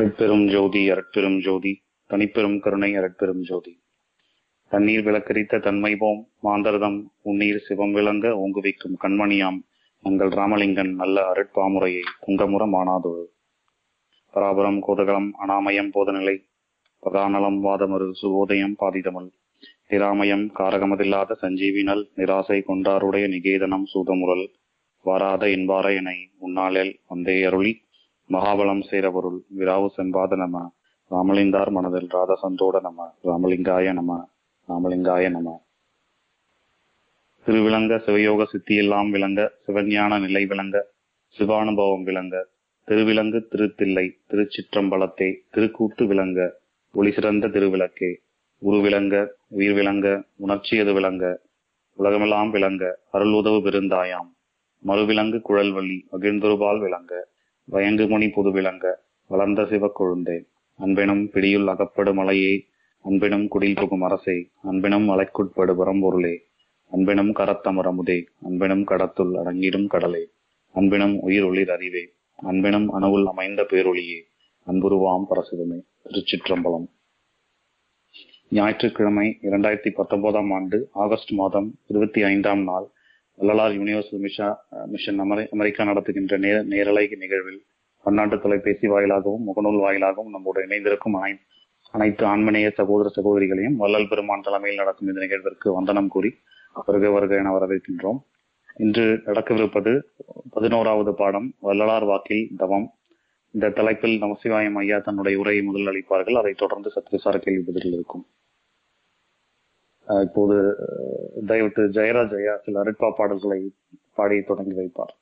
அருட்பெரும் ஜோதி அருட்பெரும் ஜோதி தனிப்பெரும் கருணை அருட்பெரும் ஜோதி தண்ணீர் விளக்கரித்த தன்மைபோம் மாந்தர்தம் உன்னீர் சிவம் விளங்க ஓங்குவிக்கும் கண்மணியாம் எங்கள் ராமலிங்கன் நல்ல அருட்பாமுறையை குங்கமுற மானாதொழு பராபரம் கோதகலம் அனாமயம் போதநிலை பதாநலம் வாதமரு சுபோதயம் பாதிதமல் நிராமயம் காரகமதில்லாத சஞ்சீவினல் நிராசை கொண்டாருடைய நிகேதனம் சூதமுரல் வாராத என்பார என உன்னாளில் வந்தே அருளி மகாபலம் சேரபொருள் விராவு செம்பாத நம ராமலிங்கார் மனதில் ராத சந்தோட நம ராமலிங்காய நம ராமலிங்காய நம திருவிளங்க சிவயோக சித்தியெல்லாம் விளங்க சிவஞான நிலை விளங்க சிவானுபவம் விளங்க திருவிலங்கு திருத்தில்லை திருச்சிற்றம்பலத்தே திருக்கூட்டு விளங்க ஒளி சிறந்த திருவிளக்கே உருவிளங்க உயிர் விளங்க உணர்ச்சியது விளங்க உலகமெல்லாம் விளங்க அருள் உதவு பெருந்தாயாம் மறுவிலங்கு குழல்வள்ளி மகிழ்ந்தொருபால் விளங்க வயங்குமணி பொது விளங்க வளர்ந்த சிவக்கொழுந்தே அன்பெனும் பிடியுள் அகப்படு மலையே அன்பெனும் குடில் புகும் அரசே அன்பெனும் மலைக்குட்படு பரம்பொருளே அன்பெனும் கரத்தமரமுதே அன்பெனும் கடத்துள் அடங்கிடும் கடலே அன்பெனும் உயிர் ஒளிர் அறிவே அன்பெனும் அணுவுள் அமைந்த பேரொளியே அன்புருவாம் பரசிவமே திருச்சிற்றம்பலம் ஞாயிற்றுக்கிழமை இரண்டாயிரத்தி பத்தொன்பதாம் ஆண்டு ஆகஸ்ட் மாதம் இருபத்தி ஐந்தாம் நாள் வள்ளலார் யூனிவர்சல் மிஷா மிஷன் அமெரி அமெரிக்கா நடத்துகின்ற நேர நேரலை நிகழ்வில் பன்னாட்டு தொலைபேசி வாயிலாகவும் முகநூல் வாயிலாகவும் நம்மோடு இணைந்திருக்கும் அனை அனைத்து ஆண்மநேய சகோதர சகோதரிகளையும் வள்ளல் பெருமான் தலைமையில் நடக்கும் இந்த நிகழ்விற்கு வந்தனம் கூறி வருக வருக என வரவேற்கின்றோம் இன்று நடக்கவிருப்பது பதினோராவது பாடம் வள்ளலார் வாக்கில் தவம் இந்த தலைப்பில் நமசிவாயம் ஐயா தன்னுடைய உரையை முதல் அளிப்பார்கள் அதைத் தொடர்ந்து சத்யசார கேள்வி பதில் இருக்கும் இப்போது தயவுட்டு ஜெயராஜ் ஐயா சில அருட்பா பாடல்களை பாடி தொடங்கி வைப்பார்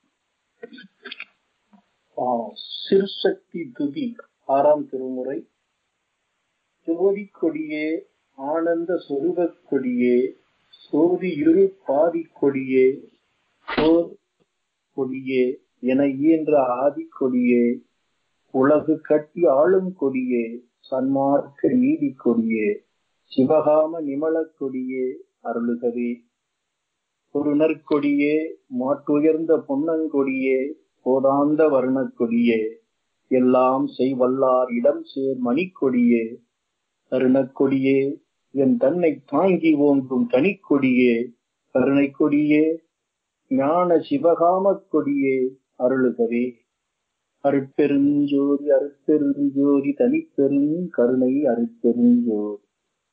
சிறுசக்தி துதி ஆறாம் திருமுறை ஜோதி கொடியே ஆனந்த சொருக கொடியே சோதியுரு பாதி கொடியே சோர் கொடியே என இயன்ற ஆதி கொடியே உலகு கட்டி ஆளும் கொடியே சன்மார்க்க நீதி கொடியே சிவகாம நிமல கொடியே அருளுகவே ஒரு நற்கொடியே மாட்டுயர்ந்த பொன்னங்கொடியே போதாந்த வர்ணக் கொடியே எல்லாம் செய்வல்லார் இடம் சேர் மணிக்கொடியே கருணக்கொடியே என் தன்னை தாங்கி ஓங்கும் தனிக்கொடியே கருணை கொடியே ஞான சிவகாம கொடியே அருளுகவே அருட்பெருஞ்சோதி அருட்பெருஞ்சோதி தனிப்பெரும் கருணை அருட்பெருஞ்சோதி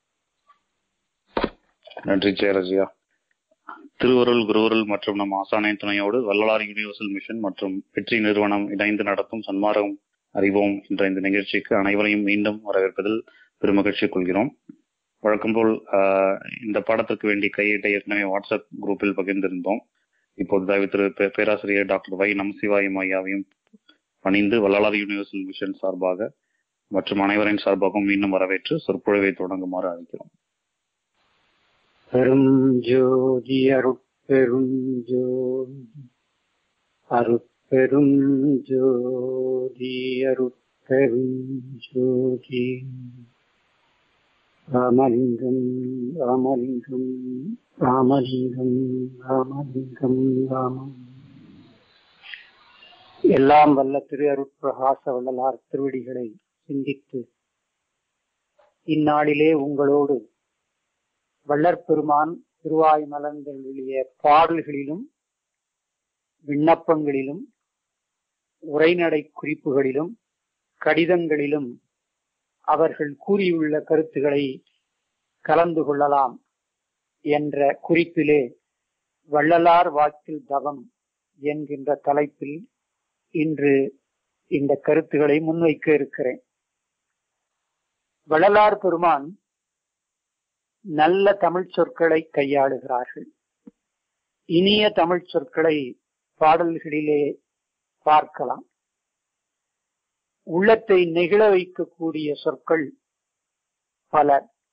நன்றி ஜெயராஜியா திருவருள் குருவருள் மற்றும் நம் ஆசானின் துணையோடு வள்ளலார் யூனிவர்சல் மிஷன் மற்றும் வெற்றி நிறுவனம் இணைந்து நடத்தும் சன்மார்க்கம் அறிவோம் என்ற இந்த நிகழ்ச்சிக்கு அனைவரையும் மீண்டும் வரவேற்பதில் பெருமகிழ்ச்சி கொள்கிறோம் வழக்கம் போல் இந்த பாடத்திற்கு வேண்டிய கையீட்டை ஏற்கனவே வாட்ஸ்அப் குரூப்பில் பகிர்ந்திருந்தோம் இப்போது தயவு திரு பேராசிரியர் டாக்டர் வை நமசிவாயம் ஐயாவையும் பணிந்து வள்ளலார் யூனிவர்சல் மிஷன் சார்பாக மற்றும் அனைவரின் சார்பாகவும் மீண்டும் வரவேற்று சொற்பொழிவை தொடங்குமாறு அழைக்கிறோம் பெரும் ஜோதி அருட்பெரும் ஜோதி அருட்பெரும் ஜோதி அருட்பெரும் ஜோதி ராமலிங்கம் ராமலிங்கம் ராமலிங்கம் ராமலிங்கம் ராமம் எல்லாம் வல்ல திரு அருட்பிரகாச வள்ளலார் திருவடிகளை சிந்தித்து இந்நாளிலே உங்களோடு வள்ளற் பெருமான் திருவாய் மலர்ந்தருளிய பாடல்களிலும் விண்ணப்பங்களிலும் உரைநடை குறிப்புகளிலும் கடிதங்களிலும் அவர்கள் கூறியுள்ள கருத்துக்களை கலந்து கொள்ளலாம் என்ற குறிப்பிலே வள்ளலார் வாக்கில் தவம் என்கின்ற தலைப்பில் இன்று இந்த கருத்துக்களை முன்வைக்க இருக்கிறேன் வள்ளலார் பெருமான் நல்ல தமிழ் சொற்களை கையாளுகிறார்கள் இனிய தமிழ் சொற்களை பாடல்களிலே பார்க்கலாம் உள்ளத்தை நெகிழ வைக்கக்கூடிய சொற்கள் பல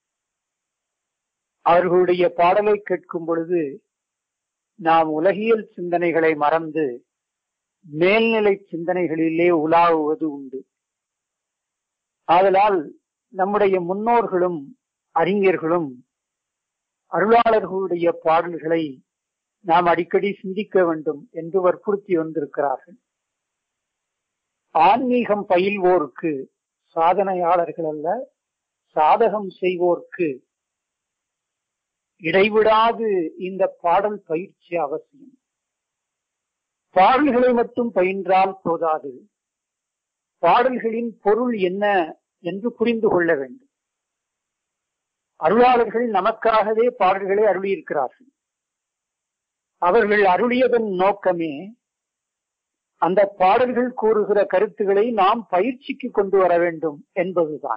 அவர்களுடைய பாடலை கேட்கும் பொழுது நாம் உலகியல் சிந்தனைகளை மறந்து மேல்நிலை சிந்தனைகளிலே உலாவுவது உண்டு ஆதலால் நம்முடைய முன்னோர்களும் அறிஞர்களும் அருளாளர்களுடைய பாடல்களை நாம் அடிக்கடி சிந்திக்க வேண்டும் என்று வற்புறுத்தி வந்திருக்கிறார்கள் ஆன்மீகம் பயில்வோருக்கு சாதனையாளர்கள் அல்ல சாதகம் செய்வோர்க்கு இடைவிடாது இந்த பாடல் பயிற்சி அவசியம் பாடல்களை மட்டும் பயின்றால் போதாது பாடல்களின் பொருள் என்ன என்று புரிந்து கொள்ள வேண்டும் அருளாளர்கள் நமக்காகவே பாடல்களை அருளியிருக்கிறார்கள் அவர்கள் அருளியதன் நோக்கமே அந்த பாடல்கள் கூறுகிற கருத்துக்களை நாம் பயிற்சிக்கு கொண்டு வர வேண்டும் என்பதுதான்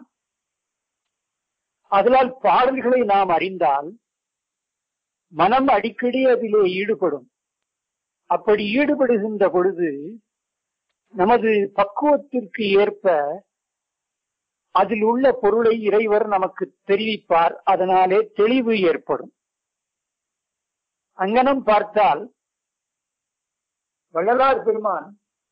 அதனால் பாடல்களை நாம் அறிந்தால் மனம் அடிக்கடி அதிலே ஈடுபடும் அப்படி ஈடுபடுகின்ற பொழுது நமது பக்குவத்திற்கு ஏற்ப அதில் உள்ள பொருளை இறைவர் நமக்கு தெரிவிப்பார் அதனாலே தெளிவு ஏற்படும் அங்கனம் பார்த்தால் வள்ளலார் பெருமான்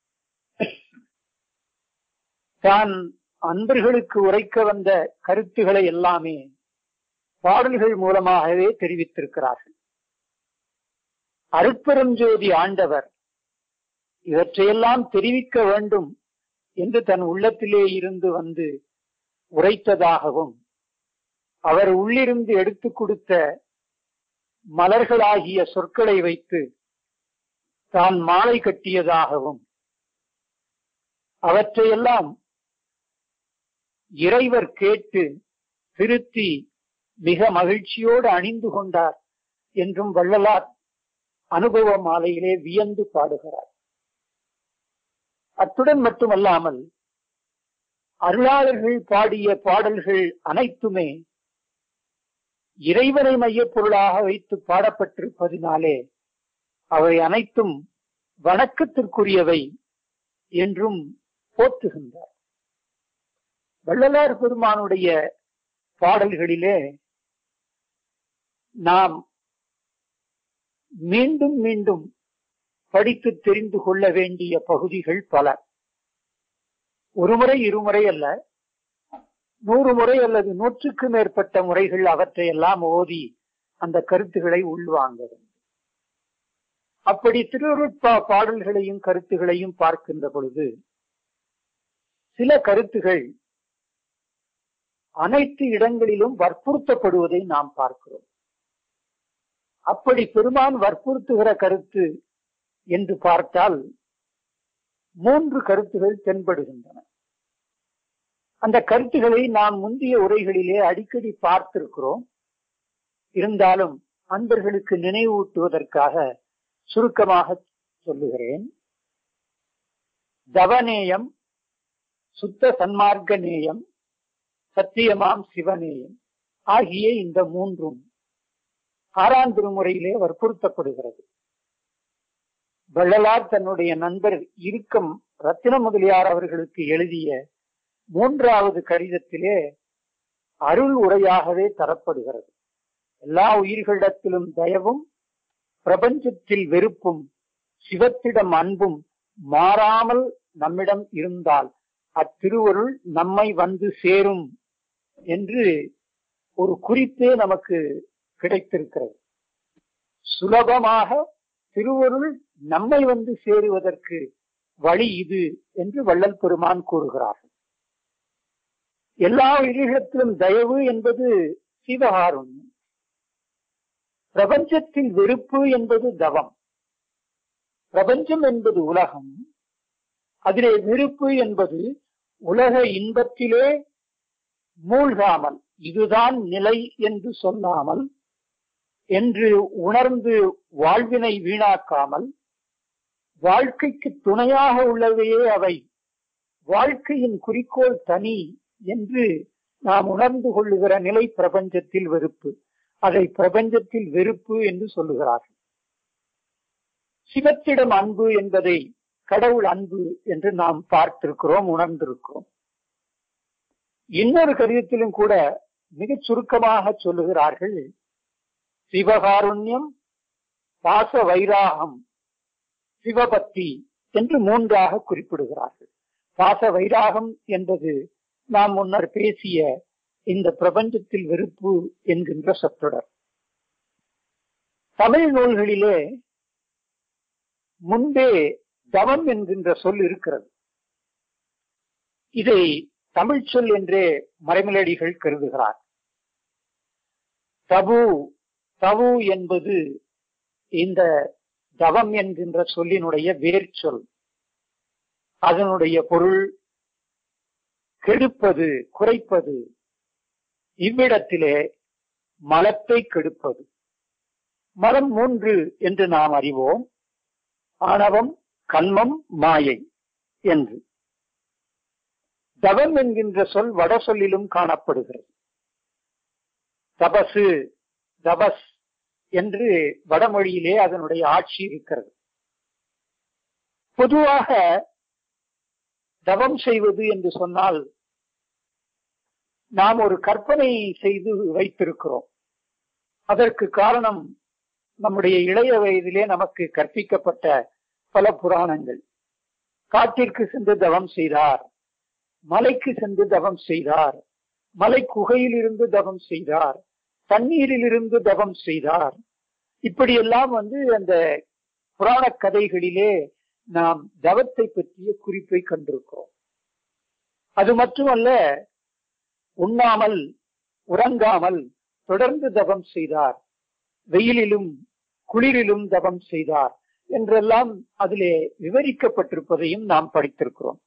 தான் அன்பர்களுக்கு உரைக்க வந்த கருத்துக்களை எல்லாமே பாடல்கள் மூலமாகவே தெரிவித்திருக்கிறார்கள் அருட்பெருஞ்சோதி ஆண்டவர் இவற்றையெல்லாம் தெரிவிக்க வேண்டும் என்று தன் உள்ளத்திலே இருந்து வந்து உரைத்ததாகவும் அவர் உள்ளிருந்து எடுத்துக் கொடுத்த மலர்களாகிய சொற்களை வைத்து தான் மாலை கட்டியதாகவும் அவற்றையெல்லாம் இறைவர் கேட்டு திருத்தி மிக மகிழ்ச்சியோடு அணிந்து கொண்டார் என்றும் வள்ளலார் அனுபவ மாலையிலே வியந்து பாடுகிறார் அத்துடன் மட்டுமல்லாமல் அருளாளர்கள் பாடிய பாடல்கள் அனைத்துமே இறைவனை மையப் பொருளாக வைத்து பாடப்பட்டிருப்பதினாலே அவை அனைத்தும் வணக்கத்திற்குரியவை என்றும் போற்றுகின்றார் வள்ளலார் பெருமானுடைய பாடல்களிலே நாம் மீண்டும் மீண்டும் படித்து தெரிந்து கொள்ள வேண்டிய பகுதிகள் பல ஒருமுறை இருமுறை அல்ல நூறு முறை அல்லது நூற்றுக்கு மேற்பட்ட முறைகள் அவற்றை எல்லாம் ஓதி அந்த கருத்துக்களை உள்வாங்க வேண்டும் அப்படி திருவருட்பா பாடல்களையும் கருத்துகளையும் பார்க்கின்ற பொழுது சில கருத்துகள் அனைத்து இடங்களிலும் வற்புறுத்தப்படுவதை நாம் பார்க்கிறோம் அப்படி பெருமான் வற்புறுத்துகிற கருத்து என்று பார்த்தால் மூன்று கருத்துகள் தென்படுகின்றன அந்த கருத்துக்களை நாம் முந்தைய உரைகளிலே அடிக்கடி பார்த்திருக்கிறோம் இருந்தாலும் அன்பர்களுக்கு நினைவூட்டுவதற்காக சுருக்கமாக சொல்லுகிறேன் தவநேயம் சுத்த சன்மார்க்க நேயம் சத்தியமாம் சிவநேயம் ஆகிய இந்த மூன்றும் ஆறாம் திருமுறையிலே வற்புறுத்தப்படுகிறது வள்ளலார் தன்னுடைய நண்பர் இருக்கம் ரத்தின முதலியார் அவர்களுக்கு எழுதிய மூன்றாவது கடிதத்திலே அருள் உரையாகவே தரப்படுகிறது எல்லா உயிர்களிடத்திலும் தயவும் பிரபஞ்சத்தில் வெறுப்பும் சிவத்திடம் அன்பும் மாறாமல் நம்மிடம் இருந்தால் அத்திருவருள் நம்மை வந்து சேரும் என்று ஒரு குறிப்பே நமக்கு கிடைத்திருக்கிறது சுலபமாக திருவருள் நம்மை வந்து சேருவதற்கு வழி இது என்று வள்ளல் பெருமான் கூறுகிறார்கள் எல்லா உயிரிழத்திலும் தயவு என்பது சிவகாருண்யம் பிரபஞ்சத்தில் வெறுப்பு என்பது தவம் பிரபஞ்சம் என்பது உலகம் அதிலே வெறுப்பு என்பது உலக இன்பத்திலே மூழ்காமல் இதுதான் நிலை என்று சொல்லாமல் என்று உணர்ந்து வாழ்வினை வீணாக்காமல் வாழ்க்கைக்கு துணையாக உள்ளவையே அவை வாழ்க்கையின் குறிக்கோள் தனி என்று நாம் உணர்ந்து கொள்ளுகிற நிலை பிரபஞ்சத்தில் வெறுப்பு அதை பிரபஞ்சத்தில் வெறுப்பு என்று சொல்லுகிறார்கள் சிவத்திடம் அன்பு என்பதை கடவுள் அன்பு என்று நாம் பார்த்திருக்கிறோம் உணர்ந்திருக்கிறோம் இன்னொரு கருத்திலும் கூட மிகச் சுருக்கமாக சொல்லுகிறார்கள் சிவகாருண்யம் பாச வைராகம் சிவபக்தி என்று மூன்றாக குறிப்பிடுகிறார்கள் பாச வைராகம் என்பது நாம் முன்னர் பேசிய இந்த பிரபஞ்சத்தில் வெறுப்பு என்கின்ற சொற்றொடர் தமிழ் நூல்களிலே முன்பே தவம் என்கின்ற சொல் இருக்கிறது இதை தமிழ் சொல் என்றே மறைமலடிகள் கருதுகிறார் தபு தவு என்பது இந்த தவம் என்கின்ற சொல்லினுடைய வேர் சொல் அதனுடைய பொருள் கெடுப்பது குறைப்பது இவ்விடத்திலே மலத்தை கெடுப்பது மலம் மூன்று என்று நாம் அறிவோம் ஆணவம் கண்மம் மாயை என்று தவம் என்கின்ற சொல் வட சொல்லிலும் காணப்படுகிறது தபசு தபஸ் என்று வடமொழியிலே அதனுடைய ஆட்சி இருக்கிறது பொதுவாக தவம் செய்வது என்று சொன்னால் நாம் ஒரு கற்பனை செய்து வைத்திருக்கிறோம் அதற்கு காரணம் நம்முடைய இளைய வயதிலே நமக்கு கற்பிக்கப்பட்ட பல புராணங்கள் காட்டிற்கு சென்று தவம் செய்தார் மலைக்கு சென்று தவம் செய்தார் மலை குகையில் இருந்து தவம் செய்தார் தண்ணீரில் இருந்து தவம் செய்தார் இப்படியெல்லாம் வந்து அந்த புராண கதைகளிலே நாம் தவத்தை பற்றிய குறிப்பை கண்டிருக்கிறோம் அது மட்டுமல்ல உண்ணாமல் உறங்காமல் தொடர்ந்து தவம் செய்தார் வெயிலிலும் குளிரிலும் தவம் செய்தார் என்றெல்லாம் அதிலே விவரிக்கப்பட்டிருப்பதையும் நாம் படித்திருக்கிறோம்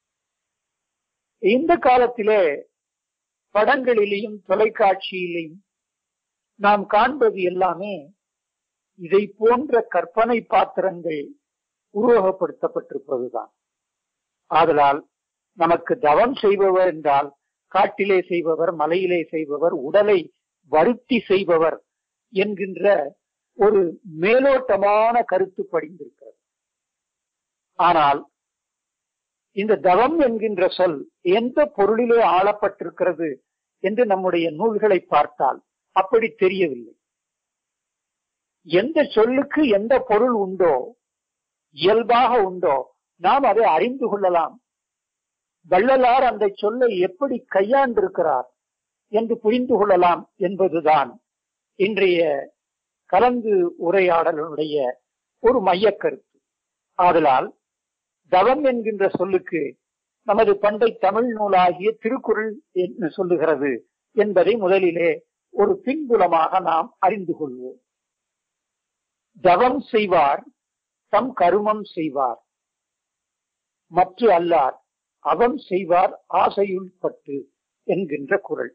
இந்த காலத்திலே படங்களிலேயும் தொலைக்காட்சியிலையும் நாம் காண்பது எல்லாமே இதை போன்ற கற்பனை பாத்திரங்கள் உருவகப்படுத்தப்பட்டிருப்பதுதான் ஆதலால் நமக்கு தவம் செய்பவர் என்றால் காட்டிலே செய்பவர் மலையிலே செய்பவர் உடலை வருத்தி செய்பவர் என்கின்ற ஒரு மேலோட்டமான கருத்து படிந்திருக்கிறது ஆனால் இந்த தவம் என்கின்ற சொல் எந்த பொருளிலே ஆளப்பட்டிருக்கிறது என்று நம்முடைய நூல்களை பார்த்தால் அப்படி தெரியவில்லை எந்த சொல்லுக்கு எந்த பொருள் உண்டோ இயல்பாக உண்டோ நாம் அதை அறிந்து கொள்ளலாம் வள்ளலார் அந்த சொல்லை எப்படி கையாண்டிருக்கிறார் என்று புரிந்து கொள்ளலாம் என்பதுதான் இன்றைய கலந்து உரையாடலுடைய ஒரு மைய கருத்து ஆதலால் தவம் என்கின்ற சொல்லுக்கு நமது பண்டை தமிழ் நூலாகிய திருக்குறள் என்று சொல்லுகிறது என்பதை முதலிலே ஒரு பின்புலமாக நாம் அறிந்து கொள்வோம் தவம் செய்வார் தம் கருமம் செய்வார் மற்ற அல்லார் அவம் செய்வார் ஆசையுள் பட்டு என்கின்ற குரல்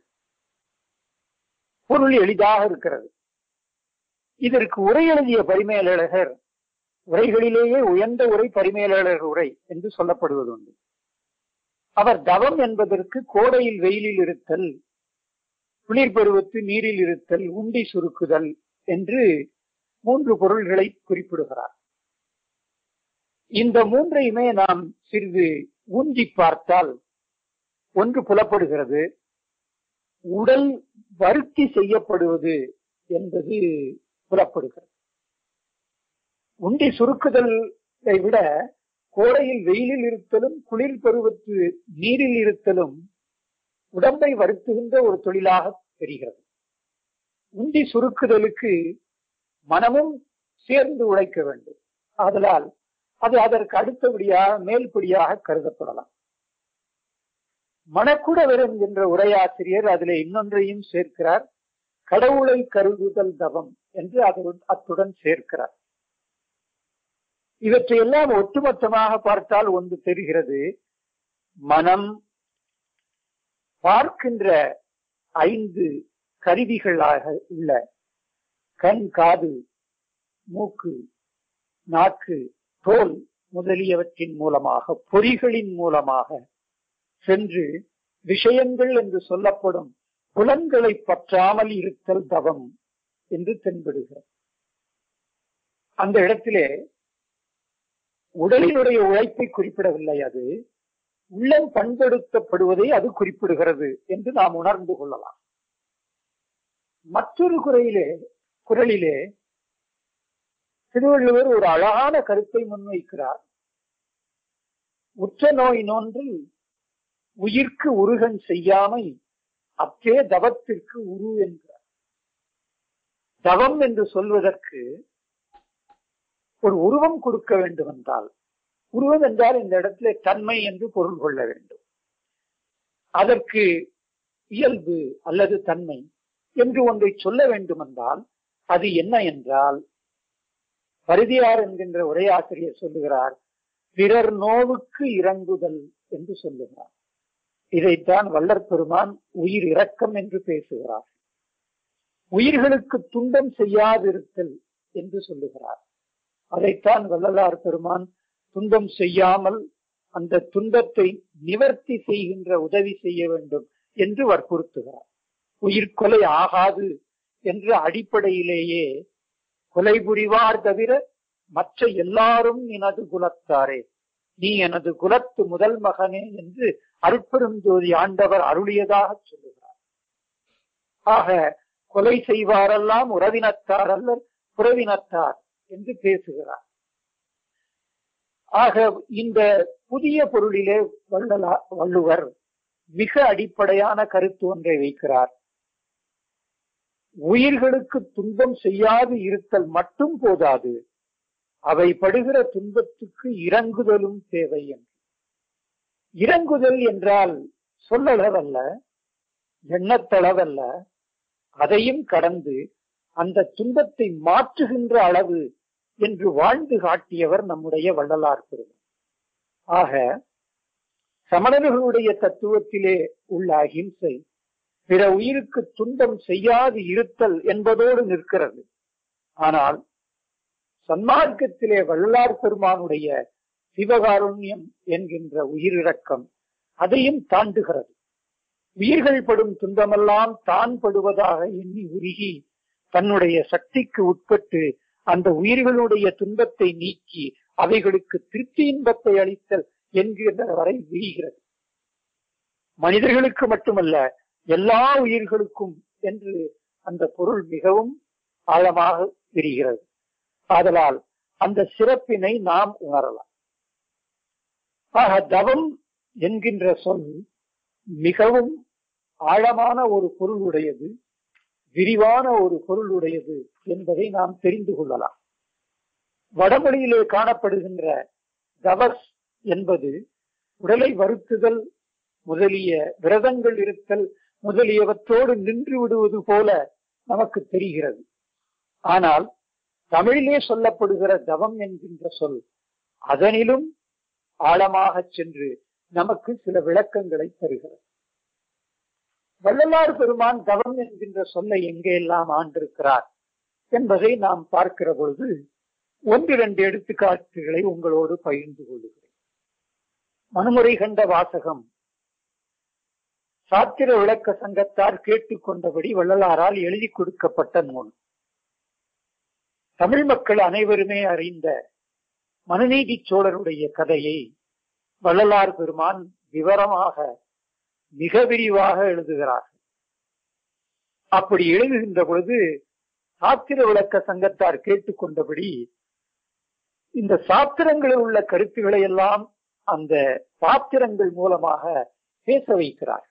பொருள் எளிதாக இருக்கிறது இதற்கு உரை எழுதிய பரிமேலழகர் உரைகளிலேயே உயர்ந்த உரை பரிமேலழகர் உரை என்று சொல்லப்படுவதுண்டு அவர் தவம் என்பதற்கு கோடையில் வெயிலில் இருத்தல் குளிர் பருவத்து நீரில் இருத்தல் உண்டி சுருக்குதல் என்று மூன்று பொருள்களை குறிப்பிடுகிறார் இந்த மூன்றையுமே நாம் சிறிது ஊன்றி பார்த்தால் ஒன்று புலப்படுகிறது உடல் வருத்தி செய்யப்படுவது என்பது புலப்படுகிறது உண்டி சுருக்குதலை விட கோடையில் வெயிலில் இருத்தலும் குளிர் பருவத்து நீரில் இருத்தலும் உடம்பை வருத்துகின்ற ஒரு தொழிலாக தெரிகிறது உண்டி சுருக்குதலுக்கு மனமும் சேர்ந்து உழைக்க வேண்டும் ஆதலால் அது அதற்கு அடுத்தபடியாக மேல்படியாக கருதப்படலாம் மணக்குடவர் என்கின்ற உரையாசிரியர் அதில் இன்னொன்றையும் சேர்க்கிறார் கடவுளை கருதுதல் தவம் என்று அதனுடன் அத்துடன் சேர்க்கிறார் இவற்றையெல்லாம் ஒட்டுமொத்தமாக பார்த்தால் ஒன்று தெரிகிறது மனம் பார்க்கின்ற ஐந்து கருவிகளாக உள்ள கண் காது மூக்கு நாக்கு தோல் முதலியவற்றின் மூலமாக பொறிகளின் மூலமாக சென்று விஷயங்கள் என்று சொல்லப்படும் புலன்களை பற்றாமல் இருத்தல் தவம் என்று தென்படுகிறது அந்த இடத்திலே உடலினுடைய உழைப்பை குறிப்பிடவில்லை அது உள்ளம் பண்படுத்தப்படுவதை அது குறிப்பிடுகிறது என்று நாம் உணர்ந்து கொள்ளலாம் மற்றொரு குறையிலே குரலிலே திருவள்ளுவர் ஒரு அழகான கருத்தை முன்வைக்கிறார் உற்ற நோய் நோன்றில் உயிர்க்கு உருகன் செய்யாமை அற்றே தவத்திற்கு உரு என்கிறார் தவம் என்று சொல்வதற்கு ஒரு உருவம் கொடுக்க வேண்டும் என்றால் உருவம் என்றால் இந்த இடத்துல தன்மை என்று பொருள் கொள்ள வேண்டும் அதற்கு இயல்பு அல்லது தன்மை என்று ஒன்றை சொல்ல வேண்டுமென்றால் அது என்ன என்றால் பரிதியார் என்கின்ற உரையாசிரியர் சொல்லுகிறார் பிறர் நோவுக்கு இறங்குதல் என்று சொல்லுகிறார் இதைத்தான் வள்ளற் பெருமான் உயிர் இரக்கம் என்று பேசுகிறார் உயிர்களுக்கு துன்பம் செய்யாதிருத்தல் என்று சொல்லுகிறார் அதைத்தான் வள்ளலார் பெருமான் துன்பம் செய்யாமல் அந்த துன்பத்தை நிவர்த்தி செய்கின்ற உதவி செய்ய வேண்டும் என்று வற்புறுத்துகிறார் உயிர் கொலை ஆகாது என்ற அடிப்படையிலேயே கொலை புரிவார் தவிர மற்ற எல்லாரும் எனது குலத்தாரே நீ எனது குலத்து முதல் மகனே என்று அருட்பெரும் ஜோதி ஆண்டவர் அருளியதாக சொல்லுகிறார் ஆக கொலை செய்வாரெல்லாம் உறவினத்தார் அல்ல புறவினத்தார் என்று பேசுகிறார் ஆக இந்த புதிய பொருளிலே வள்ளலா வள்ளுவர் மிக அடிப்படையான கருத்து ஒன்றை வைக்கிறார் உயிர்களுக்கு துன்பம் செய்யாது இருத்தல் மட்டும் போதாது அவை படுகிற துன்பத்துக்கு இறங்குதலும் தேவை என்று இறங்குதல் என்றால் சொல்லளவல்ல எண்ணத்தளவல்ல அதையும் கடந்து அந்த துன்பத்தை மாற்றுகின்ற அளவு என்று வாழ்ந்து காட்டியவர் நம்முடைய வள்ளலார் பெருமான் ஆக சமணர்களுடைய தத்துவத்திலே உள்ள அகிம்சை பிற உயிருக்கு துன்பம் செய்யாது இருத்தல் என்பதோடு நிற்கிறது ஆனால் சன்மார்க்கத்திலே வள்ளலார் பெருமானுடைய சிவகாருண்யம் என்கின்ற உயிரிறக்கம் அதையும் தாண்டுகிறது உயிர்கள் படும் துன்பமெல்லாம் தான் படுவதாக எண்ணி உருகி தன்னுடைய சக்திக்கு உட்பட்டு அந்த உயிர்களுடைய துன்பத்தை நீக்கி அவைகளுக்கு திருப்தி இன்பத்தை அளித்தல் என்கின்ற வரை விரிகிறது மனிதர்களுக்கு மட்டுமல்ல எல்லா உயிர்களுக்கும் என்று அந்த பொருள் மிகவும் ஆழமாக விரிகிறது ஆதலால் அந்த சிறப்பினை நாம் உணரலாம் ஆக தவம் என்கின்ற சொல் மிகவும் ஆழமான ஒரு பொருள் உடையது விரிவான ஒரு பொருள் உடையது என்பதை நாம் தெரிந்து கொள்ளலாம் வடமொழியிலே காணப்படுகின்ற தவஸ் என்பது உடலை வருத்துதல் முதலிய விரதங்கள் இருத்தல் முதலியவற்றோடு நின்று விடுவது போல நமக்கு தெரிகிறது ஆனால் தமிழிலே சொல்லப்படுகிற தவம் என்கின்ற சொல் அதனிலும் ஆழமாக சென்று நமக்கு சில விளக்கங்களை தருகிறது வள்ளலார் பெருமான் தவம் என்கின்ற சொல்லை எங்கெல்லாம் ஆண்டிருக்கிறார் என்பதை நாம் பார்க்கிற பொழுது ஒன்றிரண்டு எடுத்துக்காட்டுகளை உங்களோடு பகிர்ந்து கொள்கிறேன் மனுமுறை கண்ட வாசகம் சாத்திர விளக்க சங்கத்தார் கேட்டுக்கொண்டபடி வள்ளலாரால் எழுதி கொடுக்கப்பட்ட நூல் தமிழ் மக்கள் அனைவருமே அறிந்த மனுநீதி சோழருடைய கதையை வள்ளலார் பெருமான் விவரமாக மிக விரிவாக எழுதுகிறார் அப்படி எழுதுகின்ற பொழுது சாத்திர விளக்க சங்கத்தார் கேட்டுக்கொண்டபடி இந்த சாத்திரங்களில் உள்ள கருத்துக்களை எல்லாம் அந்த பாத்திரங்கள் மூலமாக பேச வைக்கிறார்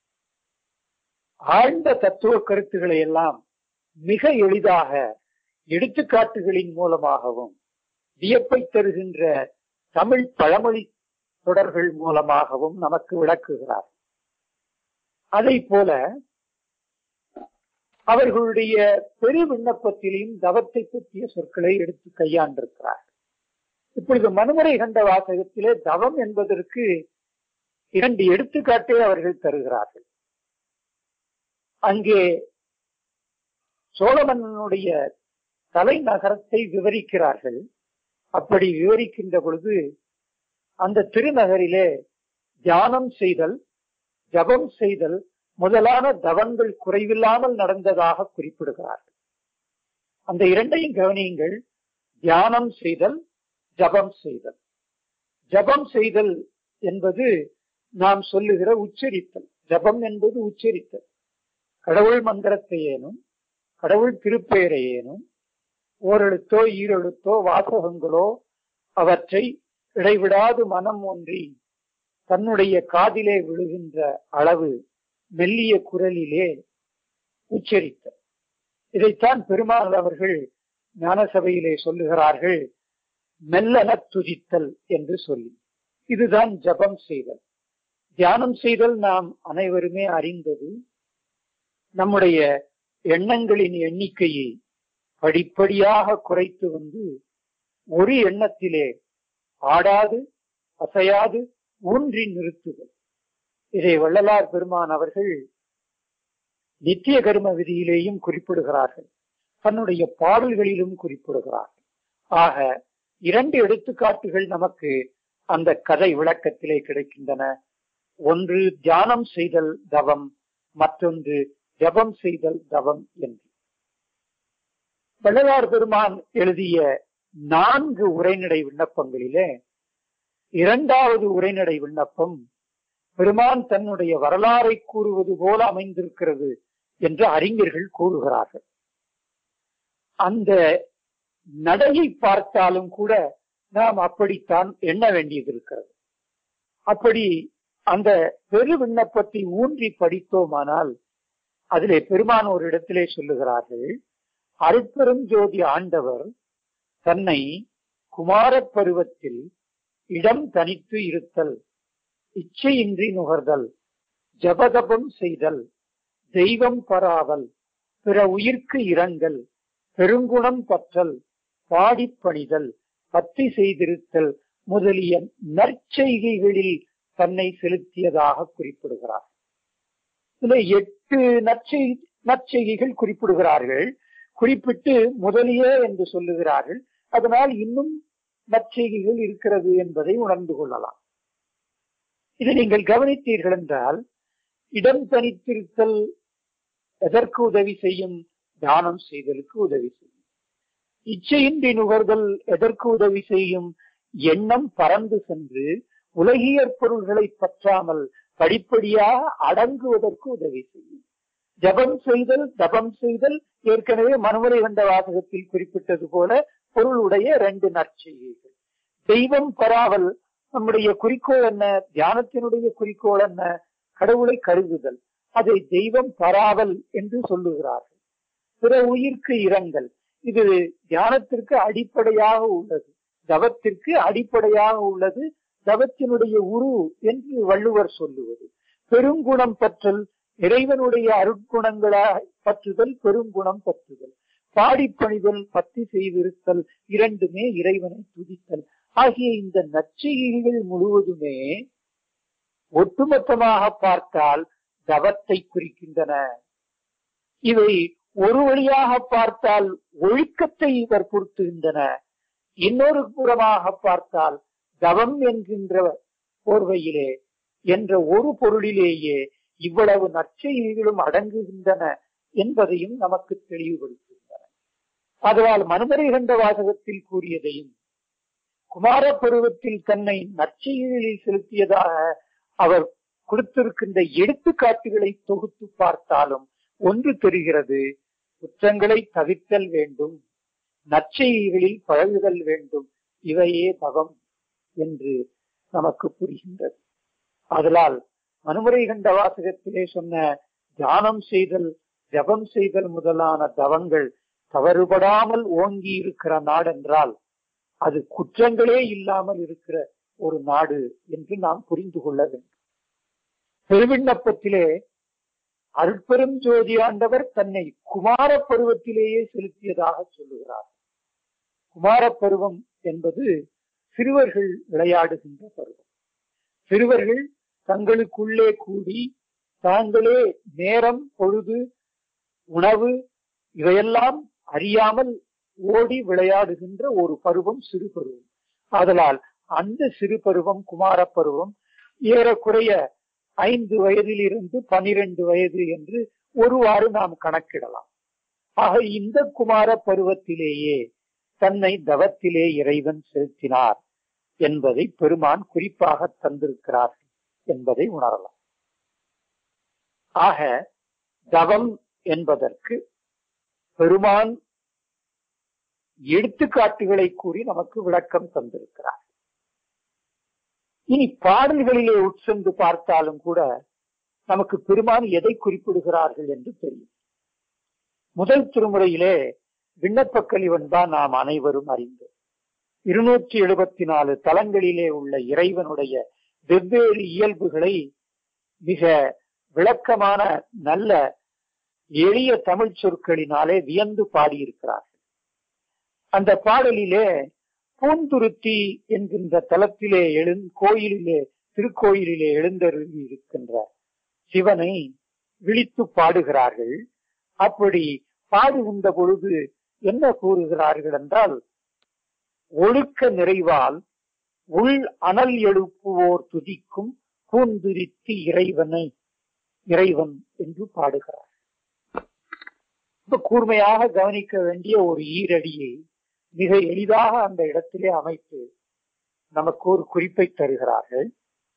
ஆழ்ந்த தத்துவ கருத்துக்களை எல்லாம் மிக எளிதாக எடுத்துக்காட்டுகளின் மூலமாகவும் வியப்பை தருகின்ற தமிழ் பழமொழி தொடர்கள் மூலமாகவும் நமக்கு விளக்குகிறார் அதை போல அவர்களுடைய பெரு விண்ணப்பத்திலையும் தவத்தை பற்றிய சொற்களை எடுத்து கையாண்டிருக்கிறார் இப்பொழுது மனுமுறை கண்ட வாசகத்திலே தவம் என்பதற்கு இரண்டு எடுத்துக்காட்டை அவர்கள் தருகிறார்கள் அங்கே சோழ மன்னனுடைய தலைநகரத்தை விவரிக்கிறார்கள் அப்படி விவரிக்கின்ற பொழுது அந்த திருநகரிலே தியானம் செய்தல் ஜபம் செய்தல் முதலான தவங்கள் குறைவில்லாமல் நடந்ததாக குறிப்பிடுகிறார்கள் அந்த இரண்டையும் கவனியுங்கள் தியானம் செய்தல் ஜபம் செய்தல் ஜபம் செய்தல் என்பது நாம் சொல்லுகிற உச்சரித்தல் ஜபம் என்பது உச்சரித்தல் கடவுள் மந்திரத்தை ஏனும் கடவுள் திருப்பெயரை ஏனும் ஓரெழுத்தோ ஈரெழுத்தோ வாசகங்களோ அவற்றை இடைவிடாது மனம் ஒன்றி தன்னுடைய காதிலே விழுகின்ற அளவு மெல்லிய குரலிலே உச்சரித்த இதைத்தான் பெருமாள் அவர்கள் ஞான சபையிலே சொல்லுகிறார்கள் மெல்லன துதித்தல் என்று சொல்லி இதுதான் ஜபம் செய்தல் தியானம் செய்தல் நாம் அனைவருமே அறிந்தது நம்முடைய எண்ணங்களின் எண்ணிக்கையை படிப்படியாக குறைத்து வந்து ஒரு எண்ணத்திலே ஆடாது அசையாது ஊன்றி நிறுத்துதல் இதை வள்ளலார் பெருமான் அவர்கள் நித்திய கர்ம விதியிலேயும் குறிப்பிடுகிறார்கள் தன்னுடைய பாடல்களிலும் குறிப்பிடுகிறார்கள் ஆக இரண்டு எடுத்துக்காட்டுகள் நமக்கு அந்த கதை விளக்கத்திலே கிடைக்கின்றன ஒன்று தியானம் செய்தல் தவம் மற்றொன்று ஜபம் செய்தல் தவம் என்று வள்ளலார் பெருமான் எழுதிய நான்கு உரைநடை விண்ணப்பங்களிலே இரண்டாவது உரைநடை விண்ணப்பம் பெருமான் தன்னுடைய வரலாறை கூறுவது போல அமைந்திருக்கிறது என்று அறிஞர்கள் கூறுகிறார்கள் அந்த நடையை பார்த்தாலும் கூட நாம் அப்படித்தான் எண்ண வேண்டியது இருக்கிறது அப்படி அந்த பெரு விண்ணப்பத்தை ஊன்றி படித்தோமானால் அதிலே பெருமான் ஒரு இடத்திலே சொல்லுகிறார்கள் அருட்பெரும் ஜோதி ஆண்டவர் தன்னை குமாரப் பருவத்தில் இடம் தனித்து இருத்தல் இச்சையின்றி நுகர்தல் ஜபதபம் செய்தல் தெய்வம் பராவல் பிற உயிர்க்கு இரங்கல் பெருங்குணம் பற்றல் பாடிப் பணிதல் பத்தி செய்திருத்தல் முதலிய நற்செய்கைகளில் தன்னை செலுத்தியதாக குறிப்பிடுகிறார் இதுல எட்டு நற்செய் நற்செய்கைகள் குறிப்பிடுகிறார்கள் குறிப்பிட்டு முதலியே என்று சொல்லுகிறார்கள் அதனால் இன்னும் நற்செய்கைகள் இருக்கிறது என்பதை உணர்ந்து கொள்ளலாம் இதை நீங்கள் கவனித்தீர்கள் என்றால் இடம் தனித்திருத்தல் எதற்கு உதவி செய்யும் தியானம் செய்தலுக்கு உதவி செய்யும் இச்சையின்றி நுகர்தல் எதற்கு உதவி செய்யும் எண்ணம் பறந்து சென்று உலகியற் பொருள்களை பற்றாமல் படிப்படியாக அடங்குவதற்கு உதவி செய்யும் ஜபம் செய்தல் தபம் செய்தல் ஏற்கனவே மனுமுறை கண்ட வாசகத்தில் குறிப்பிட்டது போல பொருளுடைய ரெண்டு நற்செய்கைகள் தெய்வம் பராவல் நம்முடைய குறிக்கோள் என்ன தியானத்தினுடைய குறிக்கோள் என்ன கடவுளை கருதுதல் அதை தெய்வம் பராவல் என்று சொல்லுகிறார்கள் பிற உயிர்க்கு இரங்கல் இது தியானத்திற்கு அடிப்படையாக உள்ளது தவத்திற்கு அடிப்படையாக உள்ளது தவத்தினுடைய உரு என்று வள்ளுவர் சொல்லுவது பெருங்குணம் பற்றல் இறைவனுடைய அருட்குணங்களா பற்றுதல் பெருங்குணம் பற்றுதல் பாடிப்பணிதல் பத்தி செய்திருத்தல் இரண்டுமே இறைவனை துதித்தல் ஆகிய இந்த நற்செய்திகள் முழுவதுமே ஒட்டுமொத்தமாக பார்த்தால் தவத்தை குறிக்கின்றன இவை ஒரு வழியாக பார்த்தால் ஒழுக்கத்தை வற்புறுத்துகின்றன இன்னொரு புறமாக பார்த்தால் தவம் என்கின்ற போர்வையிலே என்ற ஒரு பொருளிலேயே இவ்வளவு நற்செய்திகளும் அடங்குகின்றன என்பதையும் நமக்கு தெளிவுபடுத்துகின்றன அதனால் மனுமறை கண்ட வாசகத்தில் கூறியதையும் குமார பருவத்தில் தன்னை நற்செய்திகளில் செலுத்தியதாக அவர் கொடுத்திருக்கின்ற எடுத்துக்காட்டுகளை தொகுத்து பார்த்தாலும் ஒன்று தெரிகிறது குற்றங்களை தவிர்த்தல் வேண்டும் நற்செய்திகளில் பழகுதல் வேண்டும் இவையே தவம் என்று நமக்கு புரிகின்றது அதனால் மனுமுறை கண்ட வாசகத்திலே சொன்ன தியானம் செய்தல் ஜபம் செய்தல் முதலான தவங்கள் தவறுபடாமல் ஓங்கி இருக்கிற நாடென்றால் அது குற்றங்களே இல்லாமல் இருக்கிற ஒரு நாடு என்று நாம் புரிந்து கொள்ள வேண்டும் பெருவிண்ணப்பத்திலே அருட்பெரும் ஜோதி ஆண்டவர் தன்னை குமார பருவத்திலேயே செலுத்தியதாக சொல்லுகிறார் குமார பருவம் என்பது சிறுவர்கள் விளையாடுகின்ற பருவம் சிறுவர்கள் தங்களுக்குள்ளே கூடி தாங்களே நேரம் பொழுது உணவு இவையெல்லாம் அறியாமல் ஓடி விளையாடுகின்ற ஒரு பருவம் சிறு பருவம் ஆதலால் அந்த சிறு பருவம் குமார பருவம் ஏறக்குறைய ஐந்து வயதிலிருந்து பனிரெண்டு வயது என்று ஒருவாறு நாம் கணக்கிடலாம் ஆக இந்த குமார பருவத்திலேயே தன்னை தவத்திலே இறைவன் செலுத்தினார் என்பதை பெருமான் குறிப்பாக தந்திருக்கிறார் என்பதை உணரலாம் ஆக தவம் என்பதற்கு பெருமான் எடுத்துக்காட்டுகளை கூறி நமக்கு விளக்கம் தந்திருக்கிறார் இனி பாடல்களிலே உட்சென்று பார்த்தாலும் கூட நமக்கு பெருமான் எதை குறிப்பிடுகிறார்கள் என்று தெரியும் முதல் திருமுறையிலே விண்ணப்ப கலிவன் தான் நாம் அனைவரும் அறிந்தோம் இருநூற்றி எழுபத்தி நாலு தலங்களிலே உள்ள இறைவனுடைய வெவ்வேறு இயல்புகளை மிக விளக்கமான நல்ல எளிய தமிழ் சொற்களினாலே வியந்து பாடியிருக்கிறார்கள் அந்த பாடலிலே பூந்துருத்தி என்கின்ற தலத்திலே எழுந் கோயிலிலே திருக்கோயிலிலே எழுந்தருளி இருக்கின்ற சிவனை விழித்து பாடுகிறார்கள் அப்படி பாடுகின்ற பொழுது என்ன கூறுகிறார்கள் என்றால் ஒழுக்க நிறைவால் உள் அனல் எழுப்புவோர் துதிக்கும் பூந்துரித்து இறைவனை இறைவன் என்று பாடுகிறார் இப்ப கூர்மையாக கவனிக்க வேண்டிய ஒரு ஈரடியை மிக எளிதாக அந்த இடத்திலே அமைத்து நமக்கு ஒரு குறிப்பை தருகிறார்கள்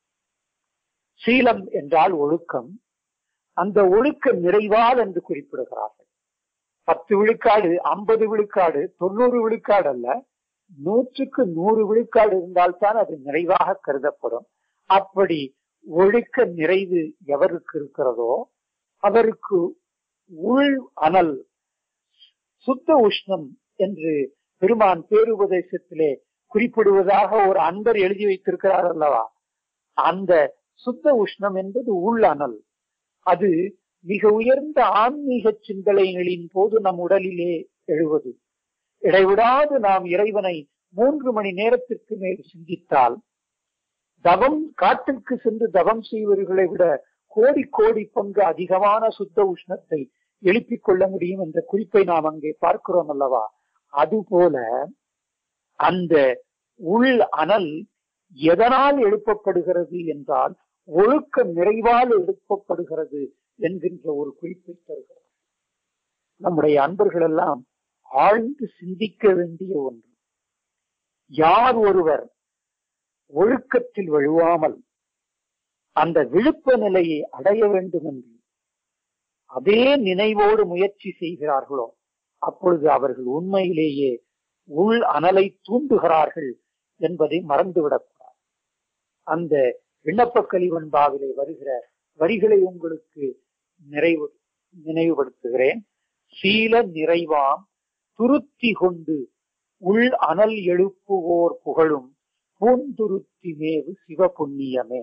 சீலம் என்றால் ஒழுக்கம் அந்த ஒழுக்க நிறைவால் என்று குறிப்பிடுகிறார்கள் பத்து விழுக்காடு ஐம்பது விழுக்காடு தொண்ணூறு விழுக்காடு அல்ல நூற்றுக்கு நூறு விழுக்காடு இருந்தால்தான் அது நிறைவாக கருதப்படும் அப்படி ஒழுக்க நிறைவு எவருக்கு இருக்கிறதோ அவருக்கு உள் அனல் சுத்த உஷ்ணம் என்று பெருமான் பேருபதேசத்திலே குறிப்பிடுவதாக ஒரு அன்பர் எழுதி வைத்திருக்கிறார் அல்லவா அந்த சுத்த உஷ்ணம் என்பது உள் அனல் அது மிக உயர்ந்த ஆன்மீக சிந்தனைகளின் போது நம் உடலிலே எழுவது இடைவிடாது நாம் இறைவனை மூன்று மணி நேரத்திற்கு மேல் சிந்தித்தால் தவம் காட்டுக்கு சென்று தவம் செய்வர்களை விட கோடி கோடி பங்கு அதிகமான சுத்த உஷ்ணத்தை எழுப்பிக் கொள்ள முடியும் என்ற குறிப்பை நாம் அங்கே பார்க்கிறோம் அல்லவா அதுபோல அந்த உள் அனல் எதனால் எழுப்பப்படுகிறது என்றால் ஒழுக்க நிறைவால் எழுப்பப்படுகிறது என்கின்ற ஒரு குறிப்பை தருகிறார் நம்முடைய அன்பர்கள் எல்லாம் ஆழ்ந்து சிந்திக்க வேண்டிய ஒன்று யார் ஒருவர் ஒழுக்கத்தில் வழுவாமல் அந்த விழுப்ப நிலையை அடைய வேண்டும் என்று அதே நினைவோடு முயற்சி செய்கிறார்களோ அப்பொழுது அவர்கள் உண்மையிலேயே உள் அனலை தூண்டுகிறார்கள் என்பதை மறந்துவிடக்கூடாது அந்த விண்ணப்ப கலிவன்பாவிலே வருகிற வரிகளை உங்களுக்கு நிறைவு நினைவுபடுத்துகிறேன் சீல நிறைவாம் துருத்தி கொண்டு உள் அனல் எழுப்புவோர் புகழும் பூந்துருத்தி மேவு சிவ புண்ணியமே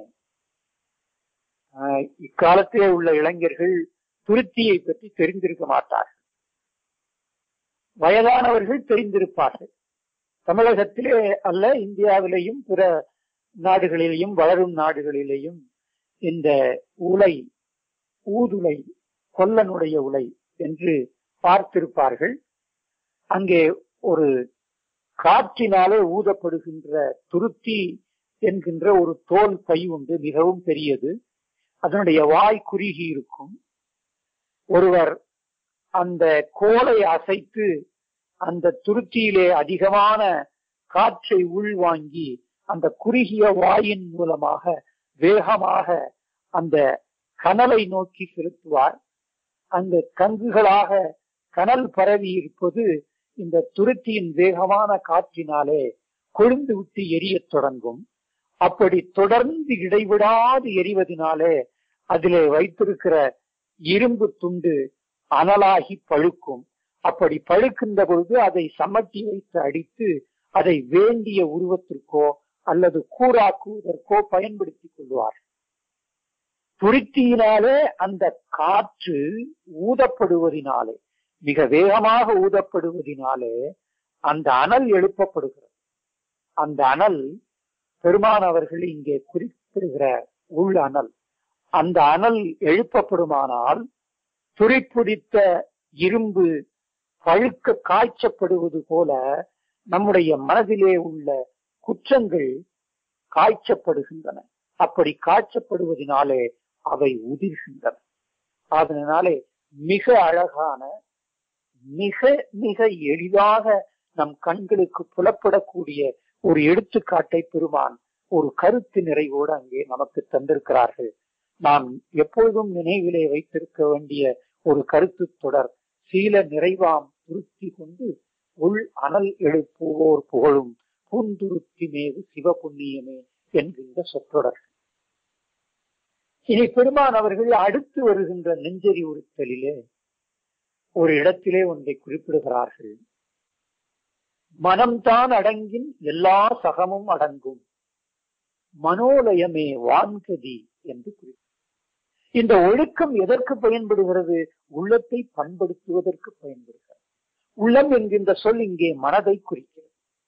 இக்காலத்திலே உள்ள இளைஞர்கள் துருத்தியை பற்றி தெரிந்திருக்க மாட்டார்கள் வயதானவர்கள் தெரிந்திருப்பார்கள் தமிழகத்திலே அல்ல இந்தியாவிலேயும் பிற நாடுகளிலேயும் வளரும் நாடுகளிலேயும் இந்த உலை ஊதுலை கொல்லனுடைய உலை என்று பார்த்திருப்பார்கள் அங்கே ஒரு காற்றினாலே ஊதப்படுகின்ற துருத்தி என்கின்ற ஒரு தோல் பை உண்டு மிகவும் பெரியது அதனுடைய வாய் குறுகி இருக்கும் ஒருவர் அந்த கோலை அசைத்து அந்த துருத்தியிலே அதிகமான காற்றை உள்வாங்கி அந்த குறுகிய வாயின் மூலமாக வேகமாக அந்த கனலை நோக்கி செலுத்துவார் அந்த கங்குகளாக கனல் பரவி இருப்பது இந்த துருத்தியின் வேகமான காற்றினாலே கொழுந்து விட்டு எரியத் தொடங்கும் அப்படி தொடர்ந்து இடைவிடாது எரிவதனாலே அதிலே வைத்திருக்கிற இரும்பு துண்டு அனலாகி பழுக்கும் அப்படி பழுக்கின்ற பொழுது அதை சமட்டி வைத்து அடித்து அதை வேண்டிய உருவத்திற்கோ அல்லது கூறாக்குவதற்கோ பயன்படுத்திக் கொள்வார் துருத்தியினாலே அந்த காற்று ஊதப்படுவதினாலே மிக வேகமாக ஊதப்படுவதினாலே அந்த அனல் எழுப்பப்படுகிறது அந்த அனல் பெருமான் அவர்கள் இங்கே குறிப்பிடுகிற உள் அனல் அந்த அனல் எழுப்பப்படுமானால் துரிப்பிடித்த இரும்பு பழுக்க காய்ச்சப்படுவது போல நம்முடைய மனதிலே உள்ள குற்றங்கள் காய்ச்சப்படுகின்றன அப்படி காய்ச்சப்படுவதனாலே அவை உதிர்கின்றன அதனாலே மிக அழகான மிக மிக எளிதாக நம் கண்களுக்கு புலப்படக்கூடிய ஒரு எடுத்துக்காட்டை பெருமான் ஒரு கருத்து நிறைவோடு அங்கே நமக்கு தந்திருக்கிறார்கள் நாம் எப்பொழுதும் நினைவிலே வைத்திருக்க வேண்டிய ஒரு கருத்து தொடர் சீல நிறைவாம் துருத்தி கொண்டு உள் அனல் எழுப்புவோர் புகழும் பூந்துருத்தி மேவு சிவபுண்ணியமே என்கின்ற சொற்றொடர் இனி பெருமான் அவர்கள் அடுத்து வருகின்ற நெஞ்சரி உறுத்தலிலே ஒரு இடத்திலே ஒன்றை குறிப்பிடுகிறார்கள் மனம்தான் அடங்கின் எல்லா சகமும் அடங்கும் மனோலயமே வான்கதி என்று குறிப்பிட்டார் இந்த ஒழுக்கம் எதற்கு பயன்படுகிறது உள்ளத்தை பண்படுத்துவதற்கு பயன்படுகிறது உள்ளம் என்கின்ற சொல் இங்கே மனதை குறிக்கிறது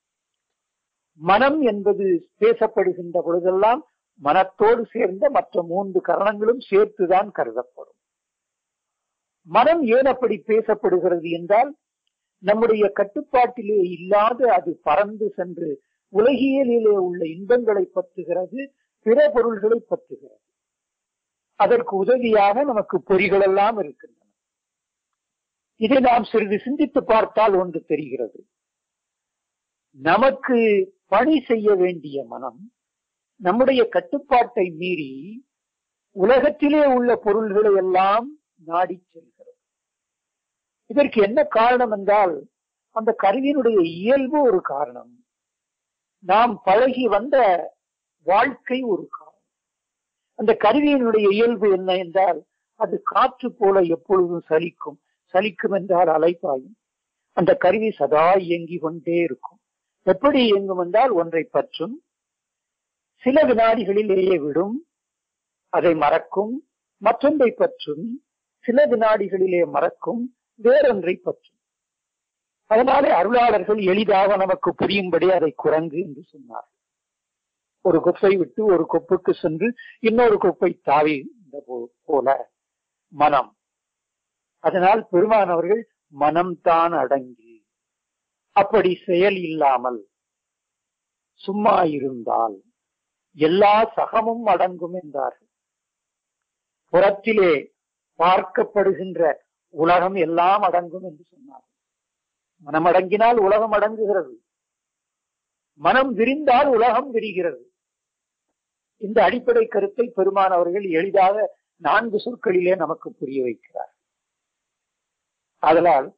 மனம் என்பது பேசப்படுகின்ற பொழுதெல்லாம் மனத்தோடு சேர்ந்த மற்ற மூன்று கரணங்களும் சேர்த்துதான் கருதப்படும் மனம் ஏன் அப்படி பேசப்படுகிறது என்றால் நம்முடைய கட்டுப்பாட்டிலே இல்லாத அது பறந்து சென்று உலகியலிலே உள்ள இன்பங்களை பற்றுகிறது பிற பொருள்களை பற்றுகிறது அதற்கு உதவியாக நமக்கு பொறிகள் எல்லாம் இருக்கின்றன இதை நாம் சிறிது சிந்தித்து பார்த்தால் ஒன்று தெரிகிறது நமக்கு பணி செய்ய வேண்டிய மனம் நம்முடைய கட்டுப்பாட்டை மீறி உலகத்திலே உள்ள பொருள்களை எல்லாம் நாடி செல்கிறது இதற்கு என்ன காரணம் என்றால் அந்த கருவியினுடைய இயல்பு ஒரு காரணம் நாம் பழகி வந்த வாழ்க்கை ஒரு காரணம் அந்த கருவியினுடைய இயல்பு என்ன என்றால் அது காற்று போல எப்பொழுதும் சலிக்கும் சலிக்கும் என்றால் அலைப்பாயும் அந்த கருவி சதா இயங்கிக் கொண்டே இருக்கும் எப்படி இயங்கும் என்றால் ஒன்றை பற்றும் சில வினாடிகளிலேயே விடும் அதை மறக்கும் மற்றொன்றை பற்றும் சில வினாடிகளிலே மறக்கும் வேறொன்றை பற்றும் அதனாலே அருளாளர்கள் எளிதாக நமக்கு புரியும்படி அதை குரங்கு என்று சொன்னார் ஒரு கொப்பை விட்டு ஒரு கொப்புக்கு சென்று இன்னொரு கொப்பை தாவி போல மனம் அதனால் பெருமானவர்கள் மனம்தான் அடங்கி அப்படி செயல் இல்லாமல் சும்மா இருந்தால் எல்லா சகமும் அடங்கும் என்றார்கள் புறத்திலே பார்க்கப்படுகின்ற உலகம் எல்லாம் அடங்கும் என்று சொன்னார்கள் மனம் அடங்கினால் உலகம் அடங்குகிறது மனம் விரிந்தால் உலகம் விரிகிறது இந்த அடிப்படை கருத்தை பெருமான் அவர்கள் எளிதாக நான்கு சொற்களிலே நமக்கு புரிய வைக்கிறார் அதனால்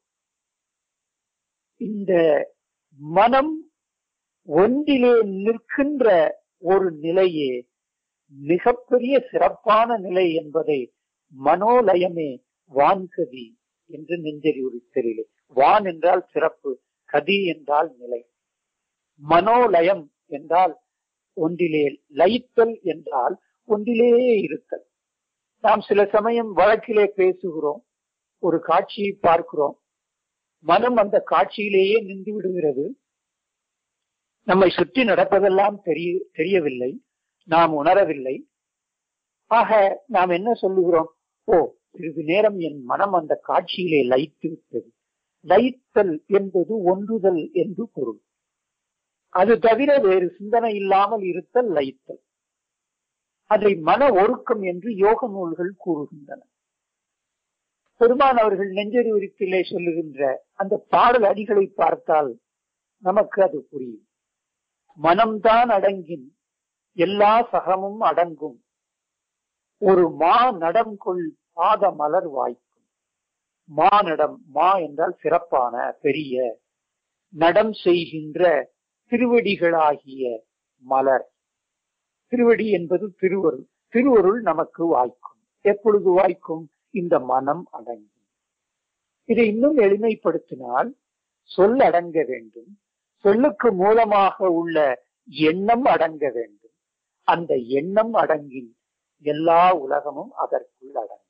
இந்த மனம் ஒன்றிலே நிற்கின்ற ஒரு நிலையே மிகப்பெரிய சிறப்பான நிலை என்பதை மனோலயமே வான்கதி என்று நெஞ்சறிவுறுத்தலிலே வான் என்றால் சிறப்பு கதி என்றால் நிலை மனோலயம் என்றால் ஒன்றிலே லயித்தல் என்றால் ஒன்றிலேயே இருத்தல் நாம் சில சமயம் வழக்கிலே பேசுகிறோம் ஒரு காட்சியை பார்க்கிறோம் மனம் அந்த காட்சியிலேயே நின்று விடுகிறது நம்மை சுற்றி நடப்பதெல்லாம் தெரிய தெரியவில்லை நாம் உணரவில்லை ஆக நாம் என்ன சொல்லுகிறோம் ஓ சிறிது நேரம் என் மனம் அந்த காட்சியிலே லயித்து விட்டது லயித்தல் என்பது ஒன்றுதல் என்று பொருள் அது தவிர வேறு சிந்தனை இல்லாமல் இருத்தல் லயித்தல் அதை மன ஒழுக்கம் என்று யோக நூல்கள் கூறுகின்றன பெருமான் அவர்கள் நெஞ்சறிவுரிப்பிலே சொல்லுகின்ற அந்த பாடல் அடிகளை பார்த்தால் நமக்கு அது புரியும் மனம்தான் அடங்கின் எல்லா சகமும் அடங்கும் ஒரு மா நடம் கொள் பாத மலர் வாய்க்கும் மா நடம் மா என்றால் சிறப்பான பெரிய நடம் செய்கின்ற திருவடிகளாகிய மலர் திருவடி என்பது திருவருள் திருவருள் நமக்கு வாய்க்கும் எப்பொழுது வாய்க்கும் இந்த மனம் அடங்கும் இதை இன்னும் எளிமைப்படுத்தினால் சொல் அடங்க வேண்டும் சொல்லுக்கு மூலமாக உள்ள எண்ணம் அடங்க வேண்டும் அந்த எண்ணம் அடங்கின் எல்லா உலகமும் அதற்குள் அடங்கும்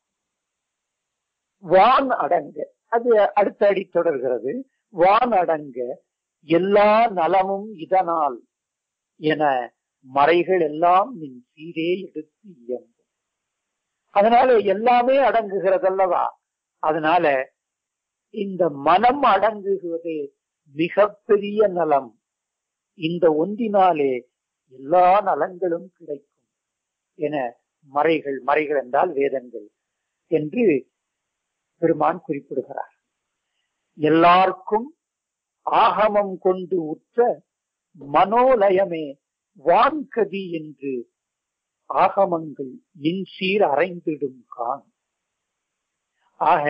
வான் அடங்க அது அடுத்த அடி தொடர்கிறது வான் அடங்க எல்லா நலமும் இதனால் என மறைகள் எல்லாம் நின் சீரே எடுத்து இயங்கும் அதனால எல்லாமே அடங்குகிறதல்லவா அதனால இந்த மனம் அடங்குவதே மிகப்பெரிய நலம் இந்த ஒன்றினாலே எல்லா நலங்களும் கிடைக்கும் என மறைகள் மறைகள் என்றால் வேதங்கள் என்று பெருமான் குறிப்பிடுகிறார் எல்லாருக்கும் ஆகமம் கொண்டு உற்ற மனோலயமே வான்கதி என்று ஆகமங்கள் இன்சீர் அறைந்திடும் கான் ஆக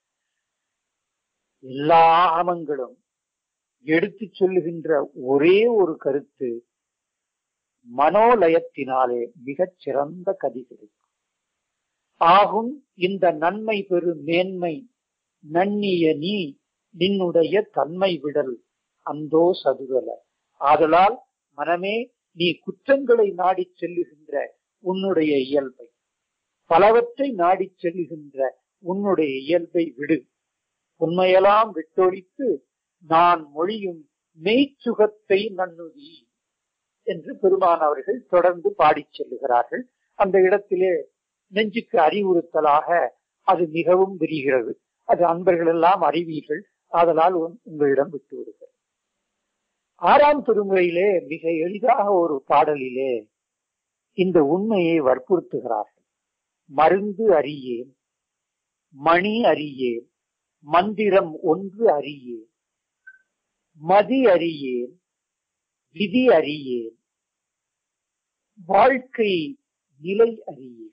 எல்லா ஆகமங்களும் எடுத்து சொல்லுகின்ற ஒரே ஒரு கருத்து மனோலயத்தினாலே மிகச் சிறந்த கதி கிடைக்கும் ஆகும் இந்த நன்மை பெரு மேன்மை நன்னிய நீ நின்னுடைய தன்மை விடல் அந்தோ சதுவல ஆதலால் மனமே நீ குற்றங்களை நாடி செல்லுகின்ற உன்னுடைய இயல்பை பலவற்றை நாடிச் செல்லுகின்ற உன்னுடைய இயல்பை விடு உண்மையெல்லாம் விட்டொழித்து நான் மொழியும் மெய்ச்சுகத்தை நன்னுதி என்று பெருமான் அவர்கள் தொடர்ந்து பாடிச் செல்லுகிறார்கள் அந்த இடத்திலே நெஞ்சுக்கு அறிவுறுத்தலாக அது மிகவும் விரிகிறது அது அன்பர்கள் எல்லாம் அறிவீர்கள் ஆதலால் உன்- உங்களிடம் விட்டு விடுகிறேன் ஆறாம் திருமுறையிலே மிக எளிதாக ஒரு பாடலிலே இந்த உண்மையை வற்புறுத்துகிறார்கள் மருந்து அறியேன் மணி அறியேன் மந்திரம் ஒன்று அறியேன் மதி அறியேன் விதி அறியேன் வாழ்க்கை நிலை அறியேன்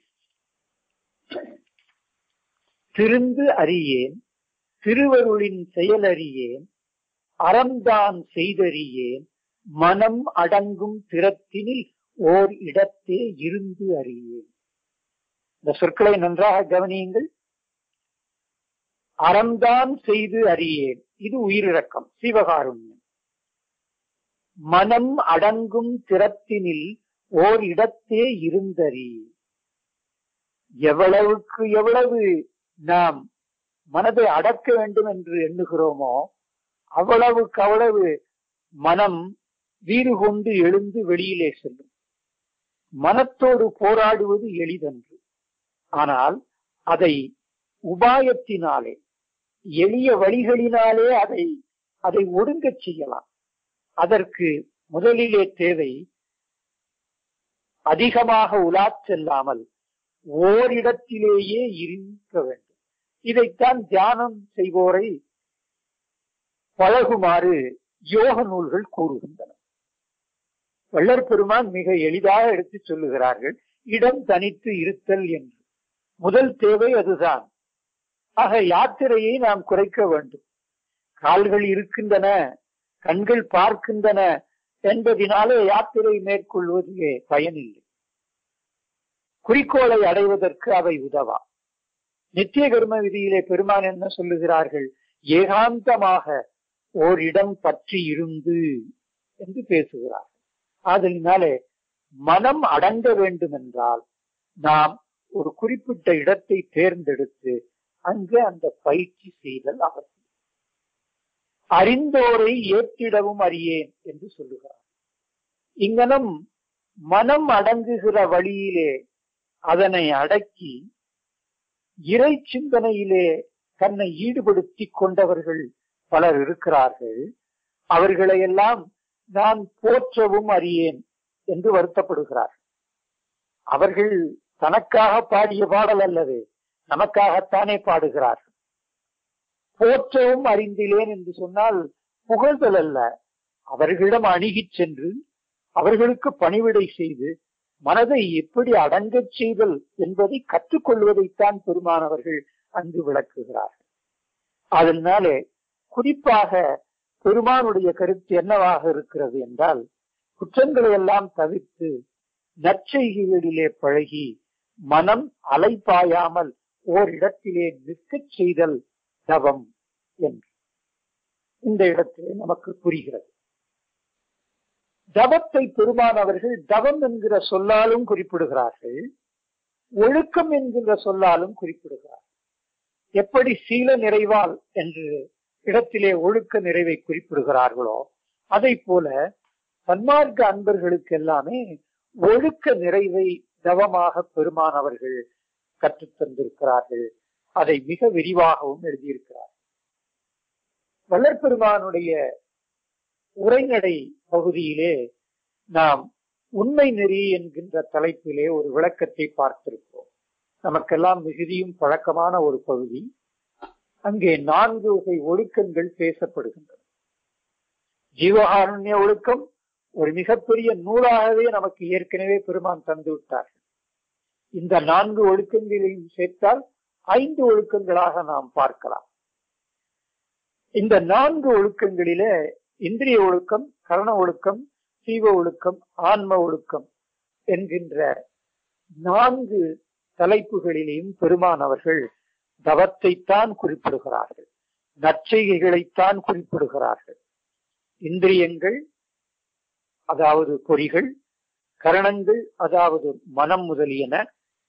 திருந்து அறியேன் திருவருளின் செயல் அறியேன் அறம்தான் செய்தறியேன் மனம் அடங்கும் திறத்தினில் ஓர் இடத்தே இருந்து அறியேன் இந்த சொற்களை நன்றாக கவனியுங்கள் அறம்தான் செய்து அறியேன் இது உயிரிழக்கம் சிவகாருண்யம் மனம் அடங்கும் திறத்தினில் ஓர் இடத்தே இருந்தறியேன் எவ்வளவுக்கு எவ்வளவு நாம் மனதை அடக்க வேண்டும் என்று எண்ணுகிறோமோ அவ்வளவுக்கு அவ்வளவு மனம் வீறு கொண்டு எழுந்து வெளியிலே செல்லும் மனத்தோடு போராடுவது எளிதன்று ஆனால் அதை உபாயத்தினாலே எளிய வழிகளினாலே அதை அதை ஒடுங்கச் செய்யலாம் அதற்கு முதலிலே தேவை அதிகமாக உலாச் செல்லாமல் ஓரிடத்திலேயே இருக்க வேண்டும் இதைத்தான் தியானம் செய்வோரை பழகுமாறு யோக நூல்கள் கூறுகின்றன வள்ளற் பெருமான் மிக எளிதாக எடுத்துச் சொல்லுகிறார்கள் இடம் தனித்து இருத்தல் என்று முதல் தேவை அதுதான் ஆக யாத்திரையை நாம் குறைக்க வேண்டும் கால்கள் இருக்கின்றன கண்கள் பார்க்கின்றன என்பதினாலே யாத்திரை மேற்கொள்வதிலே பயனில்லை குறிக்கோளை அடைவதற்கு அவை உதவா நித்திய கர்ம விதியிலே பெருமான் என்ன சொல்லுகிறார்கள் ஏகாந்தமாக ஓரிடம் பற்றி இருந்து என்று பேசுகிறார்கள் அதனாலே மனம் அடங்க வேண்டும் என்றால் நாம் ஒரு குறிப்பிட்ட இடத்தை தேர்ந்தெடுத்து அங்கு அந்த பயிற்சி செய்தல் அவசியம் அறிந்தோரை ஏற்றிடவும் அறியேன் என்று சொல்லுகிறார் இங்கனம் மனம் அடங்குகிற வழியிலே அதனை அடக்கி இறை சிந்தனையிலே தன்னை ஈடுபடுத்திக் கொண்டவர்கள் பலர் இருக்கிறார்கள் அவர்களை எல்லாம் நான் போற்றவும் அறியேன் என்று வருத்தப்படுகிறார் அவர்கள் தனக்காக பாடிய பாடல் அல்லது நமக்காகத்தானே பாடுகிறார் போற்றவும் அறிந்திலேன் என்று சொன்னால் புகழ்தல் அல்ல அவர்களிடம் அணுகிச் சென்று அவர்களுக்கு பணிவிடை செய்து மனதை எப்படி அடங்கச் செய்தல் என்பதை கற்றுக்கொள்வதைத்தான் பெருமானவர்கள் அங்கு விளக்குகிறார்கள் அதனாலே குறிப்பாக பெருமானுடைய கருத்து என்னவாக இருக்கிறது என்றால் குற்றங்களை எல்லாம் தவிர்த்து நற்செய்கைகளிலே பழகி மனம் அலைப்பாயாமல் ஓரிடத்திலே நிற்கச் செய்தல் தவம் என்று இந்த இடத்திலே நமக்கு புரிகிறது தவத்தை பெருமான் அவர்கள் தவம் என்கிற சொல்லாலும் குறிப்பிடுகிறார்கள் ஒழுக்கம் என்கிற சொல்லாலும் குறிப்பிடுகிறார் எப்படி சீல நிறைவால் என்று இடத்திலே ஒழுக்க நிறைவை குறிப்பிடுகிறார்களோ அதை போல சன்மார்க்க அன்பர்களுக்கு எல்லாமே ஒழுக்க நிறைவை தவமாக பெருமான் அவர்கள் கற்றுத் தந்திருக்கிறார்கள் அதை மிக விரிவாகவும் எழுதியிருக்கிறார் வள்ளற்பெருமானுடைய உரைநடை பகுதியிலே நாம் உண்மை நெறி என்கின்ற தலைப்பிலே ஒரு விளக்கத்தை பார்த்திருக்கிறோம் நமக்கெல்லாம் மிகுதியும் பழக்கமான ஒரு பகுதி அங்கே நான்கு வகை ஒழுக்கங்கள் பேசப்படுகின்றன ஜீவகாருண்ய ஒழுக்கம் ஒரு மிகப்பெரிய நூலாகவே நமக்கு ஏற்கனவே பெருமான் தந்து விட்டார்கள் இந்த நான்கு ஒழுக்கங்களையும் சேர்த்தால் ஐந்து ஒழுக்கங்களாக நாம் பார்க்கலாம் இந்த நான்கு ஒழுக்கங்களிலே இந்திரிய ஒழுக்கம் கரண ஒழுக்கம் சீவ ஒழுக்கம் ஆன்ம ஒழுக்கம் என்கின்ற நான்கு தலைப்புகளிலேயும் பெருமான் அவர்கள் தவத்தைத்தான் குறிப்பிடுகிறார்கள் நற்செய்கைகளைத்தான் குறிப்பிடுகிறார்கள் இந்திரியங்கள் அதாவது பொறிகள் கரணங்கள் அதாவது மனம் முதலியன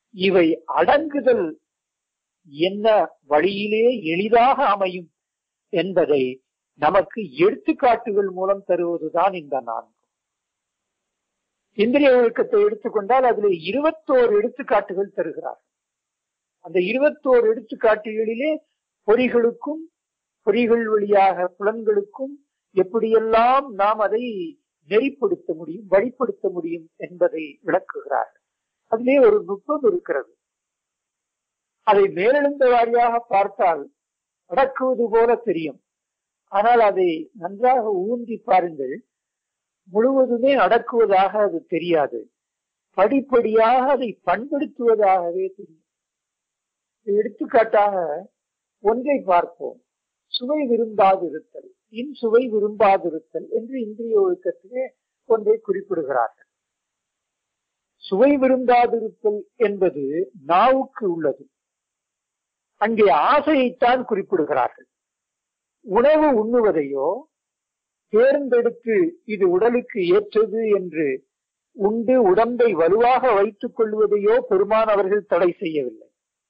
இவை அடங்குதல் என்ன வழியிலே எளிதாக அமையும் என்பதை நமக்கு எடுத்துக்காட்டுகள் மூலம் தருவதுதான் இந்த நான்கு இந்திரிய ஒழுக்கத்தை எடுத்துக்கொண்டால் அதில் இருபத்தோரு எடுத்துக்காட்டுகள் தருகிறார் அந்த இருபத்தோரு எடுத்துக்காட்டுகளிலே பொறிகளுக்கும் பொறிகள் வழியாக புலன்களுக்கும் எப்படியெல்லாம் நாம் அதை நெறிப்படுத்த முடியும் வழிப்படுத்த முடியும் என்பதை விளக்குகிறார் அதிலே ஒரு நுட்பம் இருக்கிறது அதை மேலெழுந்த வாரியாக பார்த்தால் அடக்குவது போல தெரியும் ஆனால் அதை நன்றாக ஊன்றி பாருங்கள் முழுவதுமே அடக்குவதாக அது தெரியாது படிப்படியாக அதை பண்படுத்துவதாகவே தெரியும் எடுத்துக்காட்டாக ஒன்றை பார்ப்போம் சுவை விரும்பாதிருத்தல் இன் சுவை விரும்பாதிருத்தல் என்று இந்திரிய ஒழுக்கத்திலே ஒன்றை குறிப்பிடுகிறார்கள் சுவை விரும்பாதிருத்தல் என்பது நாவுக்கு உள்ளது அங்கே ஆசையைத்தான் குறிப்பிடுகிறார்கள் உணவு உண்ணுவதையோ தேர்ந்தெடுத்து இது உடலுக்கு ஏற்றது என்று உண்டு உடம்பை வலுவாக வைத்துக் கொள்வதையோ பெருமான் அவர்கள் தடை செய்யவில்லை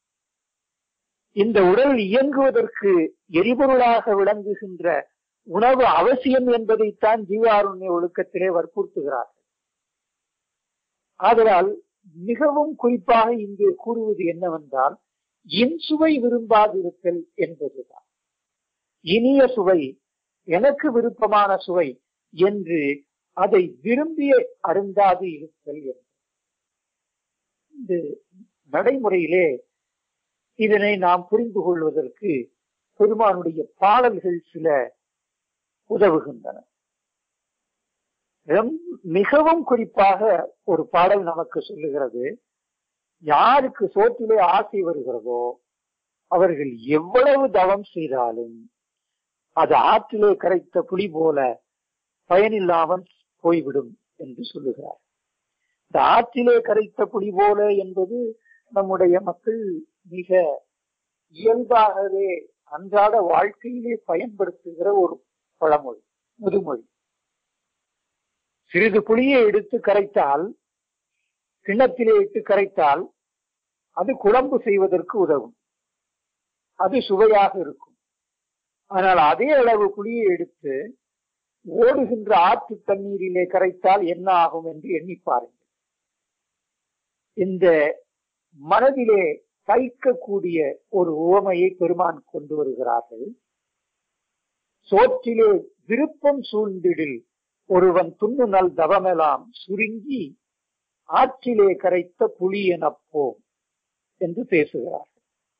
இந்த உடல் இயங்குவதற்கு எரிபொருளாக விளங்குகின்ற உணவு அவசியம் என்பதைத்தான் ஜீவாருண்ய ஒழுக்கத்திலே வற்புறுத்துகிறார்கள் ஆதலால் மிகவும் குறிப்பாக இங்கே கூறுவது என்னவென்றால் இன்சுவை விரும்பாதிருத்தல் என்பதுதான் இனிய சுவை எனக்கு விருப்பமான சுவை என்று அதை விரும்பிய அருந்தாது இருத்தல் என்று இந்த நடைமுறையிலே இதனை நாம் புரிந்து கொள்வதற்கு பெருமானுடைய பாடல்கள் சில உதவுகின்றன மிகவும் குறிப்பாக ஒரு பாடல் நமக்கு சொல்லுகிறது யாருக்கு சோற்றிலே ஆசை வருகிறதோ அவர்கள் எவ்வளவு தவம் செய்தாலும் அது ஆற்றிலே கரைத்த புலி போல பயனில்லாமல் போய்விடும் என்று சொல்லுகிறார் இந்த ஆற்றிலே கரைத்த புலி போல என்பது நம்முடைய மக்கள் மிக இயல்பாகவே அன்றாட வாழ்க்கையிலே பயன்படுத்துகிற ஒரு பழமொழி முதுமொழி சிறிது புளியை எடுத்து கரைத்தால் கிண்ணத்திலே இட்டு கரைத்தால் அது குழம்பு செய்வதற்கு உதவும் அது சுவையாக இருக்கும் ஆனால் அதே அளவு புளியை எடுத்து ஓடுகின்ற ஆற்று தண்ணீரிலே கரைத்தால் என்ன ஆகும் என்று எண்ணி பாருங்கள் இந்த மனதிலே தைக்கக்கூடிய ஒரு உவமையை பெருமான் கொண்டு வருகிறார்கள் சோற்றிலே விருப்பம் சூழ்ந்திடில் ஒருவன் துண்ணு நல் தவமெல்லாம் சுருங்கி ஆற்றிலே கரைத்த புலி எனப்போம் என்று பேசுகிறார்கள்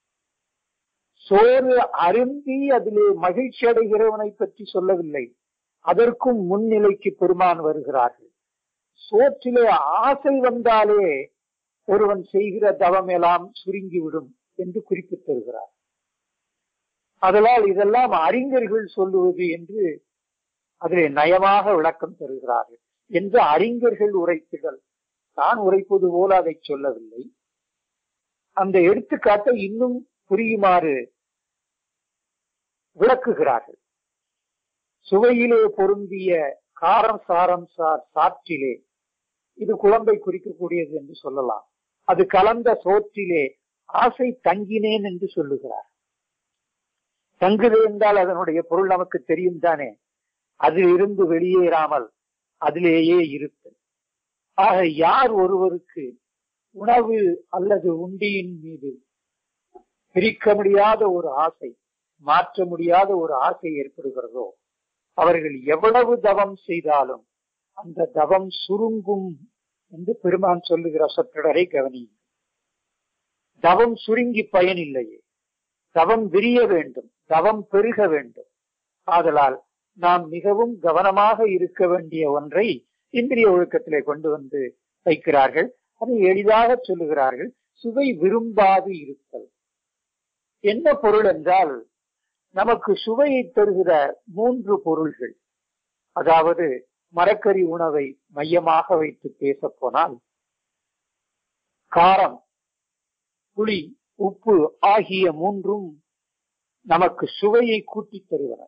சோறு அருந்தி அதிலே மகிழ்ச்சி அடைகிறவனை பற்றி சொல்லவில்லை அதற்கும் முன்னிலைக்கு பெருமான் வருகிறார்கள் சோற்றிலே ஆசை வந்தாலே ஒருவன் செய்கிற தவம் எல்லாம் சுருங்கிவிடும் என்று குறிப்பிட்டு தருகிறார் அதனால் இதெல்லாம் அறிஞர்கள் சொல்லுவது என்று அதிலே நயமாக விளக்கம் தருகிறார்கள் என்று அறிஞர்கள் உரைத்துகள் தான் உரைப்பது போல அதை சொல்லவில்லை அந்த எடுத்துக்காட்டை இன்னும் புரியுமாறு விளக்குகிறார்கள் சுவையிலே பொருந்திய காரம் சாரம் சார் சாற்றிலே இது குழம்பை குறிக்கக்கூடியது என்று சொல்லலாம் அது கலந்த சோற்றிலே ஆசை தங்கினேன் என்று சொல்லுகிறார் தங்குது என்றால் அதனுடைய பொருள் நமக்கு தெரியும் தானே அதில் இருந்து வெளியேறாமல் அதிலேயே இருத்தல் ஆக யார் ஒருவருக்கு உணவு அல்லது உண்டியின் மீது பிரிக்க முடியாத ஒரு ஆசை மாற்ற முடியாத ஒரு ஆசை ஏற்படுகிறதோ அவர்கள் எவ்வளவு தவம் செய்தாலும் அந்த தவம் சுருங்கும் என்று பெருமான் சொல்லுகிற சொற்றொடரை கவனி தவம் சுருங்கி பயனில்லையே தவம் விரிய வேண்டும் தவம் பெருக வேண்டும் ஆதலால் நாம் மிகவும் கவனமாக இருக்க வேண்டிய ஒன்றை இந்திரிய ஒழுக்கத்திலே கொண்டு வந்து வைக்கிறார்கள் அதை எளிதாக சொல்லுகிறார்கள் சுவை விரும்பாது இருத்தல் என்ன பொருள் என்றால் நமக்கு சுவையை தருகிற மூன்று பொருள்கள் அதாவது மரக்கறி உணவை மையமாக வைத்து பேச போனால் காரம் புளி உப்பு ஆகிய மூன்றும் நமக்கு சுவையை கூட்டி தருவன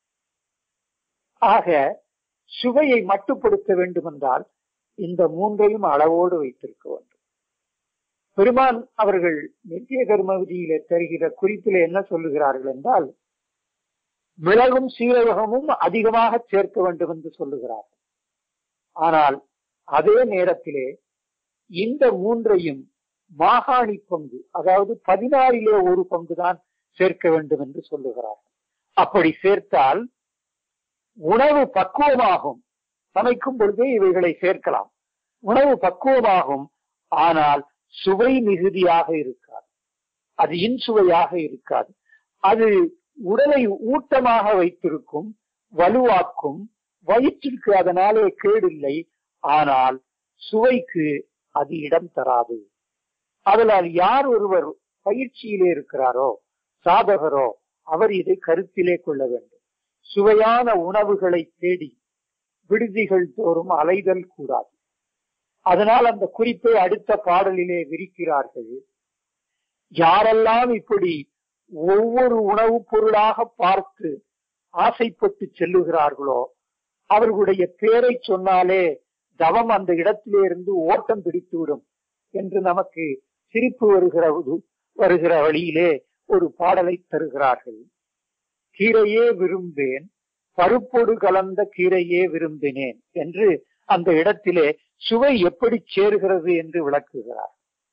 ஆக சுவையை மட்டுப்படுத்த வேண்டும் என்றால் இந்த மூன்றையும் அளவோடு வைத்திருக்க வேண்டும் பெருமான் அவர்கள் நித்திய கர்ம விதியிலே தருகிற குறிப்பிலே என்ன சொல்லுகிறார்கள் என்றால் மிளகும் சீரகமும் அதிகமாக சேர்க்க வேண்டும் என்று சொல்லுகிறார்கள் ஆனால் அதே நேரத்திலே இந்த மூன்றையும் மாகாணி பங்கு அதாவது பதினாறிலே ஒரு பங்குதான் சேர்க்க வேண்டும் என்று சொல்லுகிறார்கள் அப்படி சேர்த்தால் உணவு பக்குவமாகும் சமைக்கும் பொழுதே இவைகளை சேர்க்கலாம் உணவு பக்குவமாகும் ஆனால் சுவை மிகுதியாக இருக்காது அது இன்சுவையாக இருக்காது அது உடலை ஊட்டமாக வைத்திருக்கும் வலுவாக்கும் வயிற்றிற்கு அதனாலே கேடில்லை ஆனால் சுவைக்கு அது இடம் தராது அதனால் யார் ஒருவர் பயிற்சியிலே இருக்கிறாரோ சாதகரோ அவர் இதை கருத்திலே கொள்ள வேண்டும் சுவையான உணவுகளை தேடி விடுதிகள் தோறும் அலைதல் கூடாது அதனால் அந்த குறிப்பை அடுத்த பாடலிலே விரிக்கிறார்கள் யாரெல்லாம் இப்படி ஒவ்வொரு உணவுப் பொருளாக பார்த்து ஆசைப்பட்டு செல்லுகிறார்களோ அவர்களுடைய பேரை சொன்னாலே தவம் அந்த இடத்திலே இருந்து ஓட்டம் பிடித்துவிடும் என்று நமக்கு சிரிப்பு வருகிற வருகிற வழியிலே ஒரு பாடலை தருகிறார்கள் கீரையே விரும்பேன் பருப்பொடு கலந்த கீரையே விரும்பினேன் என்று அந்த இடத்திலே சுவை எப்படி சேருகிறது என்று விளக்குகிறார்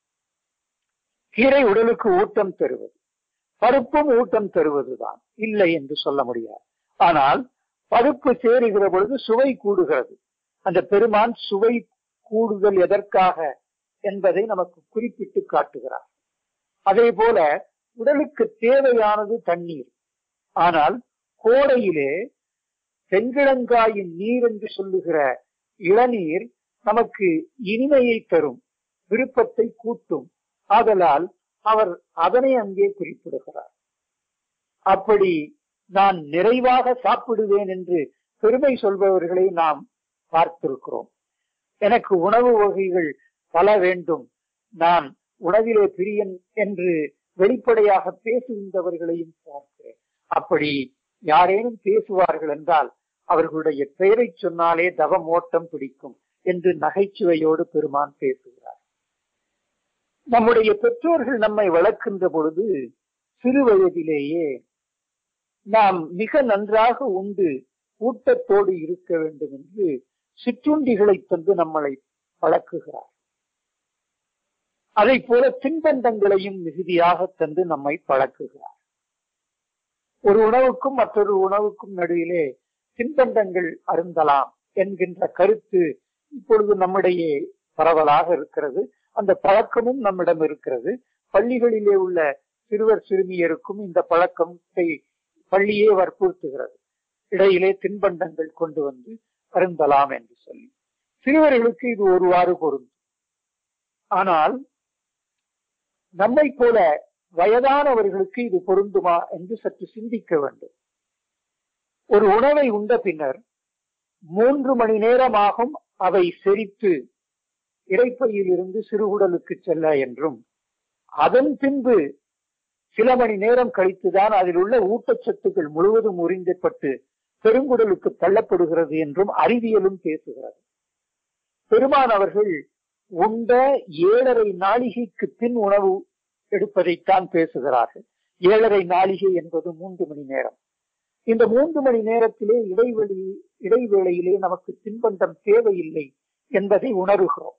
கீரை உடலுக்கு ஊட்டம் தருவது பருப்பும் ஊட்டம் தருவதுதான் இல்லை என்று சொல்ல முடியாது ஆனால் பருப்பு சேருகிற பொழுது சுவை கூடுகிறது அந்த பெருமான் சுவை கூடுதல் எதற்காக என்பதை நமக்கு குறிப்பிட்டு காட்டுகிறார் அதே போல உடலுக்கு தேவையானது தண்ணீர் ஆனால் கோடையிலே செங்கிழங்காயின் நீர் என்று சொல்லுகிற இளநீர் நமக்கு இனிமையை தரும் விருப்பத்தை கூட்டும் ஆதலால் அவர் அதனை அங்கே குறிப்பிடுகிறார் அப்படி நான் நிறைவாக சாப்பிடுவேன் என்று பெருமை சொல்பவர்களை நாம் பார்த்திருக்கிறோம் எனக்கு உணவு வகைகள் பல வேண்டும் நான் உணவிலே பிரியன் என்று வெளிப்படையாக பேசுகின்றவர்களையும் பார்க்கிறேன் அப்படி யாரேனும் பேசுவார்கள் என்றால் அவர்களுடைய பெயரை சொன்னாலே தவம் ஓட்டம் பிடிக்கும் என்று நகைச்சுவையோடு பெருமான் பேசுகிறார் நம்முடைய பெற்றோர்கள் நம்மை வளர்க்கின்ற பொழுது சிறு வயதிலேயே நாம் மிக நன்றாக உண்டு ஊட்டத்தோடு இருக்க வேண்டும் என்று சிற்றுண்டிகளை தந்து நம்மளை பழக்குகிறார் அதை போல தின்பண்டங்களையும் மிகுதியாக தந்து நம்மை பழக்குகிறார் ஒரு உணவுக்கும் மற்றொரு உணவுக்கும் நடுவிலே தின்பண்டங்கள் அருந்தலாம் என்கின்ற கருத்து இப்பொழுது நம்மிடையே பரவலாக இருக்கிறது அந்த பழக்கமும் நம்மிடம் இருக்கிறது பள்ளிகளிலே உள்ள சிறுவர் சிறுமியருக்கும் இந்த பழக்கத்தை பள்ளியே வற்புறுத்துகிறது இடையிலே தின்பண்டங்கள் கொண்டு வந்து அருந்தலாம் என்று சொல்லி சிறுவர்களுக்கு இது ஒருவாறு பொருந்தும் ஆனால் நம்மை போல வயதானவர்களுக்கு இது பொருந்துமா என்று சற்று சிந்திக்க வேண்டும் ஒரு உணவை உண்ட பின்னர் மூன்று மணி நேரமாகும் அவை செரித்து இறைப்பையில் இருந்து சிறுகுடலுக்கு செல்ல என்றும் அதன் பின்பு சில மணி நேரம் கழித்துதான் அதில் உள்ள ஊட்டச்சத்துக்கள் முழுவதும் உறிஞ்சப்பட்டு பெருங்குடலுக்கு தள்ளப்படுகிறது என்றும் அறிவியலும் பேசுகிறது பெருமான் அவர்கள் உண்ட ஏழரை நாளிகைக்கு பின் உணவு எடுப்பதைத்தான் பேசுகிறார்கள் ஏழரை நாளிகை என்பது மூன்று மணி நேரம் இந்த மூன்று மணி நேரத்திலே இடைவெளி இடைவேளையிலே நமக்கு தின்பண்டம் தேவையில்லை என்பதை உணர்கிறோம்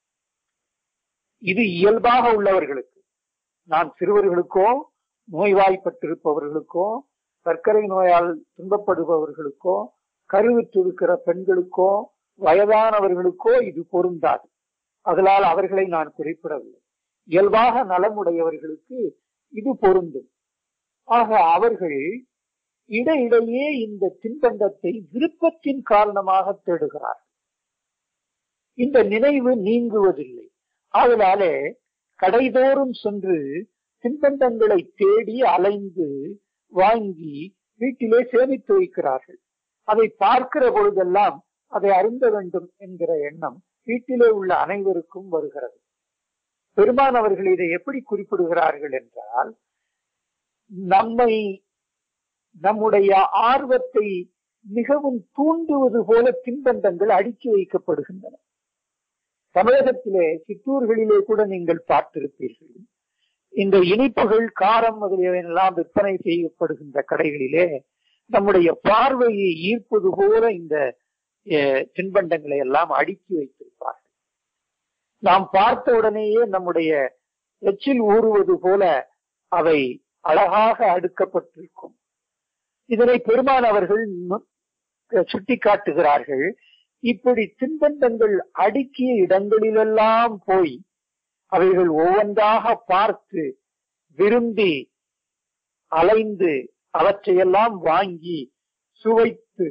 இது இயல்பாக உள்ளவர்களுக்கு நான் சிறுவர்களுக்கோ நோய்வாய்ப்பட்டிருப்பவர்களுக்கோ சர்க்கரை நோயால் துன்பப்படுபவர்களுக்கோ கருவிற்றிருக்கிற பெண்களுக்கோ வயதானவர்களுக்கோ இது பொருந்தாது அதனால் அவர்களை நான் குறிப்பிடவில்லை இயல்பாக நலமுடையவர்களுக்கு இது பொருந்தும் ஆக அவர்கள் இடையிடையே இந்த தின்பண்டத்தை விருப்பத்தின் காரணமாக தேடுகிறார் இந்த நினைவு நீங்குவதில்லை அதனாலே கடைதோறும் சென்று தின்பண்டங்களை தேடி அலைந்து வாங்கி வீட்டிலே சேமித்து வைக்கிறார்கள் அதை பார்க்கிற பொழுதெல்லாம் அதை அருந்த வேண்டும் என்கிற எண்ணம் வீட்டிலே உள்ள அனைவருக்கும் வருகிறது பெருமான் அவர்கள் இதை எப்படி குறிப்பிடுகிறார்கள் என்றால் நம்மை நம்முடைய ஆர்வத்தை மிகவும் தூண்டுவது போல தின்பண்டங்கள் அடுக்கி வைக்கப்படுகின்றன தமிழகத்திலே சிற்றூர்களிலே கூட நீங்கள் பார்த்திருப்பீர்கள் இந்த இனிப்புகள் காரம் முதலியவையெல்லாம் விற்பனை செய்யப்படுகின்ற கடைகளிலே நம்முடைய பார்வையை ஈர்ப்பது போல இந்த அஹ், தின்பண்டங்களை எல்லாம் அடுக்கி வைத்திருப்பார்கள் நாம் பார்த்த உடனேயே நம்முடைய எச்சில் ஊறுவது போல அவை அழகாக அடுக்கப்பட்டிருக்கும் இதனை பெருமான் அவர்கள் நு- சுட்டி காட்டுகிறார்கள் இப்படி தின்பண்டங்கள் அடுக்கிய இடங்களிலெல்லாம் போய் அவைகள் ஒவ்வொன்றாக பார்த்து விரும்பி அலைந்து அவற்றையெல்லாம் வாங்கி சுவைத்து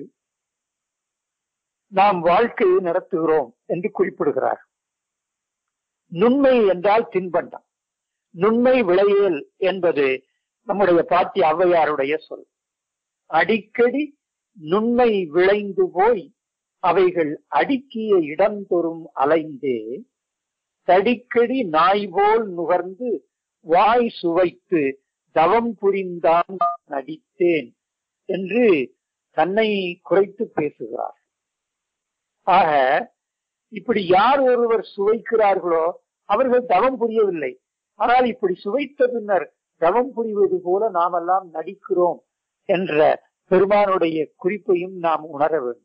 நாம் வாழ்க்கையை நடத்துகிறோம் என்று குறிப்பிடுகிறார் நுண்மை என்றால் தின்பண்டம் நுண்மை விளையல் என்பது நம்முடைய பாட்டி ஔவையாருடைய சொல் அடிக்கடி நுண்மை விளைந்து போய் அவைகள் அடுக்கிய இடந்தொறும் அலைந்தே தடிக்கடி நாய் போல் நுகர்ந்து வாய் சுவைத்து தவம் புரிந்தான் நடித்தேன் என்று தன்னை குறைத்து பேசுகிறார் ஆக இப்படி யார் ஒருவர் சுவைக்கிறார்களோ அவர்கள் தவம் புரியவில்லை ஆனால் இப்படி சுவைத்த பின்னர் தவம் புரிவது போல நாமெல்லாம் நடிக்கிறோம் என்ற பெருமானுடைய குறிப்பையும் நாம் உணர வேண்டும்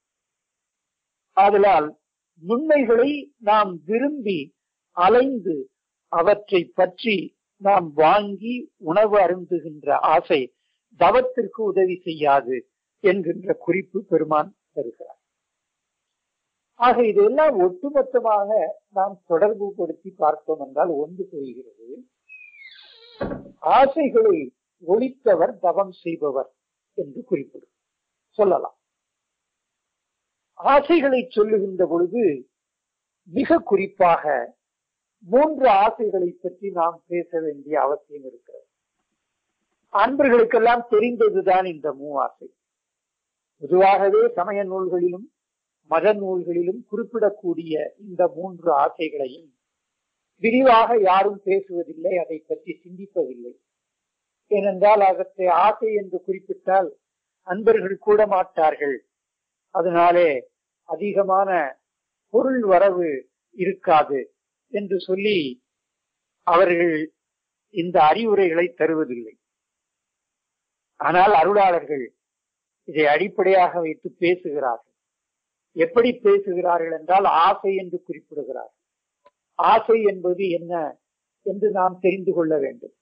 ஆதலால் நுண்மைகளை நாம் விரும்பி அலைந்து அவற்றை பற்றி நாம் வாங்கி உணவு அருந்துகின்ற ஆசை தவத்திற்கு உதவி செய்யாது என்கின்ற குறிப்பு பெருமான் தருகிறார் ஆக இதெல்லாம் ஒட்டுமொத்தமாக நாம் தொடர்பு படுத்தி பார்த்தோம் என்றால் ஒன்று புரிகிறது ஆசைகளை ஒழித்தவர் தவம் செய்பவர் என்று குறிப்பிடும் சொல்லலாம் ஆசைகளை சொல்லுகின்ற பொழுது மிக குறிப்பாக மூன்று ஆசைகளை பற்றி நாம் பேச வேண்டிய அவசியம் இருக்கிறது அன்பர்களுக்கெல்லாம் தெரிந்ததுதான் இந்த மூ ஆசை பொதுவாகவே சமய நூல்களிலும் மத நூல்களிலும் குறிப்பிடக்கூடிய இந்த மூன்று ஆசைகளையும் விரிவாக யாரும் பேசுவதில்லை அதை பற்றி சிந்திப்பதில்லை ஏனென்றால் அதற்கு ஆசை என்று குறிப்பிட்டால் அன்பர்கள் கூட மாட்டார்கள் அதனாலே அதிகமான பொருள் வரவு இருக்காது என்று சொல்லி அவர்கள் இந்த அறிவுரைகளை தருவதில்லை ஆனால் அருளாளர்கள் இதை அடிப்படையாக வைத்து பேசுகிறார்கள் எப்படி பேசுகிறார்கள் என்றால் ஆசை என்று குறிப்பிடுகிறார்கள் ஆசை என்பது என்ன என்று நாம் தெரிந்து கொள்ள வேண்டும்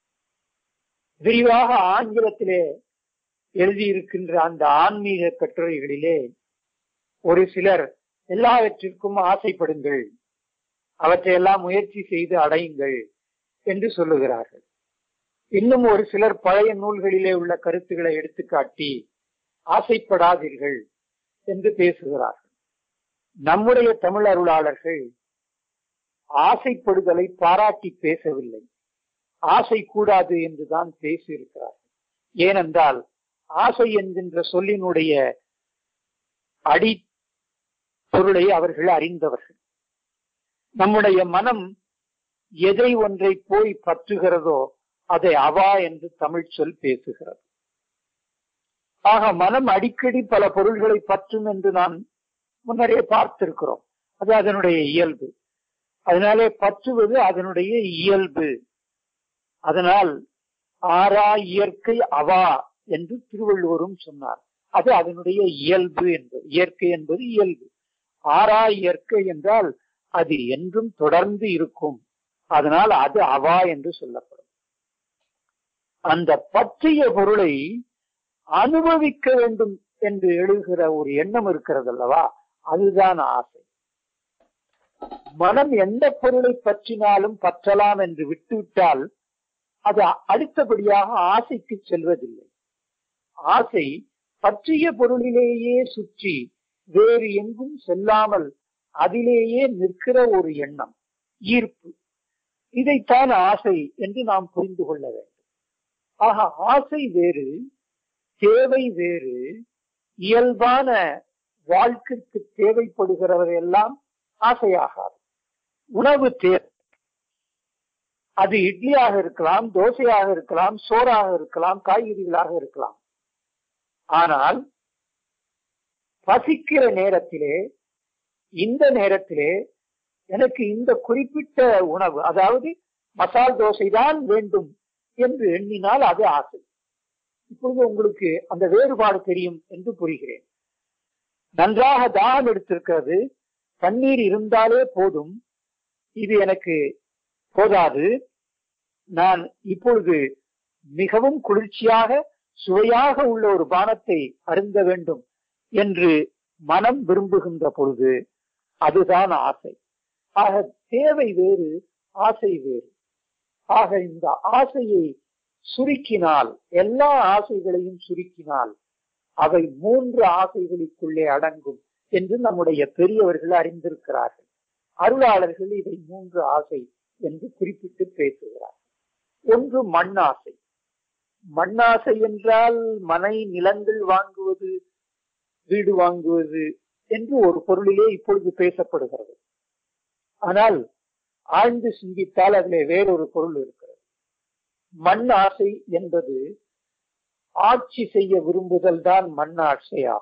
விரிவாக ஆங்கிலத்திலே எழுதியிருக்கின்ற அந்த ஆன்மீக கட்டுரைகளிலே ஒரு சிலர் எல்லாவற்றிற்கும் ஆசைப்படுங்கள் அவற்றையெல்லாம் முயற்சி செய்து அடையுங்கள் என்று சொல்லுகிறார்கள் இன்னும் ஒரு சிலர் பழைய நூல்களிலே உள்ள கருத்துக்களை எடுத்துக்காட்டி ஆசைப்படாதீர்கள் என்று பேசுகிறார்கள் நம்முடைய தமிழ் அருளாளர்கள் ஆசைப்படுதலை பாராட்டி பேசவில்லை ஆசை கூடாது என்றுதான் பேசியிருக்கிறார்கள் ஏனென்றால் ஆசை என்கின்ற சொல்லினுடைய அடி பொருளை அவர்கள் அறிந்தவர்கள் நம்முடைய மனம் எதை ஒன்றை போய் பற்றுகிறதோ அதை அவா என்று தமிழ் சொல் பேசுகிறது ஆக மனம் அடிக்கடி பல பொருள்களை பற்றும் என்று நான் முன்னரே பார்த்திருக்கிறோம் அது அதனுடைய இயல்பு அதனாலே பற்றுவது அதனுடைய இயல்பு அதனால் ஆறா இயற்கை அவா என்று திருவள்ளுவரும் சொன்னார் அது அதனுடைய இயல்பு என்பது இயற்கை என்பது இயல்பு ஆறா இயற்கை என்றால் அது என்றும் தொடர்ந்து இருக்கும் அதனால் அது அவா என்று சொல்லப்படும் அந்த பற்றிய பொருளை அனுபவிக்க வேண்டும் என்று எழுகிற ஒரு எண்ணம் இருக்கிறது அல்லவா அதுதான் ஆசை மனம் எந்த பொருளை பற்றினாலும் பற்றலாம் என்று விட்டுவிட்டால் அது அடுத்தபடியாக ஆசைக்கு செல்வதில்லை ஆசை பற்றிய பொருளிலேயே சுற்றி வேறு எங்கும் செல்லாமல் அதிலேயே நிற்கிற ஒரு எண்ணம் ஈர்ப்பு இதைத்தான் ஆசை என்று நாம் புரிந்து கொள்ள வேண்டும் ஆக ஆசை வேறு தேவை வேறு இயல்பான வாழ்க்கைக்கு தேவைப்படுகிறவரையெல்லாம் ஆசையாகாது உணவு தேவை அது இட்லியாக இருக்கலாம் தோசையாக இருக்கலாம் சோறாக இருக்கலாம் காய்கறிகளாக இருக்கலாம் ஆனால் பசிக்கிற நேரத்திலே இந்த நேரத்திலே எனக்கு இந்த குறிப்பிட்ட உணவு அதாவது மசால் தோசை தான் வேண்டும் என்று எண்ணினால் அது ஆசை இப்பொழுது உங்களுக்கு அந்த வேறுபாடு தெரியும் என்று புரிகிறேன் நன்றாக தாகம் எடுத்திருக்கிறது தண்ணீர் இருந்தாலே போதும் இது எனக்கு போதாது நான் இப்பொழுது மிகவும் குளிர்ச்சியாக சுவையாக உள்ள ஒரு பானத்தை அருந்த வேண்டும் என்று மனம் விரும்புகின்ற பொழுது அதுதான் ஆசை ஆக தேவை வேறு ஆசை வேறு ஆக இந்த ஆசையை சுருக்கினால் எல்லா ஆசைகளையும் சுருக்கினால் அவை மூன்று ஆசைகளுக்குள்ளே அடங்கும் என்று நம்முடைய பெரியவர்கள் அறிந்திருக்கிறார்கள் அருளாளர்கள் இதை மூன்று ஆசை என்று குறிப்பிட்டு பேசுகிறார் ஒன்று மண்ணாசை மண்ணாசை என்றால் மனை நிலங்கள் வாங்குவது வீடு வாங்குவது என்று ஒரு பொருளிலே இப்பொழுது பேசப்படுகிறது ஆனால் ஆழ்ந்து சிந்தித்தால் அதிலே வேறொரு பொருள் இருக்கிறது மண் ஆசை என்பது ஆட்சி செய்ய விரும்புதல் தான் மண் ஆசையாகும்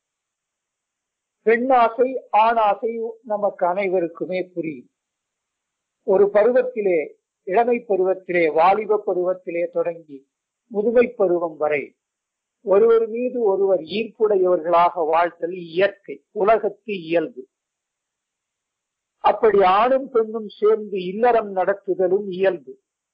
பெண் ஆசை ஆண் ஆசை நமக்கு அனைவருக்குமே புரியும் ஒரு பருவத்திலே இளமை பருவத்திலே வாலிப பருவத்திலே தொடங்கி முதுமை பருவம் வரை ஒருவர் மீது ஒருவர் ஈர்ப்புடையவர்களாக வாழ்த்தல் இயற்கை உலகத்து இயல்பு அப்படி ஆணும் பெண்ணும் சேர்ந்து இல்லறம் நடத்துதலும் இயல்பு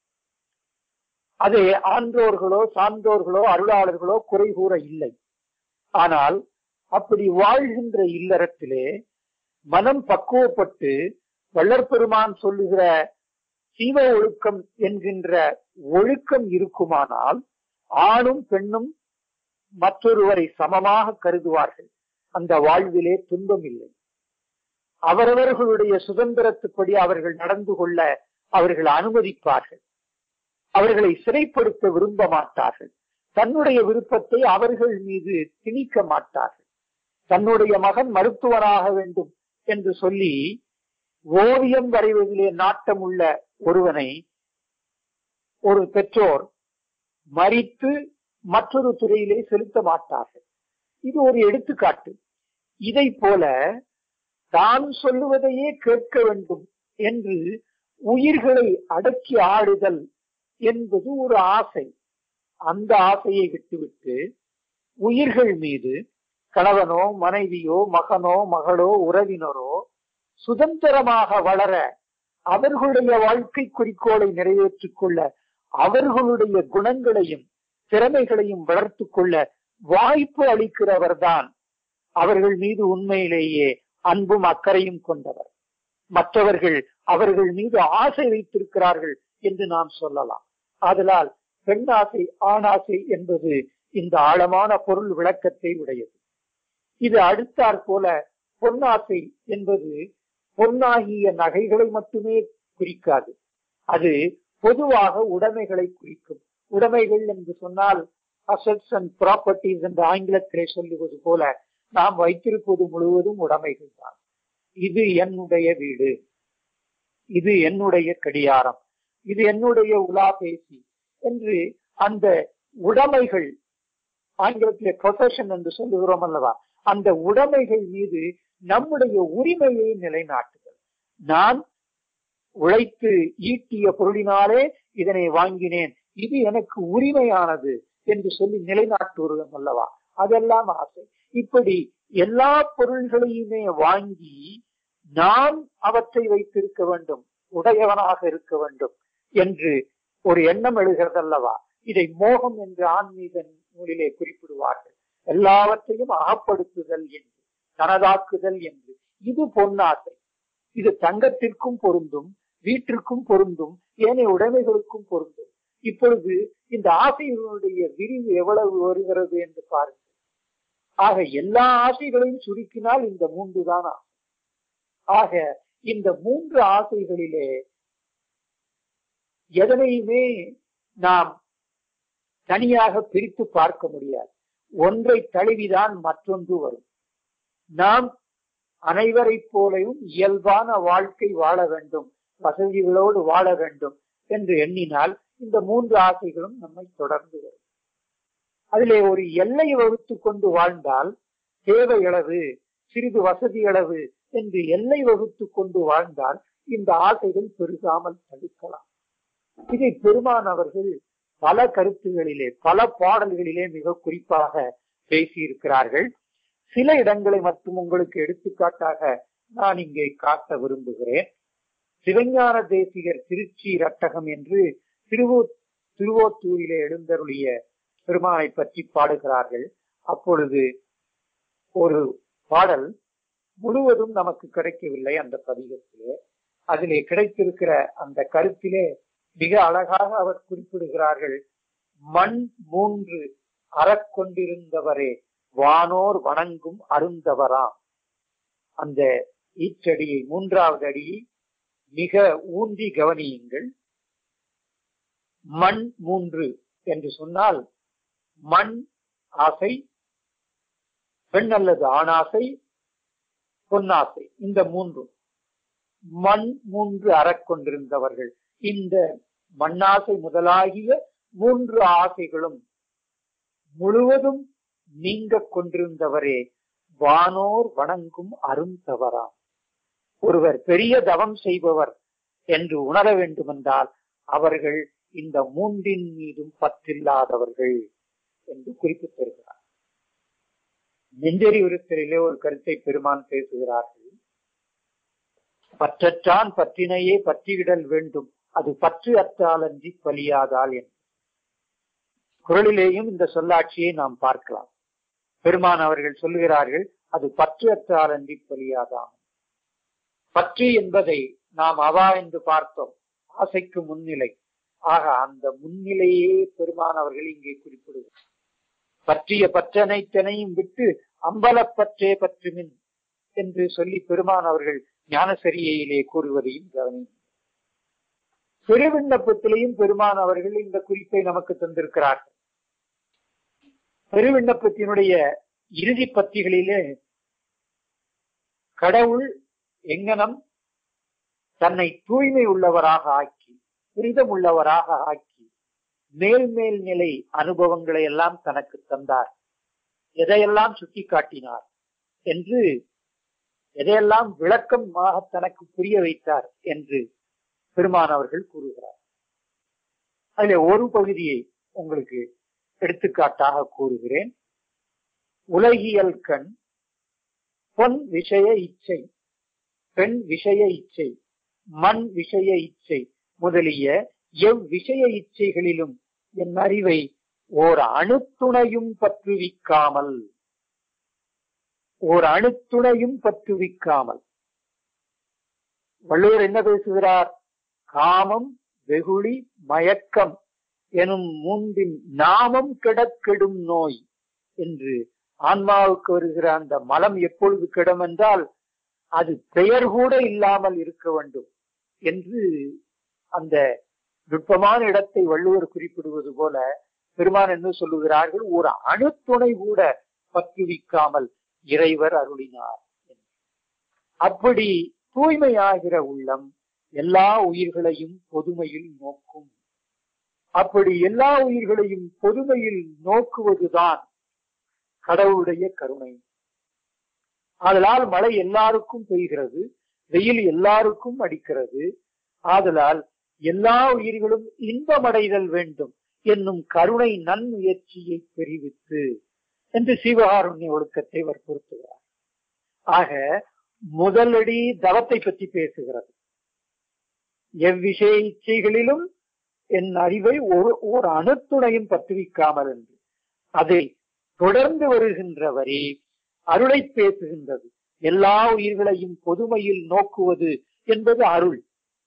அதை ஆன்றோர்களோ சான்றோர்களோ அருளாளர்களோ குறை கூற இல்லை ஆனால் அப்படி வாழ்கின்ற இல்லறத்திலே மனம் பக்குவப்பட்டு வள்ளற்பெருமான் சொல்லுகிற சீவ ஒழுக்கம் என்கின்ற ஒழுக்கம் இருக்குமானால் ஆணும் பெண்ணும் மற்றொருவரை சமமாக கருதுவார்கள் அந்த வாழ்விலே துன்பம் இல்லை அவரவர்களுடைய சுதந்திரத்துப்படி அவர்கள் நடந்து கொள்ள அவர்கள் அனுமதிப்பார்கள் அவர்களை சிறைப்படுத்த விரும்ப மாட்டார்கள் தன்னுடைய விருப்பத்தை அவர்கள் மீது திணிக்க மாட்டார்கள் தன்னுடைய மகன் மருத்துவராக வேண்டும் என்று சொல்லி ஓவியம் வரைவதிலே நாட்டம் உள்ள ஒருவனை ஒரு பெற்றோர் மறித்து மற்றொரு துறையிலே செலுத்த மாட்டார்கள் இது ஒரு எடுத்துக்காட்டு இதை போல தான் சொல்லுவதையே கேட்க வேண்டும் என்று உயிர்களை அடக்கி ஆடுதல் என்பது ஒரு ஆசை அந்த ஆசையை விட்டுவிட்டு உயிர்கள் மீது கணவனோ மனைவியோ மகனோ மகளோ உறவினரோ சுதந்திரமாக வளர அவர்களுடைய வாழ்க்கை குறிக்கோளை நிறைவேற்றிக் கொள்ள அவர்களுடைய குணங்களையும் திறமைகளையும் வளர்த்து கொள்ள வாய்ப்பு அளிக்கிறவர்தான் அவர்கள் மீது உண்மையிலேயே அன்பும் அக்கறையும் கொண்டவர் மற்றவர்கள் அவர்கள் மீது ஆசை வைத்திருக்கிறார்கள் என்று நாம் சொல்லலாம் ஆதலால் பெண் ஆசை ஆணாசை என்பது இந்த ஆழமான பொருள் விளக்கத்தை உடையது இது அடுத்தாற் போல பொன்னாசை என்பது பொன்னாகிய நகைகளை மட்டுமே குறிக்காது அது பொதுவாக உடைமைகளை குறிக்கும் உடைமைகள் என்று சொன்னால் அசட்ஸ் அண்ட் ப்ராப்பர்ட்டிஸ் என்று ஆங்கிலத்திலே சொல்லுவது போல நாம் வைத்திருப்பது முழுவதும் உடைமைகள் தான் இது என்னுடைய வீடு இது என்னுடைய கடியாரம் இது என்னுடைய உலா பேசி என்று அந்த உடைமைகள் ஆங்கிலத்திலே பொசஷன் என்று சொல்லுகிறோம் அல்லவா அந்த உடைமைகள் மீது நம்முடைய உரிமையை நிலைநாட்டுதல் நான் உழைத்து ஈட்டிய பொருளினாலே இதனை வாங்கினேன் இது எனக்கு உரிமையானது என்று சொல்லி நிலைநாட்டுகிறோம் அல்லவா அதெல்லாம் ஆசை இப்படி எல்லா பொருள்களையுமே வாங்கி நான் அவற்றை வைத்திருக்க வேண்டும் உடையவனாக இருக்க வேண்டும் என்று ஒரு எண்ணம் எழுகிறது அல்லவா இதை மோகம் என்று ஆன்மீக நூலிலே குறிப்பிடுவார்கள் எல்லாவற்றையும் அகப்படுத்துதல் என்று தனதாக்குதல் என்று இது பொன்னாசை இது தங்கத்திற்கும் பொருந்தும் வீட்டிற்கும் பொருந்தும் ஏனைய உடைமைகளுக்கும் பொருந்தும் இப்பொழுது இந்த ஆசைகளுடைய விரிவு எவ்வளவு வருகிறது என்று பாருங்கள் ஆக எல்லா ஆசைகளையும் சுருக்கினால் இந்த மூன்று தான் ஆசை ஆக இந்த மூன்று ஆசைகளிலே எதனையுமே நாம் தனியாக பிரித்து பார்க்க முடியாது ஒன்றை தழுவிதான் மற்றொன்று வரும் நாம் அனைவரை போலையும் இயல்பான வாழ்க்கை வாழ வேண்டும் வசதிகளோடு வாழ வேண்டும் என்று எண்ணினால் இந்த மூன்று ஆசைகளும் நம்மை தொடர்ந்து வரும் அதிலே ஒரு எல்லை வகுத்து கொண்டு வாழ்ந்தால் தேவை அளவு சிறிது வசதி அளவு என்று எல்லை வகுத்து கொண்டு வாழ்ந்தால் இந்த ஆசைகள் பெருகாமல் தடுக்கலாம் இதை பெருமான் அவர்கள் பல கருத்துகளிலே பல பாடல்களிலே மிக குறிப்பாக பேசியிருக்கிறார்கள் சில இடங்களை மட்டும் உங்களுக்கு எடுத்துக்காட்டாக நான் இங்கே காட்ட விரும்புகிறேன் சிவஞான தேசிகர் திருச்சி ரட்டகம் என்று திருவோ திருவோத்தூரிலே எழுந்தருளிய பெருமானை பற்றி பாடுகிறார்கள் அப்பொழுது ஒரு பாடல் முழுவதும் நமக்கு கிடைக்கவில்லை அந்த பதிகத்திலே அதிலே கிடைத்திருக்கிற அந்த கருத்திலே மிக அழகாக அவர் குறிப்பிடுகிறார்கள் மண் மூன்று அறக்கொண்டிருந்தவரே வானோர் வணங்கும் அருந்தவராம் அந்த ஈச்சடியை மூன்றாவது அடியை மிக ஊன்றி கவனியுங்கள் மண் மூன்று என்று சொன்னால் மண் ஆசை பெண் அல்லது ஆணாசை பொன்னாசை இந்த மூன்றும் மண் மூன்று அறக்கொண்டிருந்தவர்கள் இந்த மண்ணாசை முதலாகிய மூன்று ஆசைகளும் முழுவதும் நீங்க கொண்டிருந்தவரே வானோர் வணங்கும் அருந்தவராம் ஒருவர் பெரிய தவம் செய்பவர் என்று உணர வேண்டுமென்றால் அவர்கள் இந்த மூன்றின் மீதும் பற்றில்லாதவர்கள் என்று குறிப்பிட்டிருக்கிறார் நெஞ்சரி விருத்தரிலே ஒரு கருத்தை பெருமான் பேசுகிறார்கள் பற்றற்றான் பற்றினையே பற்றிவிடல் வேண்டும் அது பற்று அற்றாலன்றி பலியாதால் என்று குரலிலேயும் இந்த சொல்லாட்சியை நாம் பார்க்கலாம் பெருமான் அவர்கள் சொல்லுகிறார்கள் அது பற்று அற்றாலன்றி பலியாதாம் பற்று என்பதை நாம் அவா என்று பார்த்தோம் ஆசைக்கு முன்னிலை ஆக அந்த முன்னிலையே பெருமான் அவர்கள் இங்கே குறிப்பிடுகிறார் பற்றிய பற்றனைத்தனையும் விட்டு அம்பலப்பற்றே பற்றுமின் என்று சொல்லி பெருமான் அவர்கள் ஞானசரியையிலே கூறுவதையும் கவனி பெருவிண்ணப்பத்திலேயும் பெருமான் அவர்கள் இந்த குறிப்பை நமக்கு தந்திருக்கிறார்கள் பெருவிண்ணப்பத்தினுடைய இறுதி பத்திகளிலே கடவுள் எங்கனம் தன்னை தூய்மை உள்ளவராக ஆக்கி புரிதம் உள்ளவராக ஆக்கி மேல் மேல் நிலை அனுபவங்களை எல்லாம் தனக்கு தந்தார் எதையெல்லாம் சுட்டி காட்டினார் என்று எதையெல்லாம் விளக்கமாக தனக்கு புரிய வைத்தார் என்று பெருமானவர்கள் கூறுகிறார் அதில் ஒரு பகுதியை உங்களுக்கு எடுத்துக்காட்டாக கூறுகிறேன் உலகியல் கண் பொன் விஷய இச்சை பெண் விஷய இச்சை மண் விஷய இச்சை முதலிய எவ் விஷய இச்சைகளிலும் என் அறிவை ஓர் அணுத்துணையும் பற்றுவிக்காமல் ஓர் அணுத்துணையும் பற்றுவிக்காமல் வள்ளுவர் என்ன பேசுகிறார் காமம் வெகுளி மயக்கம் எனும் மூன்றின் நாமம் கிடக்கெடும் நோய் என்று ஆன்மாவுக்கு வருகிற அந்த மலம் எப்பொழுது கெடும் என்றால் அது பெயர் கூட இல்லாமல் இருக்க வேண்டும் என்று அந்த நுட்பமான இடத்தை வள்ளுவர் குறிப்பிடுவது போல பெருமான் என்ன சொல்லுகிறார்கள் ஒரு அணுத்துணை கூட பற்றுவிக்காமல் இறைவர் அருளினார் அப்படி தூய்மையாகிற உள்ளம் எல்லா உயிர்களையும் பொதுமையில் நோக்கும் அப்படி எல்லா உயிர்களையும் பொதுமையில் நோக்குவதுதான் கடவுளுடைய கருணை ஆதலால் மழை எல்லாருக்கும் பெய்கிறது வெயில் எல்லாருக்கும் அடிக்கிறது ஆதலால் எல்லா உயிர்களும் இன்பமடைதல் வேண்டும் என்னும் கருணை நன்முயற்சியை தெரிவித்து என்று சிவகாருண்ய ஒழுக்கத்தை வற்புறுத்துகிறார் ஆக முதலடி தவத்தை பற்றி பேசுகிறது எவ்விஷய இச்சைகளிலும் என் அறிவை ஒரு ஓர் அணுத்துணையும் பற்றுவிக்காமல் என்று அதை தொடர்ந்து வருகின்ற வரி அருளை பேசுகின்றது எல்லா உயிர்களையும் பொதுமையில் நோக்குவது என்பது அருள்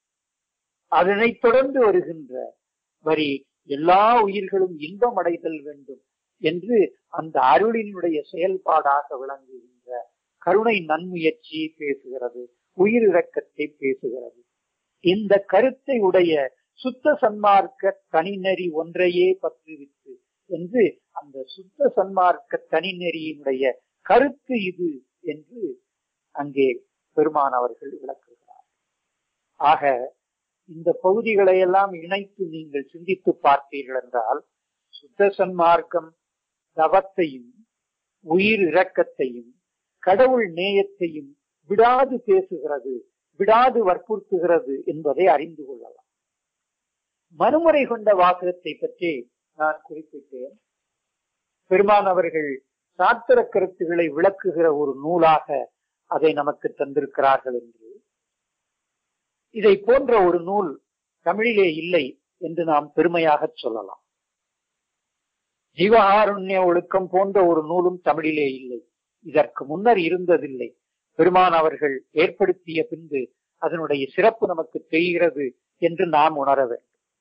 அதனை தொடர்ந்து வருகின்ற வரி எல்லா உயிர்களும் இன்பம் அடைதல் வேண்டும் என்று அந்த அருளினுடைய செயல்பாடாக விளங்குகின்ற கருணை நன்முயற்சியை பேசுகிறது உயிரிழக்கத்தை பேசுகிறது இந்த கருத்தை உடைய சுத்த சன்மார்க்க தனிநெறி ஒன்றையே பற்றுவித்து என்று அந்த சுத்த சன்மார்க்க தனிநெறியினுடைய கருத்து இது என்று அங்கே பெருமான் அவர்கள் விளக்குகிறார் ஆக இந்த பகுதிகளை எல்லாம் இணைத்து நீங்கள் சிந்தித்து பார்த்தீர்கள் என்றால் சுத்த சன்மார்க்கம் தவத்தையும் உயிர் இரக்கத்தையும் கடவுள் நேயத்தையும் விடாது பேசுகிறது விடாது வற்புறுத்துகிறது என்பதை அறிந்து கொள்ளலாம் மறுமுறை கொண்ட வாசகத்தை பற்றி நான் குறிப்பிட்டேன் பெருமான் அவர்கள் சாத்திர கருத்துக்களை விளக்குகிற ஒரு நூலாக அதை நமக்கு தந்திருக்கிறார்கள் என்று இதை போன்ற ஒரு நூல் தமிழிலே இல்லை என்று நாம் பெருமையாக சொல்லலாம் ஜீவகாருண்ய ஒழுக்கம் போன்ற ஒரு நூலும் தமிழிலே இல்லை இதற்கு முன்னர் இருந்ததில்லை பெருமான் அவர்கள் ஏற்படுத்திய பின்பு அதனுடைய சிறப்பு நமக்கு தெரிகிறது என்று நாம் உணர வேண்டும்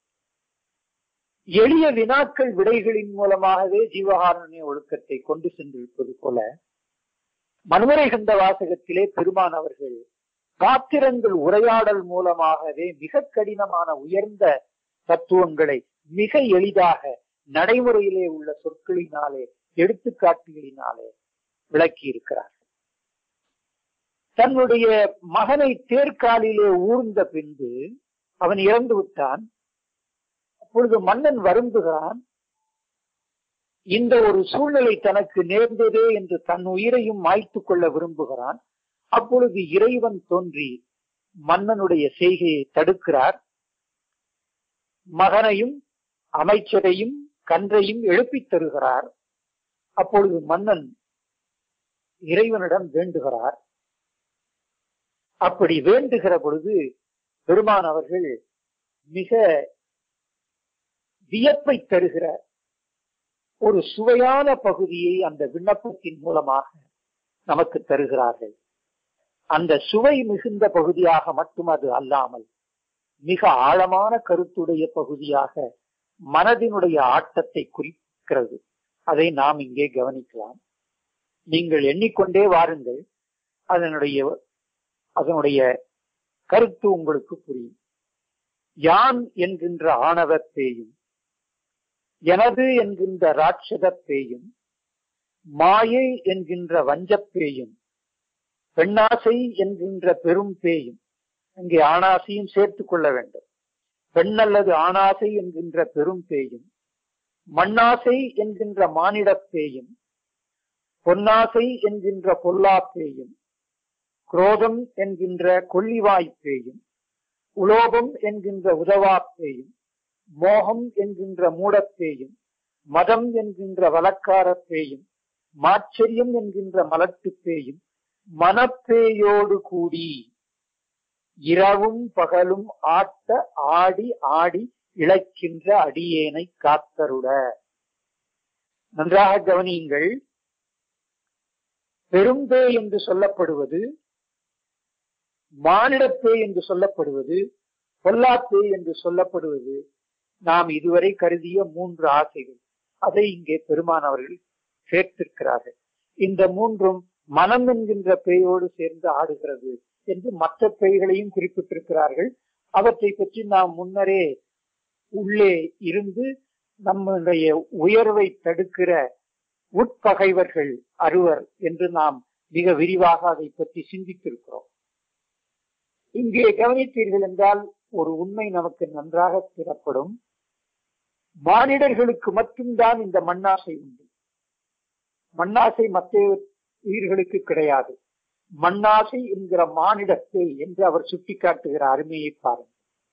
எளிய வினாக்கள் விடைகளின் மூலமாகவே ஜீவகாருண்ய ஒழுக்கத்தை கொண்டு சென்றிருப்பது போல மனுவரை கண்ட வாசகத்திலே பெருமான் அவர்கள் பாத்திரங்கள் உரையாடல் மூலமாகவே மிக கடினமான உயர்ந்த தத்துவங்களை மிக எளிதாக நடைமுறையிலே உள்ள சொற்களினாலே எடுத்துக்காட்டுகளினாலே விளக்கி இருக்கிறார் தன்னுடைய மகனை தேர்காலிலே ஊர்ந்த பின்பு அவன் இறந்து விட்டான் அப்பொழுது மன்னன் வருந்துகிறான் இந்த ஒரு சூழ்நிலை தனக்கு நேர்ந்ததே என்று தன் உயிரையும் மாய்த்து கொள்ள விரும்புகிறான் அப்பொழுது இறைவன் தோன்றி மன்னனுடைய செய்கையை தடுக்கிறார் மகனையும் அமைச்சரையும் கன்றையும் எழுப்பித் தருகிறார் அப்பொழுது மன்னன் இறைவனிடம் வேண்டுகிறார் அப்படி வேண்டுகிற பொழுது பெருமான் அவர்கள் மிக வியப்பை தருகிற ஒரு சுவையான பகுதியை அந்த விண்ணப்பத்தின் மூலமாக நமக்கு தருகிறார்கள் அந்த சுவை மிகுந்த பகுதியாக மட்டும் அது அல்லாமல் மிக ஆழமான கருத்துடைய பகுதியாக மனதினுடைய ஆட்டத்தை குறிக்கிறது அதை நாம் இங்கே கவனிக்கலாம் நீங்கள் எண்ணிக்கொண்டே வாருங்கள் அதனுடைய அதனுடைய கருத்து உங்களுக்கு புரியும் யான் என்கின்ற ஆணவத் பேயும் எனது என்கின்ற ராட்சதப் பேயும் மாயை என்கின்ற வஞ்சப் பேயும் பெண்ணாசை என்கின்ற பெரும் பேயும் அங்கே ஆணாசையும் சேர்த்துக் கொள்ள வேண்டும் பெண் அல்லது ஆணாசை என்கின்ற பெரும் பேயும் மண்ணாசை என்கின்ற மானிடப் பேயும் பொன்னாசை என்கின்ற பொல்லாப் பேயும் குரோதம் என்கின்ற கொல்லிவாய் பேயும் உலோபம் என்கின்ற உதவாப் பேயும் மோகம் என்கின்ற மூடப்பேயும் மதம் என்கின்ற வழக்காரப் பேயும் மாச்சரியம் என்கின்ற மலட்டுப் பேயும் மனப்பேயோடு கூடி இரவும் பகலும் ஆட்ட ஆடி ஆடி இழைக்கின்ற அடியேனை காத்தருட நன்றாக கவனியுங்கள் பெரும்பே என்று சொல்லப்படுவது மானிடப்பே என்று சொல்லப்படுவது பொல்லாப்பே என்று சொல்லப்படுவது நாம் இதுவரை கருதிய மூன்று ஆசைகள் அதை இங்கே பெருமான் அவர்கள் சேர்த்திருக்கிறார்கள் இந்த மூன்றும் மனம் என்கின்ற பேயோடு சேர்ந்து ஆடுகிறது என்று மற்ற பேய்களையும் குறிப்பிட்டிருக்கிறார்கள் அவற்றை பற்றி நாம் முன்னரே உள்ளே இருந்து நம்முடைய உயர்வை தடுக்கிற உட்பகைவர்கள் அறுவர் என்று நாம் மிக விரிவாக அதை பற்றி சிந்தித்திருக்கிறோம் இங்கே கவனித்தீர்கள் என்றால் ஒரு உண்மை நமக்கு நன்றாக திறப்படும் மானிடர்களுக்கு மட்டும்தான் இந்த மண்ணாசை உண்டு மண்ணாசை மற்ற உயிர்களுக்கு கிடையாது மண்ணாசை என்கிற மானிடத்தை என்று அவர் சுட்டிக்காட்டுகிற அருமையை பாருங்கள்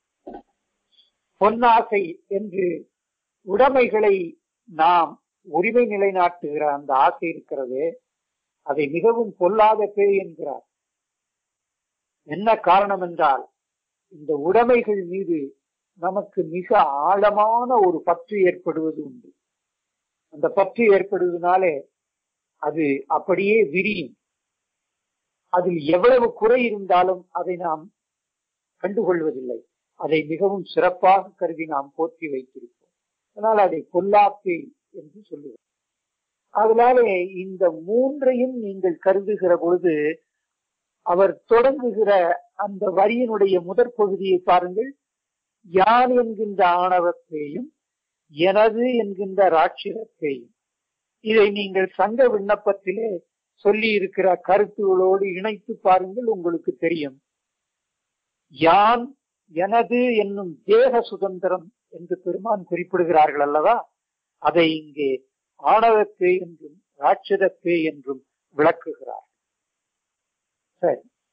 பொன்னாசை என்று உடைமைகளை நாம் உரிமை நிலைநாட்டுகிற அந்த ஆசை இருக்கிறதே அதை மிகவும் பொல்லாத பேய் என்கிறார் என்ன காரணம் என்றால் இந்த உடைமைகள் மீது நமக்கு மிக ஆழமான ஒரு பற்று ஏற்படுவது உண்டு அந்த பற்று ஏற்படுவதனாலே அது அப்படியே விரியும் அதில் எவ்வளவு குறை இருந்தாலும் அதை நாம் கண்டுகொள்வதில்லை அதை மிகவும் சிறப்பாக கருதி நாம் போற்றி வைத்திருப்போம் அதனால் அதை பொல்லாப்பே என்று சொல்லுவோம் அதனாலே இந்த மூன்றையும் நீங்கள் கருதுகிற பொழுது அவர் தொடங்குகிற அந்த வரியினுடைய முதற் பகுதியை பாருங்கள் யான் என்கின்ற ஆணவத்தையும் எனது என்கின்ற ராட்சிரத்தையும் இதை நீங்கள் சங்க விண்ணப்பத்திலே சொல்லி இருக்கிற கருத்துகளோடு இணைத்து பாருங்கள் உங்களுக்கு தெரியும் யான் எனது என்னும் தேக சுதந்திரம் என்று பெருமான் குறிப்பிடுகிறார்கள் அல்லவா அதை இங்கே ஆணவப்பே என்றும் ராட்சதப்பே என்றும் விளக்குகிறார் சரி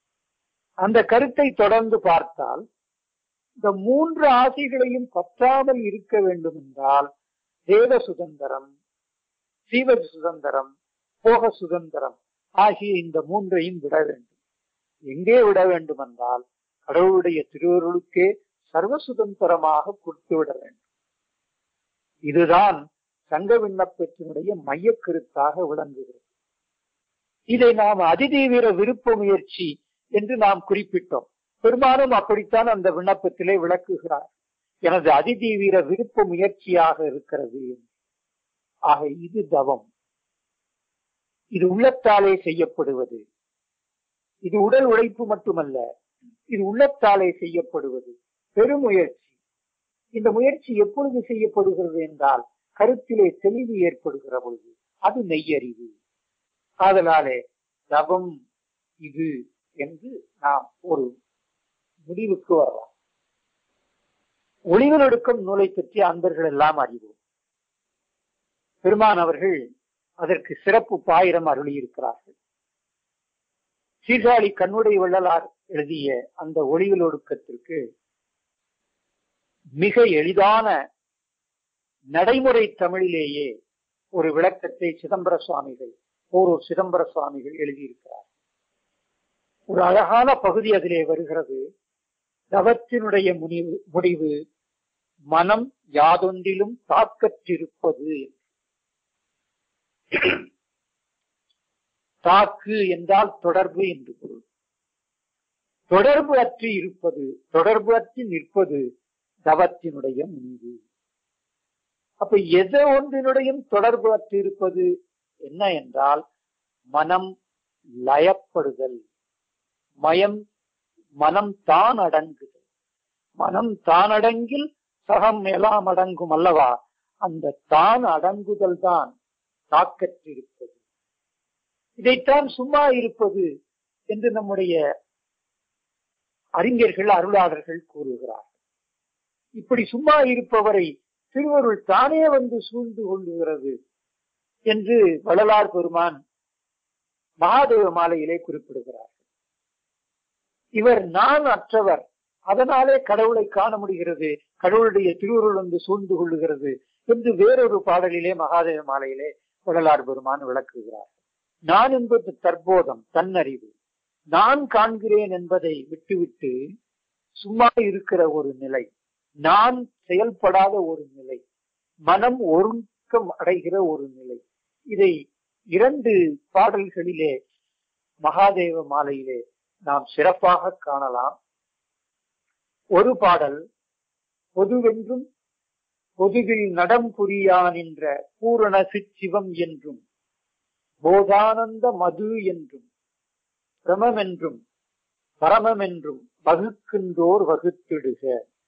அந்த கருத்தை தொடர்ந்து பார்த்தால் இந்த மூன்று ஆசைகளையும் பற்றாமல் இருக்க வேண்டும் என்றால் தேவ சுதந்திரம் சீவ சுதந்திரம் போக சுதந்திரம் ஆகிய இந்த மூன்றையும் விட வேண்டும் எங்கே விட வேண்டும் என்றால் கடவுளுடைய திருவருளுக்கே சர்வ சுதந்திரமாக கொடுத்து விட வேண்டும் இதுதான் சங்க விண்ணப்பத்தினுடைய மைய கருத்தாக விளங்குகிறது இதை நாம் அதிதீவிர விருப்ப முயற்சி என்று நாம் குறிப்பிட்டோம் பெரும்பாலும் அப்படித்தான் அந்த விண்ணப்பத்திலே விளக்குகிறார் எனது அதிதீவிர விருப்ப முயற்சியாக இருக்கிறது ஆக இது தவம் இது உள்ளத்தாலே செய்யப்படுவது இது உடல் உழைப்பு மட்டுமல்ல இது உள்ளத்தாலே செய்யப்படுவது பெருமுயற்சி இந்த முயற்சி எப்பொழுது செய்யப்படுகிறது என்றால் கருத்திலே தெளிவு ஏற்படுகிற பொழுது அது மெய்யறிவு ஆதலாலே தவம் இது என்று நாம் ஒரு முடிவுக்கு வரலாம் ஒளிவலொடுக்கம் நூலை பற்றி அன்பர்கள் எல்லாம் அறிவோம் பெருமான் அவர்கள் அதற்கு சிறப்பு பாயிரம் அருளியிருக்கிறார்கள் சீர்காழி கண்ணுடை வள்ளலார் எழுதிய அந்த ஒளிவில் ஒடுக்கத்திற்கு மிக எளிதான நடைமுறை தமிழிலேயே ஒரு விளக்கத்தை சிதம்பர சுவாமிகள் ஓரூர் சிதம்பர சுவாமிகள் எழுதியிருக்கிறார் ஒரு அழகான பகுதி அதிலே வருகிறது தவத்தினுடைய முனிவு முடிவு மனம் யாதொன்றிலும் தாக்கற்றிருப்பது தாக்கு என்றால் தொடர்பு என்று பொருள் தொடர்பு அற்றி இருப்பது தொடர்பு அற்றி நிற்பது தவத்தினுடைய முடிவு அப்ப எது ஒன்றினுடையும் தொடர்பு அற்று இருப்பது என்ன என்றால் மனம் லயப்படுதல் மயம் மனம் தான் அடங்குதல் மனம் தான் அடங்கில் சகம் எல்லாம் அடங்கும் அல்லவா அந்த தான் அடங்குதல் தான் தாக்கற்றிருப்பது இதைத்தான் சும்மா இருப்பது என்று நம்முடைய அறிஞர்கள் அருளாளர்கள் கூறுகிறார்கள் இப்படி சும்மா இருப்பவரை திருவருள் தானே வந்து சூழ்ந்து கொள்ளுகிறது என்று வள்ளலார் பெருமான் மகாதேவ மாலையிலே குறிப்பிடுகிறார் இவர் நான் அற்றவர் அதனாலே கடவுளை காண முடிகிறது கடவுளுடைய திருவுருள் வந்து சூழ்ந்து கொள்ளுகிறது என்று வேறொரு பாடலிலே மகாதேவ மாலையிலே வள்ளலார் பெருமான் விளக்குகிறார் நான் என்பது தற்போதம் தன்னறிவு நான் காண்கிறேன் என்பதை விட்டுவிட்டு சும்மா இருக்கிற ஒரு நிலை நான் செயல்படாத ஒரு நிலை மனம் ஒருக்கம் அடைகிற ஒரு நிலை இதை இரண்டு பாடல்களிலே மகாதேவ மாலையிலே நாம் சிறப்பாக காணலாம் ஒரு பாடல் பொதுவென்றும் பொதுவில் நடம் புரியான் என்ற பூரண சிற்சிவம் என்றும் போதானந்த மது என்றும் பிரமம் என்றும் பரமம் என்றும் வகுக்கின்றோர் வகுத்திடுக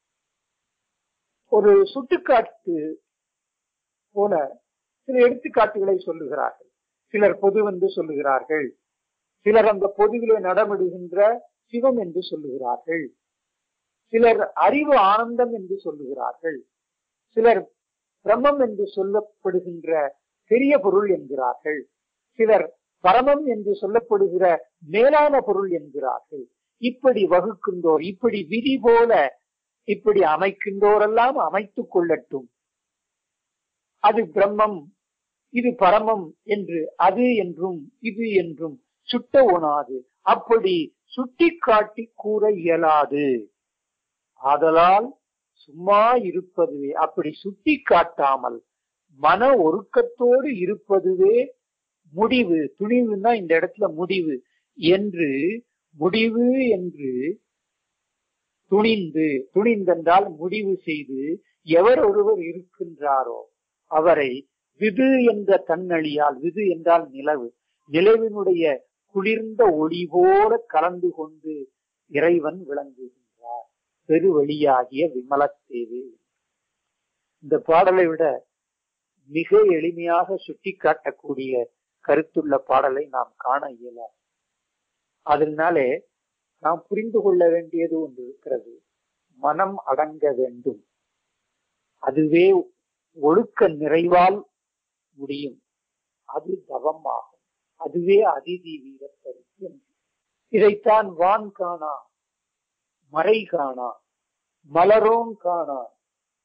ஒரு சுட்டுக்காட்டு போல சில எடுத்துக்காட்டுகளை சொல்லுகிறார்கள் சிலர் பொது என்று சொல்லுகிறார்கள் சிலர் அந்த பொதுவிலே நடமிடுகின்ற சிவம் என்று சொல்லுகிறார்கள் சிலர் அறிவு ஆனந்தம் என்று சொல்லுகிறார்கள் சிலர் பிரம்மம் என்று சொல்லப்படுகின்ற பெரிய பொருள் என்கிறார்கள் சிலர் பரமம் என்று சொல்லப்படுகிற மேலான பொருள் என்கிறார்கள் இப்படி வகுக்கின்றோர் இப்படி விதி போல இப்படி அமைக்கின்றோரெல்லாம் அமைத்துக் கொள்ளட்டும் அது பிரம்மம் இது பரமம் என்று அது என்றும் இது என்றும் சுட்ட உணாது அப்படி சுட்டி காட்டி கூற இயலாது ஆதலால் சும்மா இருப்பதுவே அப்படி சுட்டி காட்டாமல் மன ஒருக்கத்தோடு இருப்பதுவே முடிவு துணிவுன்னா இந்த இடத்துல முடிவு என்று முடிவு என்று துணிந்து துணிந்தென்றால் முடிவு செய்து எவர் ஒருவர் இருக்கின்றாரோ அவரை விது என்ற தன்னழியால் விது என்றால் நிலவு நிலவினுடைய குளிர்ந்த ஒளி போல கலந்து கொண்டு இறைவன் விளங்குகின்றார் பெருவழியாகிய விமலத்தேவி இந்த பாடலை விட மிக எளிமையாக சுட்டிக்காட்டக்கூடிய கருத்துள்ள பாடலை நாம் காண இயலாது அதனாலே நாம் புரிந்து கொள்ள வேண்டியது ஒன்று இருக்கிறது மனம் அடங்க வேண்டும் அதுவே ஒழுக்க நிறைவால் முடியும் அது தவம் ஆகும் அதுவே அதிதி வீரப்பரிசு இதைத்தான் வான் காணா மறை காணா மலரோன் காணான்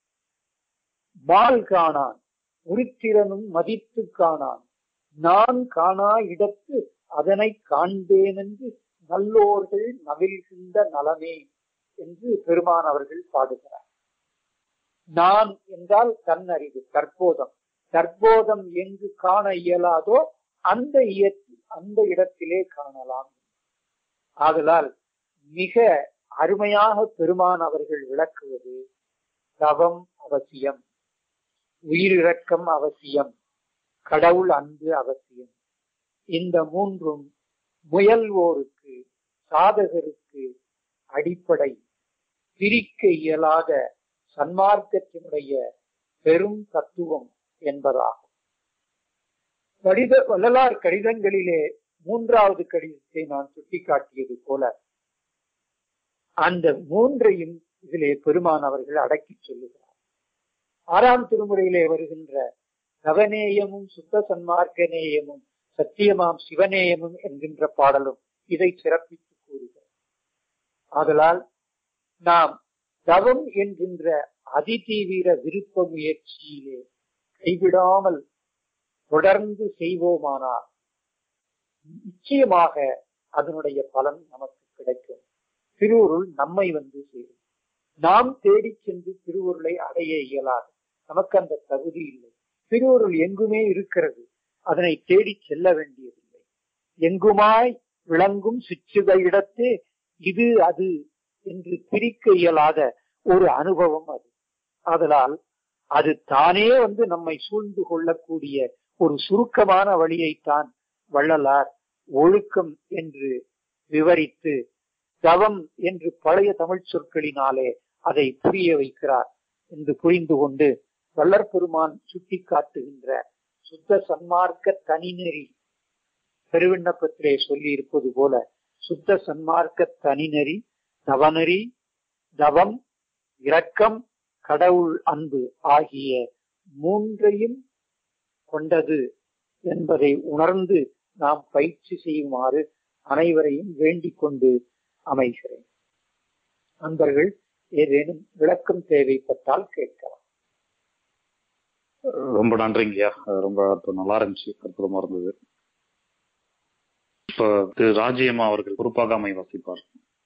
மால் காணான் உருத்திரனும் மதித்து காணான் நான் காணா இடத்து அதனை காண்பேன் என்று நல்லோர்கள் நவில்கின்ற நலமே என்று பெருமான் அவர்கள் பாடுகிறார் நான் என்றால் தன்னறிவு தற்போதம் தற்போதம் எங்கு காண இயலாதோ அந்த இயற்கை அந்த இடத்திலே காணலாம் ஆதலால் மிக அருமையாக பெருமான் அவர்கள் விளக்குவது தவம் அவசியம் உயிரிழக்கம் அவசியம் கடவுள் அன்பு அவசியம் இந்த மூன்றும் முயல்வோருக்கு சாதகருக்கு அடிப்படை பிரிக்க இயலாத சன்மார்க்கத்தினுடைய பெரும் தத்துவம் என்பதாகும் கடித வள்ளலார் கடிதங்களிலே மூன்றாவது கடிதத்தை நான் சுட்டிக்காட்டியது போல அந்த மூன்றையும் இதிலே பெருமான் அவர்கள் அடக்கி சொல்லுகிறார் ஆறாம் திருமுறையிலே வருகின்ற நவநேயமும் சுத்த சன்மார்க்க நேயமும் சத்தியமாம் சிவநேயமும் என்கின்ற பாடலும் இதை சிறப்பித்து கூறுகிறார் ஆதலால் நாம் தவம் என்கின்ற அதிதீவிர விருப்ப முயற்சியிலே கைவிடாமல் தொடர்ந்து செய்வோமானால் நிச்சயமாக அதனுடைய பலன் நமக்கு கிடைக்கும் திருவுருள் நம்மை வந்து சேரும் நாம் தேடி சென்று திருவுருளை அடைய இயலாது நமக்கு அந்த தகுதி இல்லை திருவுருள் எங்குமே இருக்கிறது அதனை தேடி செல்ல வேண்டியதில்லை எங்குமாய் விளங்கும் சிற்றுக இடத்தே இது அது என்று பிரிக்க இயலாத ஒரு அனுபவம் அது ஆதலால் அது தானே வந்து நம்மை சூழ்ந்து கொள்ளக்கூடிய ஒரு சுருக்கமான வழியைத்தான் வள்ளலார் ஒழுக்கம் என்று விவரித்து தவம் என்று பழைய தமிழ் சொற்களினாலே அதை புரிய வைக்கிறார் என்று புரிந்து கொண்டு வள்ளற் பெருமான் சுட்டி காட்டுகின்ற சுத்த சன்மார்க்க தனிநெறி பெருவிண்ணப்பத்திலே சொல்லி இருப்பது போல சுத்த சன்மார்க்க தனிநெறி தவநெறி தவம் இரக்கம் கடவுள் அன்பு ஆகிய மூன்றையும் கொண்டது என்பதை உணர்ந்து நாம் பயிற்சி செய்யுமாறு அனைவரையும் வேண்டிக் கொண்டு அமைகிறேன் நண்பர்கள் ஏதேனும் விளக்கம் தேவைப்பட்டால் கேட்கலாம் ரொம்ப நன்றிங்கய்யா அது ரொம்ப அற்புதம் நல்லா இருந்துச்சு அற்புதமா இருந்தது இப்ப திரு ராஜியம்மா அவர்கள் குறிப்பாகாமை வாசிப்பார்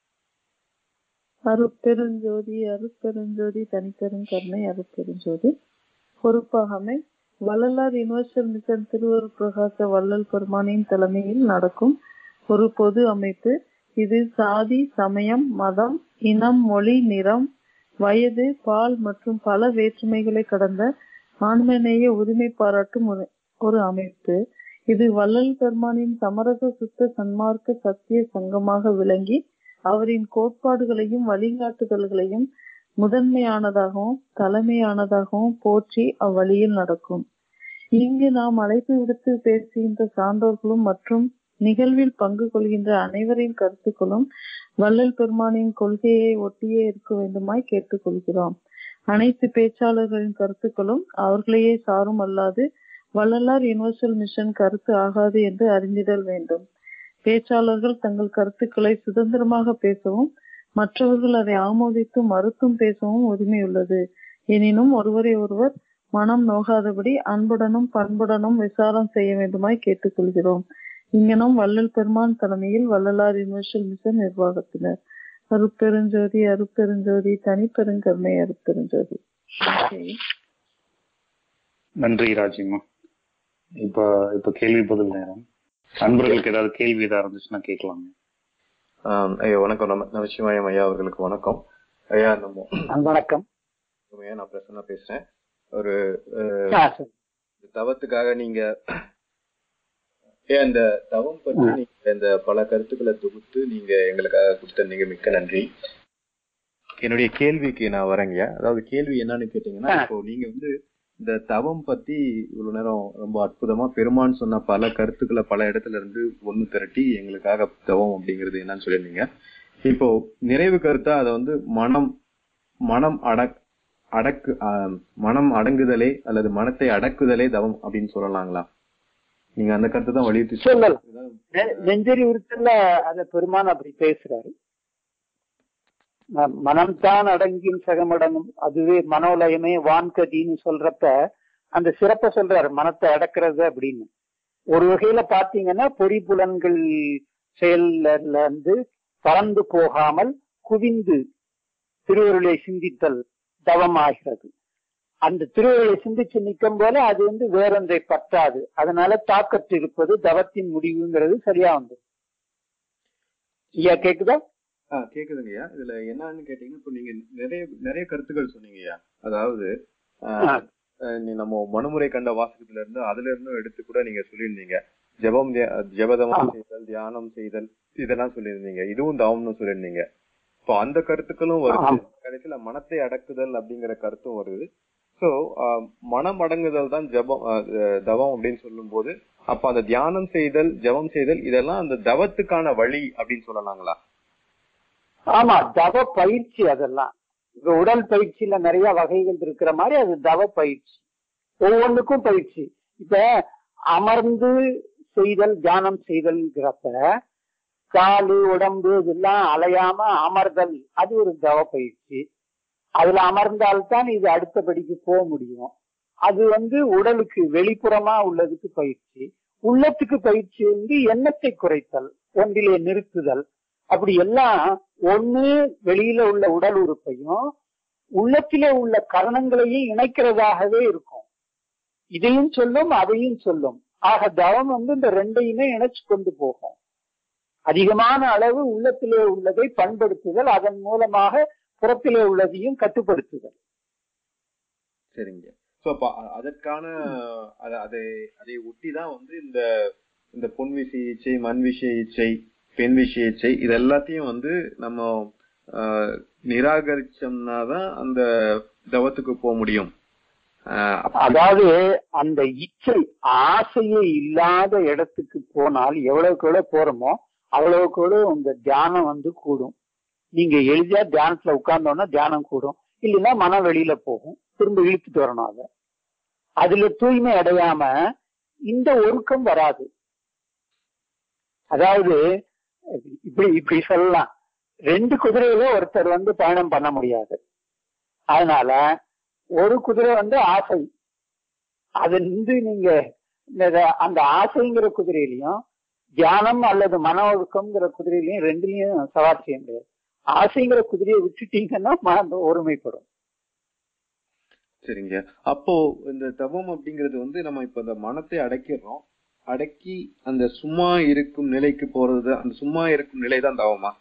அருட்பெருஞ்சோதி அருட்பெருஞ்சோதி தனிப்பெரும் கருணை அருட்பெருஞ்சோதி பொறுப்பாகமை வள்ளலார் யுனிவர்சல் மிஷன் திருவருட் பிரகாச வள்ளல் பெருமானின் தலைமையில் நடக்கும் ஒரு பொது அமைப்பு இது சாதி சமயம் மதம் இனம் மொழி நிறம் வயது பால் மற்றும் பல வேற்றுமைகளை கடந்த ஆண்மநேய உரிமை பாராட்டும் ஒரு- ஒரு அமைப்பு இது வள்ளல் பெருமானின் சமரச சுத்த சன்மார்க்க சத்திய சங்கமாக விளங்கி அவரின் கோட்பாடுகளையும் வழிகாட்டுதல்களையும் முதன்மையானதாகவும் தலைமையானதாகவும் போற்றி அவ்வழியில் நடக்கும் இங்கு நாம் அழைப்பு விடுத்து பேசுகின்ற சான்றோர்களும் மற்றும் நிகழ்வில் பங்கு கொள்கின்ற அனைவரின் கருத்துக்களும் வள்ளல் பெருமானின் கொள்கையை ஒட்டியே இருக்க வேண்டுமாய் கேட்டுக்கொள்கிறோம் அனைத்து பேச்சாளர்களின் கருத்துக்களும் அவர்களையே சாரும் அல்லாது வள்ளலார் யுனிவர்சல் மிஷன் கருத்து ஆகாது என்று அறிந்திடல் வேண்டும் பேச்சாளர்கள் தங்கள் கருத்துக்களை சுதந்திரமாக பேசவும் மற்றவர்கள் அதை ஆமோதித்து மறுத்தும் பேசவும் உரிமை உள்ளது எனினும் ஒருவரை ஒருவர் மனம் நோகாதபடி அன்புடனும் பண்புடனும் விசாரம் செய்ய வேண்டுமாய் கேட்டுக்கொள்கிறோம் இங்கனம் வள்ளல் பெருமான் தலைமையில் வள்ளலார் யுனிவர்சல் மிஷன் நிர்வாகத்தினர் அருட்பெருஞ்சோதி அருட்பெருஞ்சோதி தனிப்பெருங்கருணை அருட்பெருஞ்சோதி நன்றி. நன்றி ராஜியம்மா இப்ப இப்ப கேள்வி பதில் நேரம் நண்பர்களுக்கு ஏதாவது கேள்வி ஏதாவது இருந்துச்சுன்னா கேட்கலாங்க ஆம், ஐயா வணக்கம் நம நமச்சிவாயம் ஐயா அவர்களுக்கு வணக்கம் ஐயா நம்ம வணக்கம் ஐயா நான் பிரசன்னா பேசுறேன் ஒரு அஹ், ஆ, சரி. இந்த தவத்துக்காக நீங்க ஐயா இந்த தவம் பற்றி நீங்க இந்த பல கருத்துக்களை தொகுத்து நீங்க எங்களுக்காக கொடுத்தீங்க மிக்க நன்றி என்னுடைய கேள்விக்கு நான் வரேங்க அதாவது கேள்வி என்னன்னு கேட்டீங்கன்னா ஆ. இப்போ நீங்க வந்து இந்த தவம் பத்தி இவ்வளவு நேரம் ரொம்ப அற்புதமா பெருமான் சொன்ன பல கருத்துக்களை பல இடத்துல இருந்து ஒண்ணு திரட்டி எங்களுக்காக தவம் அப்படிங்கிறது என்னன்னு சொல்லியிருந்தீங்க இப்போ நிறைவு கருத்தா அதை வந்து மனம் மனம் அடக் அடக்கு ஆஹ், மனம் அடங்குதலே அல்லது மனத்தை அடக்குதலே தவம் அப்படின்னு சொல்லலாங்களா நீங்க அந்த கருத்தை தான் வலியுறுத்தி சொல்லலாம். சொல்றீங்க. நெ- நெஞ்சரி உறுத்தல்ல அத பெருமான் அப்படி பேசுறாரு ம- மனம்தான் அடங்கின் சகமடங்கும் அதுவே மனோலயமே வான்கதின்னு சொல்றப்ப அந்த சிறப்பை சொல்றாரு மனத்தை அடக்கிறது அப்படின்னு ஒரு வகையில பாத்தீங்கன்னா பொறிப்புலன்கள் செயல்ல இருந்து பறந்து போகாமல் குவிந்து திருவருளை சிந்தித்தல் தவமாகிறது அந்த திருவருளை சிந்திச்சு நிற்கும் போல அது வந்து வேறொன்றை பற்றாது அதனால தாக்கத்து இருப்பது தவத்தின் முடிவுங்கிறது சரியா வந்து ஐயா கேக்குதா ஆ கேக்குதுங்கய்யா இதுல என்னன்னு கேட்டீங்கன்னா இப்போ நீங்க நிறைய நிறைய கருத்துக்கள் சொன்னீங்கய்யா அதாவது ஆ, ஆ. ஆ, நீ நம்ம மனுமுறை கண்ட வாசகத்துல இருந்து அதுல இருந்தும் எடுத்து கூட நீங்க சொல்லியிருந்தீங்க ஜெபம் தியா- ஜெபதமம் ஆமா. செய்தல் தியானம் செய்தல் இதெல்லாம் சொல்லியிருந்தீங்க இதுவும் தவம்னு சொல்லியிருந்தீங்க இப்போ அந்த கருத்துக்களும் வருது ஆமா. கடைசியில மனத்தை அடக்குதல் அப்படிங்கிற கருத்தும் வருது சோ மனம் அடங்குதல் தான் ஜபம் ஆ, அஹ், தவம் அப்படின்னு சொல்லும்போது அப்ப அந்த தியானம் செய்தல் ஜெபம் செய்தல் இதெல்லாம் அந்த தவத்துக்கான வழி அப்படின்னு சொல்லலாங்களா ஆமா தவ பயிற்சி அதெல்லாம் இப்ப உடல் பயிற்சியில நிறைய வகைகள் இருக்கிற மாதிரி அது தவ பயிற்சி ஒவ்வொன்றுக்கும் பயிற்சி இப்ப அமர்ந்து செய்தல் தியானம் செய்தல்ங்கிறப்ப காலு உடம்பு இதெல்லாம் அலையாம அமர்தல் அது ஒரு தவ பயிற்சி அதுல அமர்ந்தால்தான் இது அடுத்தபடிக்கு போக முடியும் அது வந்து உடலுக்கு வெளிப்புறமா உள்ளதுக்கு பயிற்சி உள்ளத்துக்கு பயிற்சி வந்து எண்ணத்தை குறைத்தல் ஒன்றிலே நிறுத்துதல் அப்படி எல்லாம் ஒண்ணு வெளியில உள்ள உடல் உறுப்பையும் உள்ளத்திலே உள்ள கரணங்களையும் இணைக்கிறதாகவே இருக்கும் இதையும் சொல்லும் அதையும் சொல்லும் ஆக தவம் வந்து இந்த ரெண்டையுமே இணைச்சு கொண்டு போகும் அதிகமான அளவு உள்ளத்திலே உள்ளதை பண்படுத்துதல் அதன் மூலமாக புறத்திலே உள்ளதையும் கட்டுப்படுத்துதல் சரிங்க சோ அப்ப அ- அதற்கான அத- அதை அதை ஒட்டி தான் வந்து இந்த இந்த பொன் விஷய இச்சை மண் விஷய இச்சை பெண் விஷய இச்சை இது எல்லாத்தையும் வந்து நம்ம ஆஹ், நிராகரிச்சோம்னா தான் அந்த தவத்துக்கு போக முடியும் ஆஹ், அப்ப- அதாவது அந்த இச்சை ஆசையே இல்லாத இடத்துக்கு போனால் எவ்வளவுக்கு எவ்வளவு போறோமோ அவ்வளவுக்கு எவ்வளவு உங்க தியானம் வந்து கூடும் நீங்க எளிதா தியானத்துல உட்கார்ந்தோம்னா தியானம் கூடும் இல்லைன்னா மனம் வெளியில போகும் திரும்ப இழுத்துட்டு வரணும் அதை அதுல தூய்மை அடையாம இந்த ஒழுக்கம் வராது அதாவது இப்படி இப்படி சொல்லலாம் ரெண்டு குதிரையில ஒருத்தர் வந்து பயணம் பண்ண முடியாது அதனால ஒரு குதிரை வந்து ஆசை அது வந்து நீங்க இந்த அந்த ஆசைங்கிற குதிரையிலையும் தியானம் அல்லது மன ஒழுக்கம்ங்கிற குதிரையிலையும் ரெண்டுலயும் சவாரி செய்ய முடியாது ஆசைங்கிற குதிரையை விட்டுட்டீங்கன்னா மனம் ஒருமைப்படும் சரிங்க அப்போ இந்த தவம் அப்படிங்கிறது வந்து நம்ம இப்ப இந்த மனத்தை அடக்கிடுறோம் அடக்கி அந்த சும்மா இருக்கும் நிலைக்கு போறது அந்த சும்மா இருக்கும் நிலை தான் தவமா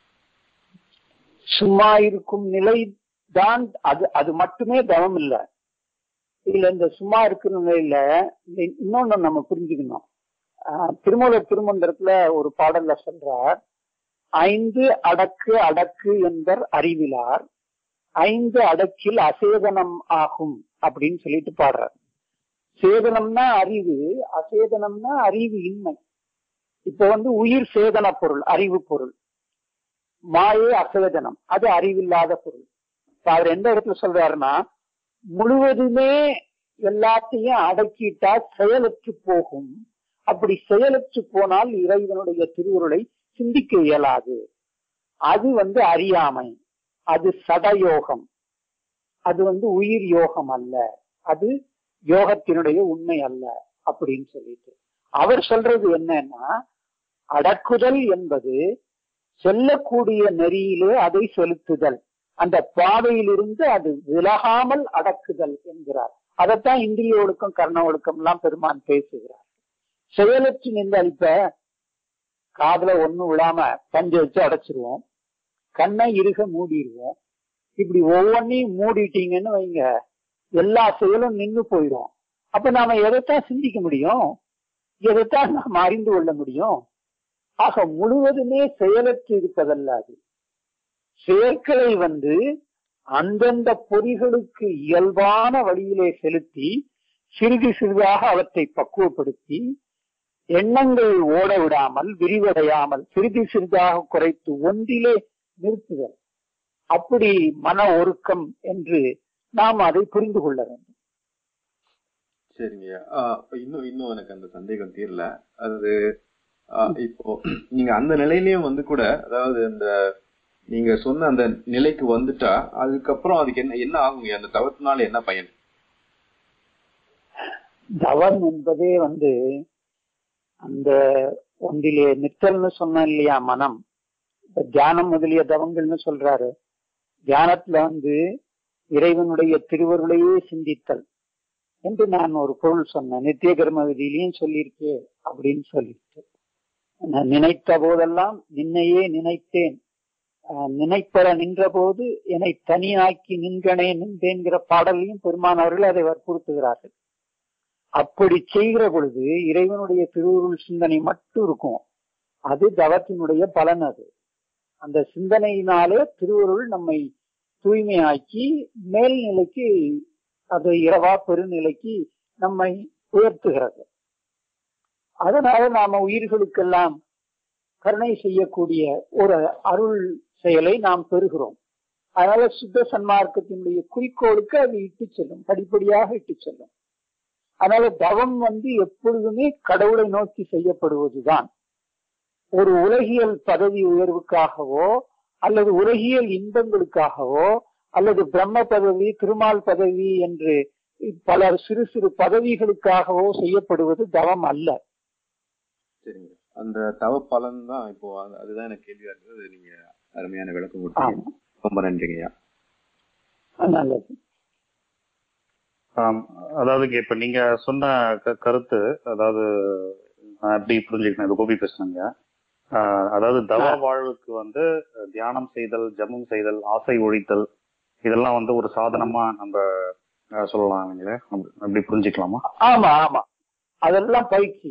சும்மா இருக்கும் நிலை தான் அது அது மட்டுமே தவம் இல்ல இதுல இந்த சும்மா இருக்கிற நிலையில இந்த- இன்னொன்னு நம்ம புரிஞ்சுக்கணும் ஆஹ் திருமூலர் திருமந்திரத்துல ஒரு பாடல்ல சொல்றார் ஐந்து அடக்கு அடக்கு என்பர் அறிவிலார் ஐந்து அடக்கில் அசேதனம் ஆகும் அப்படின்னு சொல்லிட்டு பாடுறார் சேதனம்னா அறிவு அசேதனம்னா அறிவு இன்மை இப்ப வந்து உயிர் சேதன பொருள் அறிவு பொருள் மாயே அசேதனம் அது அறிவில்லாத பொருள் இப்ப அவர் எந்த இடத்துல சொல்றாருன்னா முழுவதுமே எல்லாத்தையும் அடக்கிட்டா செயலற்று போகும் அப்படி செயலற்று போனால் இறைவனுடைய திருவுருளை சிந்திக்க இயலாது அது வந்து அறியாமை அது சடயோகம் அது வந்து உயிர் யோகம் அல்ல அது யோகத்தினுடைய உண்மை அல்ல அப்படின்னு சொல்லிட்டு அவர் சொல்றது என்னன்னா அடக்குதல் என்பது செல்லக்கூடிய நெறியிலே அதை செலுத்துதல் அந்த பாதையிலிருந்து அது விலகாமல் அடக்குதல் என்கிறார் அதைத்தான் இந்திரிய ஒழுக்கம் கர்ண ஒழுக்கம் எல்லாம் பெருமான் பேசுகிறார் செயலற்று நின்றால் இப்ப காதுல ஒண்ணும் விழாம பஞ்சு வச்சு அடைச்சிருவோம் கண்ணை இருக மூடிடுவோம் இப்படி ஒவ்வொன்னையும் மூடிட்டீங்கன்னு வைங்க எல்லா செயலும் நின்னு போயிடும் அப்ப நாம எதைத்தான் சிந்திக்க முடியும் எதைத்தான் நாம் அறிந்து கொள்ள முடியும் ஆக முழுவதுமே செயலற்று இருப்பதல்ல அது செயற்களை வந்து அந்தந்த பொறிகளுக்கு இயல்பான வழியிலே செலுத்தி சிறிது சிறிதாக அவற்றை பக்குவப்படுத்தி எண்ணங்கள் ஓட விடாமல் விரிவடையாமல் சிறிது சிறிதாக குறைத்து ஒன்றிலே நிறுத்துதல் அப்படி மன ஒருக்கம் என்று நாம் அதை புரிந்து கொள்ள வேண்டும் சரிங்க ஆஹ் அப்ப இன்னும் இன்னும் எனக்கு அந்த சந்தேகம் தீரல அது ஆஹ் இப்போ நீங்க அந்த நிலையிலயும் வந்து கூட அதாவது அந்த நீங்க சொன்ன அந்த நிலைக்கு வந்துட்டா அதுக்கப்புறம் அதுக்கு என்ன என்ன ஆகுங்க அந்த தவத்தினால என்ன பயன் தவம் என்பதே வந்து அந்த ஒன்றிலே நித்தல்னு சொன்ன இல்லையா மனம் இப்ப தியானம் முதலிய தவங்கள்னு சொல்றாரு தியானத்துல வந்து இறைவனுடைய திருவருளையே சிந்தித்தல் என்று நான் ஒரு பொருள் சொன்னேன் நித்திய கர்ம விதியிலையும் சொல்லியிருக்கு அப்படின்னு சொல்லிட்டு நான் நினைத்த போதெல்லாம் நின்னையே நினைத்தேன் ஆஹ் நினைப்பற நின்ற போது என்னை தனியாக்கி நின்கனே நின்றேன்கிற பாடலையும் பெருமானவர்கள் அதை வற்புறுத்துகிறார்கள் அப்படி செய்கிற பொழுது இறைவனுடைய திருவுருள் சிந்தனை மட்டும் இருக்கும் அது தவத்தினுடைய பலன் அது அந்த சிந்தனையினாலே திருவுருள் நம்மை தூய்மையாக்கி மேல்நிலைக்கு அது இரவா பெருநிலைக்கு நம்மை உயர்த்துகிறது அதனால நாம உயிர்களுக்கெல்லாம் கருணை செய்யக்கூடிய ஒரு அருள் செயலை நாம் பெறுகிறோம் அதனால சுத்த சன்மார்க்கத்தினுடைய குறிக்கோளுக்கு அது இட்டு செல்லும் படிப்படியாக இட்டு செல்லும் அதனால தவம் வந்து எப்பொழுதுமே கடவுளை நோக்கி செய்யப்படுவதுதான் ஒரு உலகியல் பதவி உயர்வுக்காகவோ அல்லது உலகியல் இன்பங்களுக்காகவோ அல்லது பிரம்ம பதவி திருமால் பதவி என்று பல சிறு சிறு பதவிகளுக்காகவோ செய்யப்படுவது தவம் அல்ல சரிங்க அந்த தவ பலன் தான் இப்போ அது- அதுதான் எனக்கு கேள்வியா இருக்குது நீங்க அருமையான விளக்கம் கொடுத்தீங்க ஆமா ரொம்ப நன்றிங்கய்யா நல்லது ஆம், அதாவது இப்ப நீங்க சொன்ன க- கருத்து அதாவது நான் எப்படி புரிஞ்சுக்கணும் இது கோபி பேசுனேங்க ஆஹ், அதாவது தவ வாழ்வுக்கு வந்து தியானம் செய்தல் ஜபம் செய்தல் ஆசை ஒழித்தல் இதெல்லாம் வந்து ஒரு சாதனமா நம்ம ஆஹ், சொல்லலாம் இல்லைங்களே அப்படி- அப்படி புரிஞ்சுக்கலாமா ஆமா ஆமா அதெல்லாம் பயிற்சி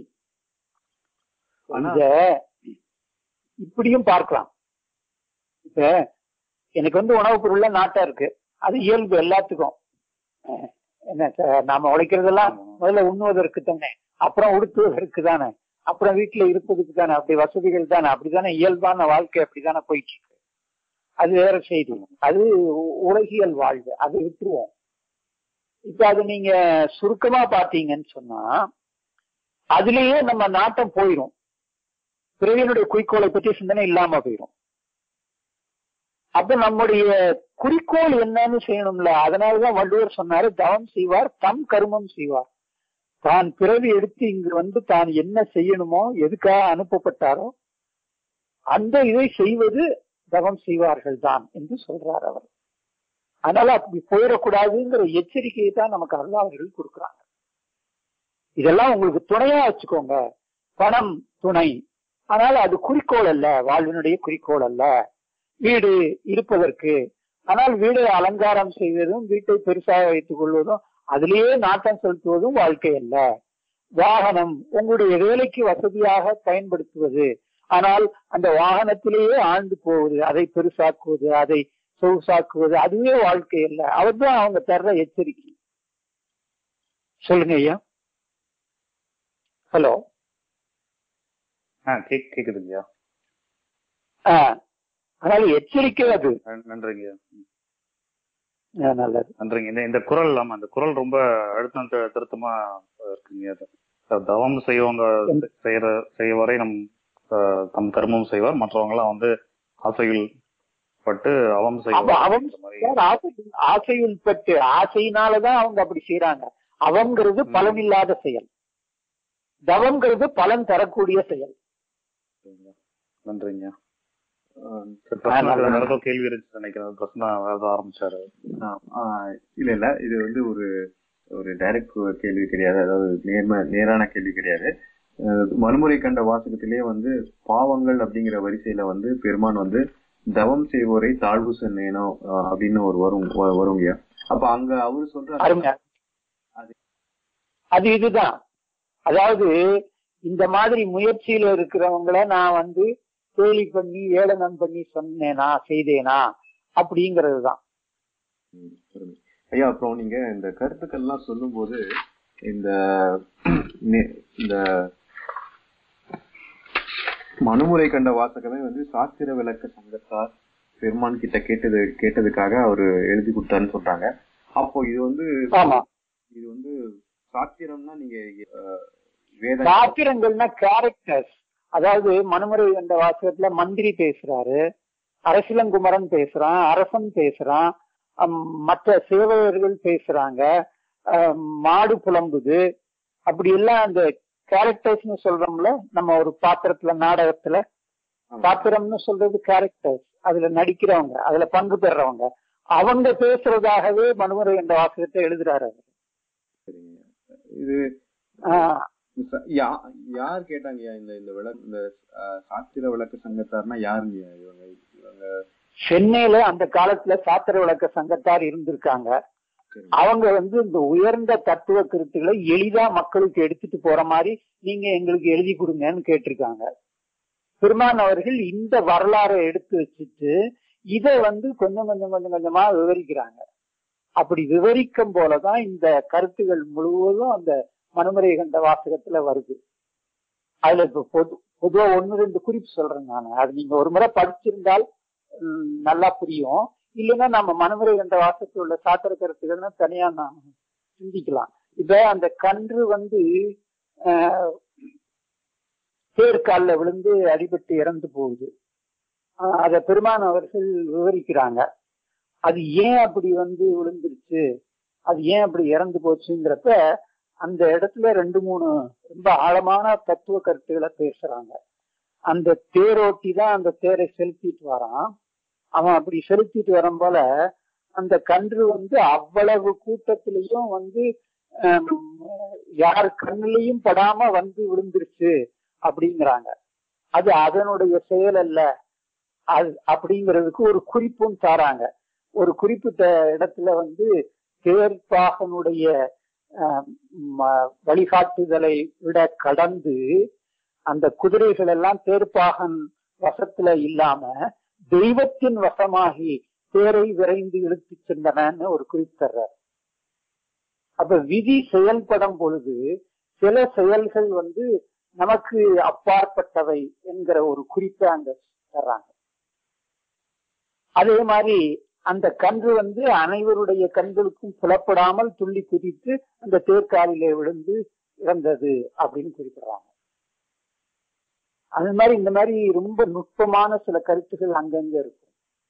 ஆனா- இத இப்படியும் பார்க்கலாம் இப்ப எனக்கு வந்து உணவுப் பொருள்ல நாட்டம் இருக்கு அது இயல்பு எல்லாத்துக்கும் அஹ் என்ன சார், நாம உழைக்கிறதெல்லாம் முதல்ல உண்ணுவதற்கு தானே அப்புறம் உடுத்துவதற்கு தானே அப்புறம் வீட்டுல இருப்பதுக்கு தானே அப்படி வசதிகள் தானே அப்படித்தானே இயல்பான வாழ்க்கை அப்படித்தானே போயிட்டு இருக்கு அது வேற செய்தி அது உ- உலகியல் வாழ்வு அதை விட்டுருவோம் இப்ப அது நீங்க சுருக்கமா பாத்தீங்கன்னு சொன்னா அதுலயே நம்ம நாட்டம் போயிரும் பிறவியினுடைய குறிக்கோளை பற்றி சிந்தனை இல்லாம போயிரும் அப்ப நம்முடைய குறிக்கோள் என்னன்னு செய்யணும்ல அதனாலதான் வள்ளுவர் சொன்னாரு தவம் செய்வார் தம் கருமம் செய்வார் தான் பிறவி எடுத்து இங்கு வந்து தான் என்ன செய்யணுமோ எதுக்காக அனுப்பப்பட்டாரோ அந்த இதை செய்வது தவம் செய்வார்கள் தான் என்று சொல்றார் அவர் அதனால அப்படி போயிடக்கூடாதுங்கிற எச்சரிக்கையை தான் நமக்கு அருளாளர்கள் கொடுக்குறாங்க இதெல்லாம் உங்களுக்கு துணையா வச்சுக்கோங்க பணம் துணை ஆனால் அது குறிக்கோள் அல்ல வாழ்வினுடைய குறிக்கோள் அல்ல வீடு இருப்பதற்கு ஆனால் வீடை அலங்காரம் செய்வதும் வீட்டை பெருசாக வைத்துக் கொள்வதும் அதிலேயே நாட்டம் செலுத்துவதும் வாழ்க்கை அல்ல வாகனம் உங்களுடைய வேலைக்கு வசதியாக பயன்படுத்துவது ஆனால் அந்த வாகனத்திலேயே ஆழ்ந்து போவது அதை பெருசாக்குவது அதை சொகுசாக்குவது அதுவே வாழ்க்கை அல்ல அவர்தான் அவங்க தர்ற எச்சரிக்கை சொல்லுங்க ஐயா ஹலோ ஆ கேக் கேக்குதுங்கய்யா ஆஹ் அதனால எச்சரிக்கை அது நன்- நன்றிங்கய்யா ஆஹ் நல்லது நன்றிங்க இந்த இந்த குரல் ஆமா இந்த குரல் ரொம்ப அழுத்தம் திரு- திருத்தமா இருக்குங்க அது. அஹ் தவம் செய்வங்க செய்யற செய்வரை நம் அஹ், தம் கர்மம் செய்வார் மற்றவங்க எல்லாம் வந்து ஆசையில் பட்டு அவம் அப்ப செய்வார் அவன் இந்த மாதிரி சார், ஆசை ஆசை உட்பட்டு ஆசையினாலதான் அவங்க அப்படி செய்யறாங்க அவங்கிறது ம். பலன் இல்லாத செயல் தவங்கிறது பலன் தரக்கூடிய செயல் நன்றிங்க ஆஹ் சரி, பிரச்சனை நல்லது. வேற ஏதோ கேள்வி இருந்துச்சு நினைக்கிறேன் பிரச்சனை வேற ஏதோ ஆரம்பிச்சாரு ஆஹ் ஆஹ் இல்ல இல்ல இது வந்து ஒரு ஒரு டைரக்ட் கேள்வி கிடையாது அதாவது நேர்ம நேரான கேள்வி கிடையாது அஹ் மறுமுறை கண்ட வாசகத்திலேயே வந்து பாவங்கள் அப்படிங்கிற வரிசையில வந்து பெருமான் வந்து தவம் செய்வோரை தாழ்வு சொன்னேனோ ஆஹ் அப்படின்னு ஒரு வரும் வ- வருங்கய்யா அப்ப அங்க அவரு சொல்ற அருமை அது இதுதான் அதாவது இந்த மாதிரி முயற்சியில இருக்கிறவங்கள நான் வந்து கேலி பண்ணி ஏளனம் பண்ணி சொன்னேனா செய்தேனா அப்படிங்கிறது தான் ம், அருமை. ஐயா அப்புறம் நீங்க இந்த கருத்துக்கள்லாம் சொல்லும்போது இந்த நெ- இந்த மனுமுறை கண்ட வாசகமே வந்து சாஸ்திர விளக்க சங்கத்தார் பெருமான் கிட்ட கேட்டது கேட்டதுக்காக அவரு எழுதி கொடுத்தாருன்னு சொல்றாங்க அப்போ இது வந்து ஆமா இது வந்து சாத்திரம்னா நீங்க அஹ், வேத சாத்திரங்கள்னா கேரக்டர்ஸ் அதாவது மனுமுறை என்ற வாசகத்துல மந்திரி பேசுறாரு அரசிலங்குமரன் பேசுறான் அரசன் பேசுறான் அம், மற்ற சேவகர்கள் பேசுறாங்க அம், மாடு புலம்புது அப்படி எல்லாம் அந்த கேரக்டர்ஸ்னு சொல்றோம்ல நம்ம ஒரு பாத்திரத்துல நாடகத்துல ஆமா. பாத்திரம்னு சொல்றது கேரக்டர்ஸ் அதுல நடிக்கிறவங்க அதுல பங்கு பெறவங்க அவங்க பேசுறதாகவே மனுமுறை என்ற வாசகத்தை எழுதுறாரு அவர். சரிங்க இது ஆஹ் ச- யா- யார் கேட்டாங்கய்யா இந்த இந்த விளக்கு இந்த அஹ், சாத்திர விளக்கு சங்கத்தார்னா யாருங்க இவங்க இவங்க சென்னையில அந்த காலத்துல சாத்திர விளக்க சங்கத்தார் இருந்திருக்காங்க சரிங்க. அவங்க வந்து இந்த உயர்ந்த தத்துவ கருத்துக்களை எளிதா மக்களுக்கு எடுத்துட்டு போற மாதிரி நீங்க எங்களுக்கு எழுதி கொடுங்கன்னு கேட்டிருக்காங்க பெருமான் அவர்கள் இந்த வரலாறை எடுத்து வச்சுட்டு இதை வந்து கொஞ்சம் கொஞ்சம் கொஞ்சம் கொஞ்சமா விவரிக்கிறாங்க அப்படி விவரிக்கும் போலதான் இந்த கருத்துகள் முழுவதும் அந்த மனுமுறை கண்ட வாசகத்துல வருது அதுல இப்ப பொது பொதுவா ஒன்னு ரெண்டு குறிப்பு சொல்றேன் நான் அது நீங்க ஒரு முறை படிச்சிருந்தால் ம், நல்லா புரியும் இல்லைன்னா நம்ம மனுமுறை கண்ட வாசகத்தில் உள்ள சாத்திர கருத்துக்கள்னு தனியா நாம் சிந்திக்கலாம் இப்ப அந்த கன்று வந்து ஆஹ், தேர்கால்ல விழுந்து அடிபட்டு இறந்து போகுது ஆஹ், அத பெருமான் அவர்கள் விவரிக்கிறாங்க அது ஏன் அப்படி வந்து விழுந்துருச்சு அது ஏன் அப்படி இறந்து போச்சுங்கிறப்ப அந்த இடத்துல ரெண்டு மூணு ரொம்ப ஆழமான தத்துவ கருத்துக்களை பேசுறாங்க அந்த தேரோட்டி தான் அந்த தேரை செலுத்திட்டு வரான் அவன் அப்படி செலுத்திட்டு வரும் போல அந்த கன்று வந்து அவ்வளவு கூட்டத்திலையும் வந்து ஹம், யார் கண்ணிலையும் படாம வந்து விழுந்துருச்சு அப்படிங்கிறாங்க அது அதனுடைய செயல் அல்ல அது அப்படிங்கிறதுக்கு ஒரு குறிப்பும் தாராங்க ஒரு குறிப்பிட்ட இடத்துல வந்து தேர்ப்பாகனுடைய ஆஹ், ம- வழிகாட்டுதலை விட கடந்து அந்த குதிரைகள் எல்லாம் தேர்ப்பாகன் வசத்துல இல்லாம தெய்வத்தின் வசமாகி தேரை விரைந்து இழுத்துச் சென்றனன்னு ஒரு குறிப்பு தர்றார் அப்ப விதி செயல்படும் பொழுது சில செயல்கள் வந்து நமக்கு அப்பாற்பட்டவை என்கிற ஒரு குறிப்பை அங்க தர்றாங்க அதே மாதிரி அந்த கன்று வந்து அனைவருடைய கண்களுக்கும் புலப்படாமல் துள்ளி குதித்து அந்த தேர்காலிலே விழுந்து இறந்தது அப்படின்னு குறிப்பிடுறாங்க அது மாதிரி இந்த மாதிரி ரொம்ப நுட்பமான சில கருத்துகள் அங்கங்க இருக்கும்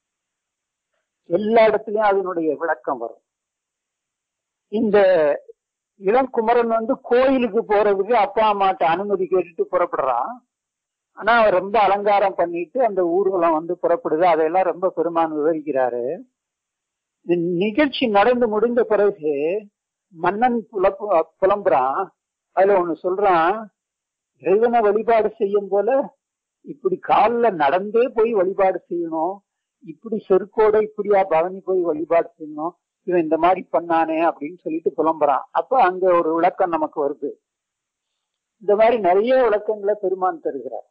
எல்லா இடத்துலயும் அதனுடைய விளக்கம் வரும் இந்த இளங்குமரன் வந்து கோயிலுக்கு போறதுக்கு அப்பா அம்மாட்ட அனுமதி கேட்டுட்டு புறப்படுறான் ஆனா அவர் ரொம்ப அலங்காரம் பண்ணிட்டு அந்த ஊர்வலம் வந்து புறப்படுது அதையெல்லாம் ரொம்ப பெருமான் விவரிக்கிறாரு இந்த நிகழ்ச்சி நடந்து முடிந்த பிறகு மன்னன் புலப்பு புலம்புறான் அதுல ஒண்ணு சொல்றான் இறைவனை வழிபாடு செய்யும் போல இப்படி காலில் நடந்தே போய் வழிபாடு செய்யணும் இப்படி செருக்கோட இப்படியா பவனி போய் வழிபாடு செய்யணும் இவன் இந்த மாதிரி பண்ணானே அப்படின்னு சொல்லிட்டு புலம்புறான் அப்ப அங்க ஒரு விளக்கம் நமக்கு வருது இந்த மாதிரி நிறைய விளக்கங்களை பெருமான் தருகிறார்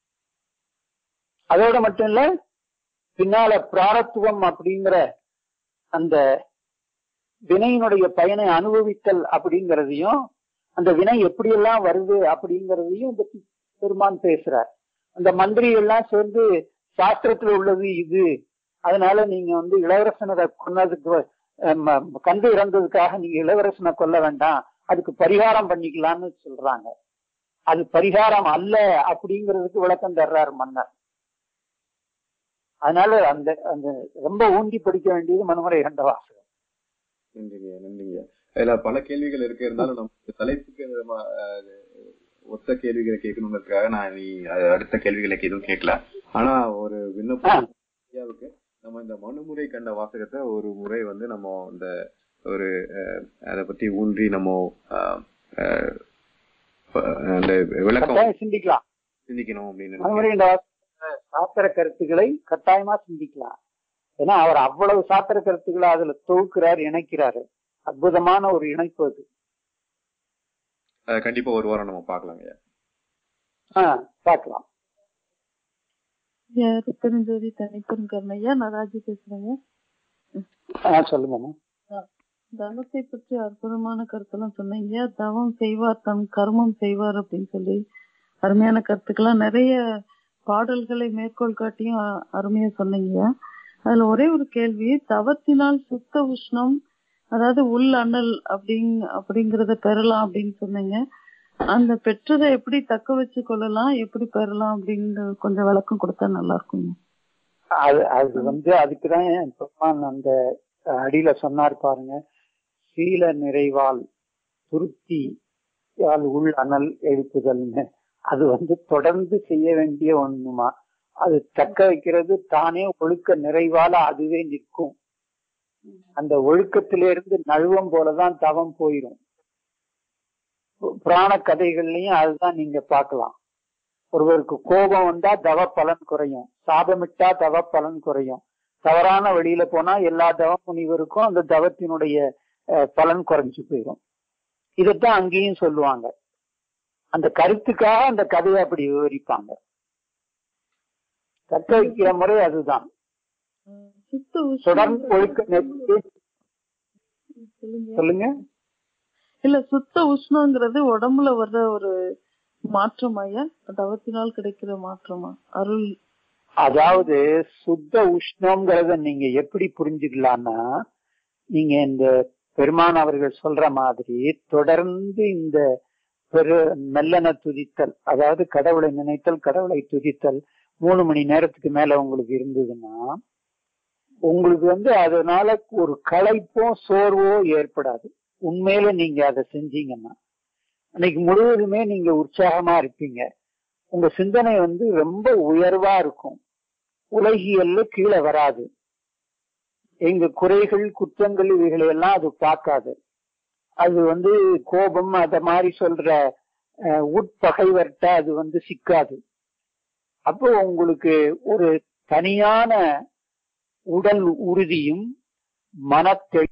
அதோட மட்டும் இல்ல பின்னால பிராரத்துவம் அப்படிங்கிற அந்த வினையினுடைய பயனை அனுபவித்தல் அப்படிங்கிறதையும் அந்த வினை எப்படியெல்லாம் வருது அப்படிங்கிறதையும் பத்தி பெருமான் பேசுறார் அந்த மந்திரி எல்லாம் சேர்ந்து சாஸ்திரத்துல உள்ளது இது அதனால நீங்க வந்து இளவரசனை கொன்னதுக்கு அஹ், கண்டு இறந்ததுக்காக நீங்க இளவரசனை கொல்ல வேண்டாம் அதுக்கு பரிகாரம் பண்ணிக்கலாம்னு சொல்றாங்க அது பரிகாரம் அல்ல அப்படிங்கிறதுக்கு விளக்கம் தர்றார் மன்னர் அதனால அந்த அந்த ரொம்ப ஊண்டி படிக்க வேண்டியது மனுமுறை கண்ட வாசகம் நன்றிங்க நன்றிங்க இதுல பல கேள்விகள் இருக்கு இருந்தாலும் நம்ம தலைப்புக்கு நம்ம, அஹ், ஒத்த கேள்விகளை கேட்கணுங்கிறதுக்காக நான் நீ அஹ், அடுத்த கேள்விகளுக்கு எதுவும் கேட்கல ஆனா ஒரு விண்ணப்பம் ஐயாவுக்கு நம்ம இந்த மனுமுறை கண்ட வாசகத்தை ஒரு முறை வந்து நம்ம இந்த ஒரு அஹ், அதை பத்தி ஊன்றி நம்ம அஹ், அஹ், அந்த விளக்கம் கட்டாயம் சிந்திக்கலாம் சிந்திக்கணும் அப்படின்னு மனுமுறை கண்ட வாசகத்துல சாத்திர கருத்துக்களை கட்டாயமா சிந்திக்கலாம் ஏன்னா அவர் அவ்வளவு சாத்திர கருத்துக்களை அதுல தொகுக்கிறார் இணைக்கிறாரு அற்புதமான ஒரு இணைப்பு அது அஹ், கண்டிப்பா ஒரு வாரம் நம்ம பார்க்கலாங்க ஐயா ஆஹ் பார்க்கலாம் யாரு தெரிஞ்சோதி தனிப்பெரும் கருணையா நான் ராஜி பேசுறேங்க ஆஹ் சொல்லுங்கம்மா தவத்தை பற்றி அற்புதமான கருத்தெல்லாம் சொன்னீங்க தவம் செய்வார் தன் கர்மம் செய்வார் அப்படின்னு சொல்லி அருமையான கருத்துக்கெல்லாம் நிறைய பாடல்களை மேற்கோள் காட்டியும் அ- அருமையா சொன்னீங்க அதுல ஒரே ஒரு கேள்வி தவத்தினால் சுத்த உஷ்ணம் அதாவது உள் அண்ணல் அப்படிங் அப்படிங்கறத பெறலாம் அப்படின்னு சொன்னீங்க அந்த பெற்றதை எப்படி தக்க வச்சு கொள்ளலாம் எப்படி பெறலாம் அப்படிங்கறது கொஞ்சம் விளக்கம் கொடுத்தா நல்லா இருக்குங்க அது அது வந்து அதுக்குதான் பெருமான் அந்த அடியில சொன்னார் பாருங்க சீல நிறைவால் துருத்தி உள் அனல் எழுப்புதல்னு அது வந்து தொடர்ந்து செய்ய வேண்டிய ஒண்ணுமா அது தக்க வைக்கிறது தானே ஒழுக்க நிறைவால அதுவே நிற்கும் அந்த ஒழுக்கத்திலிருந்து நழுவம் போலதான் தவம் போயிடும் புராண கதைகள்லயும் அதுதான் நீங்க பார்க்கலாம் ஒருவருக்கு கோபம் வந்தா தவ பலன் குறையும் சாபமிட்டா தவ பலன் குறையும் தவறான வழியில போனா எல்லா தவ முனிவருக்கும் அந்த தவத்தினுடைய அஹ், பலன் குறைஞ்சு போயிடும் இதைத்தான் அங்கேயும் சொல்லுவாங்க அந்த கருத்துக்காக அந்த கதையை அப்படி விவரிப்பாங்க தக்க வைக்கிற முறை அதுதான் அஹ் சுத்த தொடர்ந்து உஷ்ணம் ஒழுக்க நெறிக்கு சொல்லுங்க சொல்லுங்க இல்ல சுத்த உஷ்ணங்கிறது உடம்புல வர்ற ஒரு மாற்றம் ஐயா தவத்தினால் கிடைக்கிற மாற்றமா அருள் அதாவது சுத்த உஷ்ணம்ங்கிறத நீங்க எப்படி புரிஞ்சுக்கலாம்னா நீங்க இந்த பெருமான் அவர்கள் சொல்ற மாதிரி தொடர்ந்து இந்த பெரு மெல்லன துதித்தல் அதாவது கடவுளை நினைத்தல் கடவுளை துதித்தல் மூணு மணி நேரத்துக்கு மேல உங்களுக்கு இருந்ததுன்னா உங்களுக்கு வந்து அதனால ஒரு களைப்போ சோர்வோ ஏற்படாது உண்மையில நீங்க அதை செஞ்சீங்கன்னா அன்னைக்கு முழுவதுமே நீங்க உற்சாகமா இருப்பீங்க உங்க சிந்தனை வந்து ரொம்ப உயர்வா இருக்கும் உலகியல்ல கீழே வராது எங்க குறைகள் குற்றங்கள் இவைகளை எல்லாம் அது பார்க்காது அது வந்து கோபம் அத மாதிரி சொல்ற அஹ், உட்பகைவர்கிட்ட அது வந்து சிக்காது அப்போ உங்களுக்கு ஒரு தனியான உடல் உறுதியும் மனத்தெ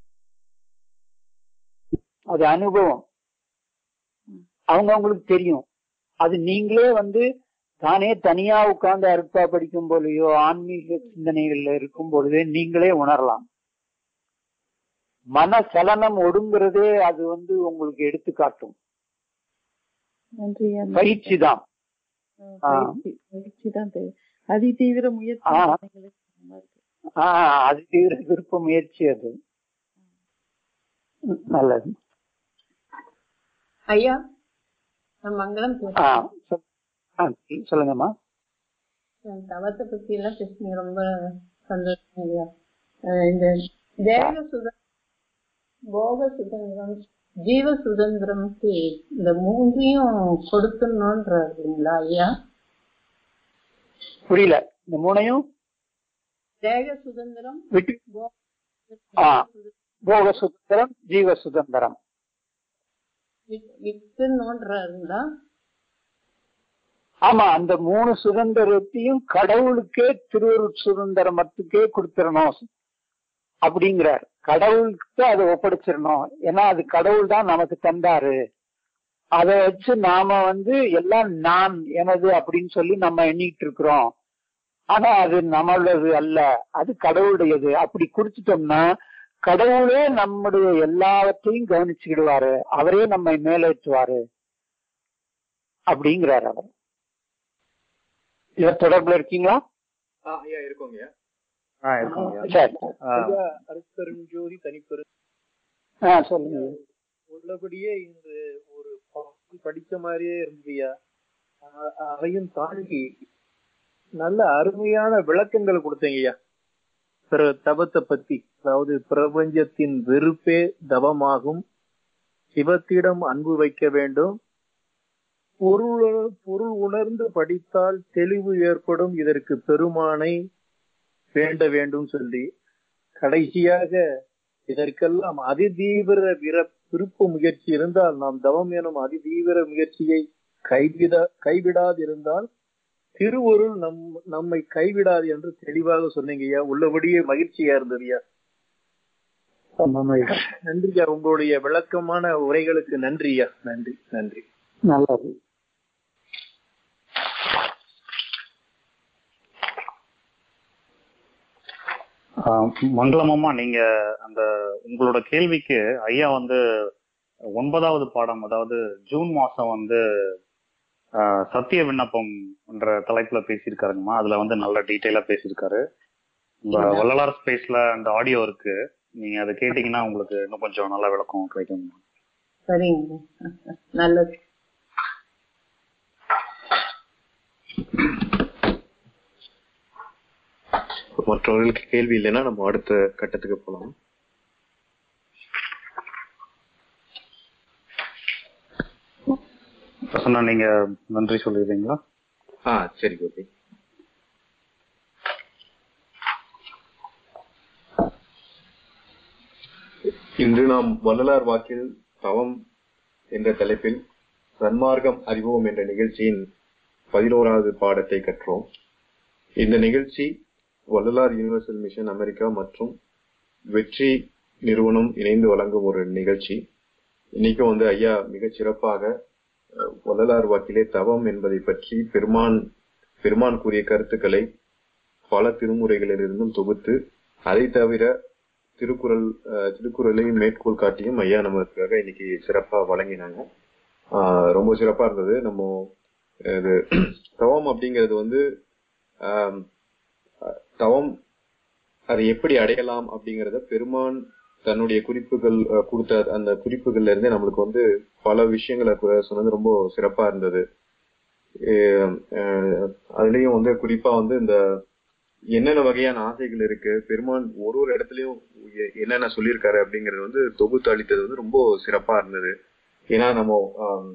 அது அனுபவம் அவங்க அவங்களுக்கு தெரியும் அது நீங்களே வந்து தானே தனியா உட்கார்ந்து அருட்பா படிக்கும் போலயோ ஆன்மீக சிந்தனைகள்ல இருக்கும் பொழுதே நீங்களே உணரலாம் மன சலனம் ஒடுங்கிறதே அது வந்து உங்களுக்கு எடுத்து காட்டும் நன்றி ஐயா. பயிற்சி தான் அஹ் ஆ. பயிற்சி பயிற்சி தான் தேவை அதி தீவிர முயற்சி ஆ. நீங்களே சொன்ன மாதிரி. ஆஹ் அது தீவிர விருப்ப முயற்சி அது ம், நல்லது ஐயா நான் மங்களம் ஆ பேசுறேன் சொ- ஆ, சொல்லுங்கம்மா நான் தவத்தை பத்தி எல்லாம் பேசுனீங்க ரொம்ப சந்தோஷம் ஐயா அஹ் இந்த தேக சுதந்திரம் போக சுதந்திரம் ஜீவ சுதந்திரம்க்கு இந்த மூன்றையும் கொடுத்துடணும்ன்றீங்களா ஐயா புரியல இந்த மூணையும் தேக சுதந்திரம் விட்டு போக ஆ. சுதந்திரம் போக சுதந்திரம் ஜீவ சுதந்திரம் விட்- விட்டுணும்ன்றீங்களா ஆமா அந்த மூணு சுதந்திரத்தையும் கடவுளுக்கே திருவருட் சுதந்திரமத்துக்கே கொடுத்துடணும் அப்படிங்கிறார் கடவுளுக்கு அதை ஒப்படைச்சிடணும் ஏன்னா அது கடவுள் தான் நமக்கு தந்தாரு அதை வச்சு நாம வந்து எல்லாம் நான் எனது அப்படின்னு சொல்லி நம்ம எண்ணிட்டு இருக்கிறோம் ஆனா அது நம்மளது அல்ல அது கடவுளுடையது அப்படி குறிச்சிட்டோம்னா கடவுளே நம்முடைய எல்லாவற்றையும் கவனிச்சுக்கிடுவாரு அவரே நம்மை மேலேற்றுவாரு அப்படிங்கிறார் அவர் இவர் தொடர்புல இருக்கீங்களா ஆ, ஐயா இருக்கோங்க ஐயா ஆ இருக்குங்க சரி ஆ, ஐயா, அருட்பெரும் ஜோதி தனிப்பெரும் ஆ சொல்லுங்க உள்ளபடியே இந்த ஒரு பாடல் படிச்ச மாதிரியே இருந்ததுயா அ- அதையும் தாண்டி நல்ல அருமையான விளக்கங்கள் கொடுத்தீங்கய்யா பிற தவத்தை பத்தி அதாவது பிரபஞ்சத்தின் வெறுப்பே தவமாகும் சிவத்திடம் அன்பு வைக்க வேண்டும் பொருள் பொருள் உணர்ந்து படித்தால் தெளிவு ஏற்படும் இதற்கு பெருமானை வேண்ட வேண்டும் சொல்லி கடைசியாக இதற்கெல்லாம் அதிதீவிர விர விருப்ப முயற்சி இருந்தால் நாம் தவம் எனும் அதிதீவிர முயற்சியை கைவிட கைவிடாதிருந்தால் திருவருள் நம் நம்மை கைவிடாது என்று தெளிவாக சொன்னீங்கய்யா உள்ளபடியே மகிழ்ச்சியா இருந்ததுயா ரொம்ப மகிழ்ச்சி. நன்றியா உங்களுடைய விளக்கமான உரைகளுக்கு நன்றியா நன்றி நன்றி நல்லது ஆ, மங்களமாமா நீங்க அந்த உங்களோட கேள்விக்கு ஐயா வந்து ஒன்பதாவது பாடம் அதாவது ஜூன் மாசம் வந்து ஆ, சத்திய விண்ணப்பம் என்ற தலைப்புல பேசியிருக்காருங்கம்மா அதுல வந்து நல்ல டீட்டெயிலா பேசியிருக்காரு உங்க வள்ளலார் ஸ்பேஸ்ல அந்த ஆடியோ இருக்கு நீங்க அதை கேட்டீங்கன்னா உங்களுக்கு இன்னும் கொஞ்சம் நல்ல விளக்கம் கிடைக்கும் சரிங்க நல்லது மற்றவர்களுக்கு கேள்வி இல்லைன்னா நம்ம அடுத்த கட்டத்துக்கு போலாம் பிரசன்னா நீங்க நன்றி சொல்லிடுறீங்களா ஆ சரி கோபி இன்று நாம் வள்ளலார் வாக்கில் தவம் என்ற தலைப்பில் சன்மார்க்கம் அறிவோம் என்ற நிகழ்ச்சியின் பதினோராவது பாடத்தை கற்றோம் இந்த நிகழ்ச்சி வள்ளலார் யுனிவர்சல் மிஷன் அமெரிக்கா மற்றும் வெற்றி நிறுவனம் இணைந்து வழங்கும் ஒரு நிகழ்ச்சி இன்னைக்கும் வந்து ஐயா மிகச் சிறப்பாக அஹ், வள்ளலார் வாக்கிலே தவம் என்பதை பற்றி பெருமான் பெருமான் கூறிய கருத்துக்களை பல திருமுறைகளிலிருந்தும் தொகுத்து அதை தவிர திருக்குறள் அஹ், திருக்குறளை மேற்கோள் காட்டியும் ஐயா நமக்காக இன்னைக்கு சிறப்பா வழங்கினாங்க ஆஹ் ரொம்ப சிறப்பா இருந்தது நம்ம இது தவம் அப்படிங்கிறது வந்து ஆம், அஹ், தவம் அதை எப்படி அடையலாம் அப்படிங்கறத பெருமான் தன்னுடைய குறிப்புகள் அஹ், கொடுத்த அந்த குறிப்புகள்ல இருந்தே நம்மளுக்கு வந்து பல விஷயங்களை கு- சொன்னது ரொம்ப சிறப்பா இருந்தது அஹ், அஹ், அதுலயும் வந்து குறிப்பா வந்து இந்த என்னென்ன வகையான ஆசைகள் இருக்கு பெருமான் ஒரு ஒரு இடத்துலயும் எ- என்னென்ன சொல்லியிருக்காரு அப்படிங்கறது வந்து தொகுத்து அளித்தது வந்து ரொம்ப சிறப்பா இருந்தது ஏன்னா நம்ம ஆம்,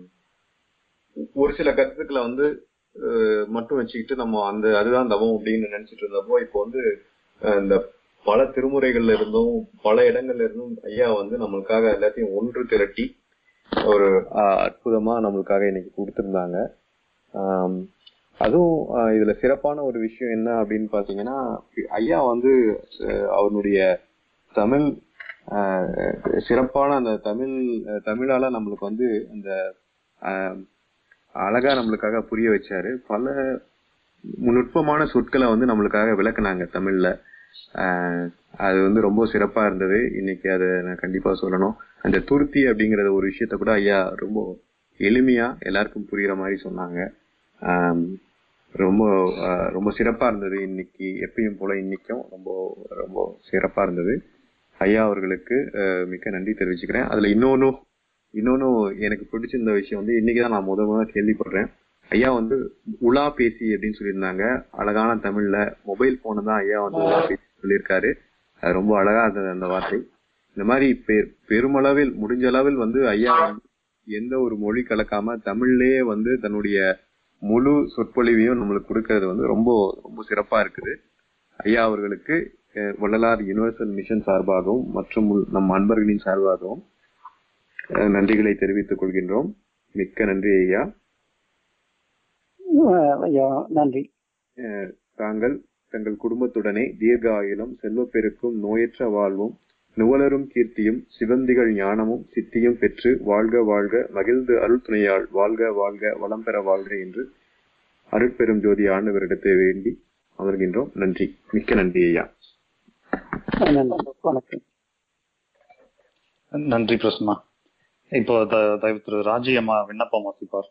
ஒரு சில கருத்துக்களை வந்து அஹ், மட்டும் வச்சுக்கிட்டு நம்ம அந்த அதுதான் தவம் அப்படின்னு நினைச்சிட்டு இருந்தப்போ இப்போ வந்து அஹ், இந்த பல திருமுறைகள்ல இருந்தும் பல இடங்கள்ல இருந்தும் ஐயா வந்து நம்மளுக்காக எல்லாத்தையும் ஒன்று திரட்டி ஒரு அஹ், அற்புதமா நம்மளுக்காக இன்னைக்கு கொடுத்திருந்தாங்க ஆம், அதுவும் அஹ், இதுல சிறப்பான ஒரு விஷயம் என்ன அப்படின்னு பாத்தீங்கன்னா ஐயா வந்து அஹ், அவருடைய தமிழ் அஹ், சிறப்பான அந்த தமிழ் அஹ், தமிழால நம்மளுக்கு வந்து அந்த ஆஹ், அழகா நம்மளுக்காக புரிய வச்சாரு பல நுட்பமான சொற்களை வந்து நம்மளுக்காக விளக்குனாங்க தமிழ்ல ஆஹ், அது வந்து ரொம்ப சிறப்பா இருந்தது இன்னைக்கு அதை நான் கண்டிப்பா சொல்லணும் அந்த துருத்தி அப்படிங்கறத ஒரு விஷயத்த கூட ஐயா ரொம்ப எளிமையா எல்லாருக்கும் புரியுற மாதிரி சொன்னாங்க ஆம், ரொம்ப ஆஹ், ரொம்ப சிறப்பா இருந்தது இன்னைக்கு எப்பயும் போல இன்னைக்கும் ரொம்ப ரொம்ப சிறப்பா இருந்தது ஐயா அவர்களுக்கு ஆஹ், மிக்க நன்றி தெரிவிச்சுக்கிறேன் அதுல இன்னொன்னு இன்னொன்னு எனக்கு பிடிச்சிருந்த விஷயம் வந்து இன்னைக்குதான் நான் முத முதல்ல கேள்விப்படுறேன் ஐயா வந்து உலா பேசி அப்படின்னு சொல்லியிருந்தாங்க அழகான தமிழ்ல மொபைல் போனை தான் ஐயா வந்து உலா பேசி சொல்லியிருக்காரு அது ரொம்ப அழகா இருந்தது அந்த வார்த்தை இந்த மாதிரி பெ- பெருமளவில் முடிஞ்ச அளவில் வந்து ஐயா வந்து எந்த ஒரு மொழி கலக்காம தமிழ்லயே வந்து தன்னுடைய முழு சொற்பொழிவையும் நம்மளுக்கு கொடுக்கறது வந்து ரொம்ப ரொம்ப சிறப்பா இருக்குது ஐயா அவர்களுக்கு அஹ், வள்ளலார் யுனிவர்சல் மிஷன் சார்பாகவும் மற்றும் உள்- நம் அன்பர்களின் சார்பாகவும் அஹ், நன்றிகளை தெரிவித்துக் கொள்கின்றோம் மிக்க நன்றி ஐயா அஹ் ஐயா நன்றி அஹ், தாங்கள் தங்கள் குடும்பத்துடனே தீர்க்க ஆயுளும் செல்வப்பெருக்கும் நோயற்ற வாழ்வும் நுவலரும் கீர்த்தியும் சிவந்திகள் ஞானமும் சித்தியும் பெற்று வாழ்க வாழ்க மகிழ்ந்து அருள் துணையால் வாழ்க வாழ்க வளம் பெற வாழ்க என்று அருட்பெரும் ஜோதி ஆண்டவரிடத்தை வேண்டி அமர்கின்றோம் நன்றி மிக்க நன்றி ஐயா நன்றி வணக்கம் நன்றி பிரசன்னா இப்போ த- தயவு திரு ராஜி அம்மா விண்ணப்பம் வாசிப்பார்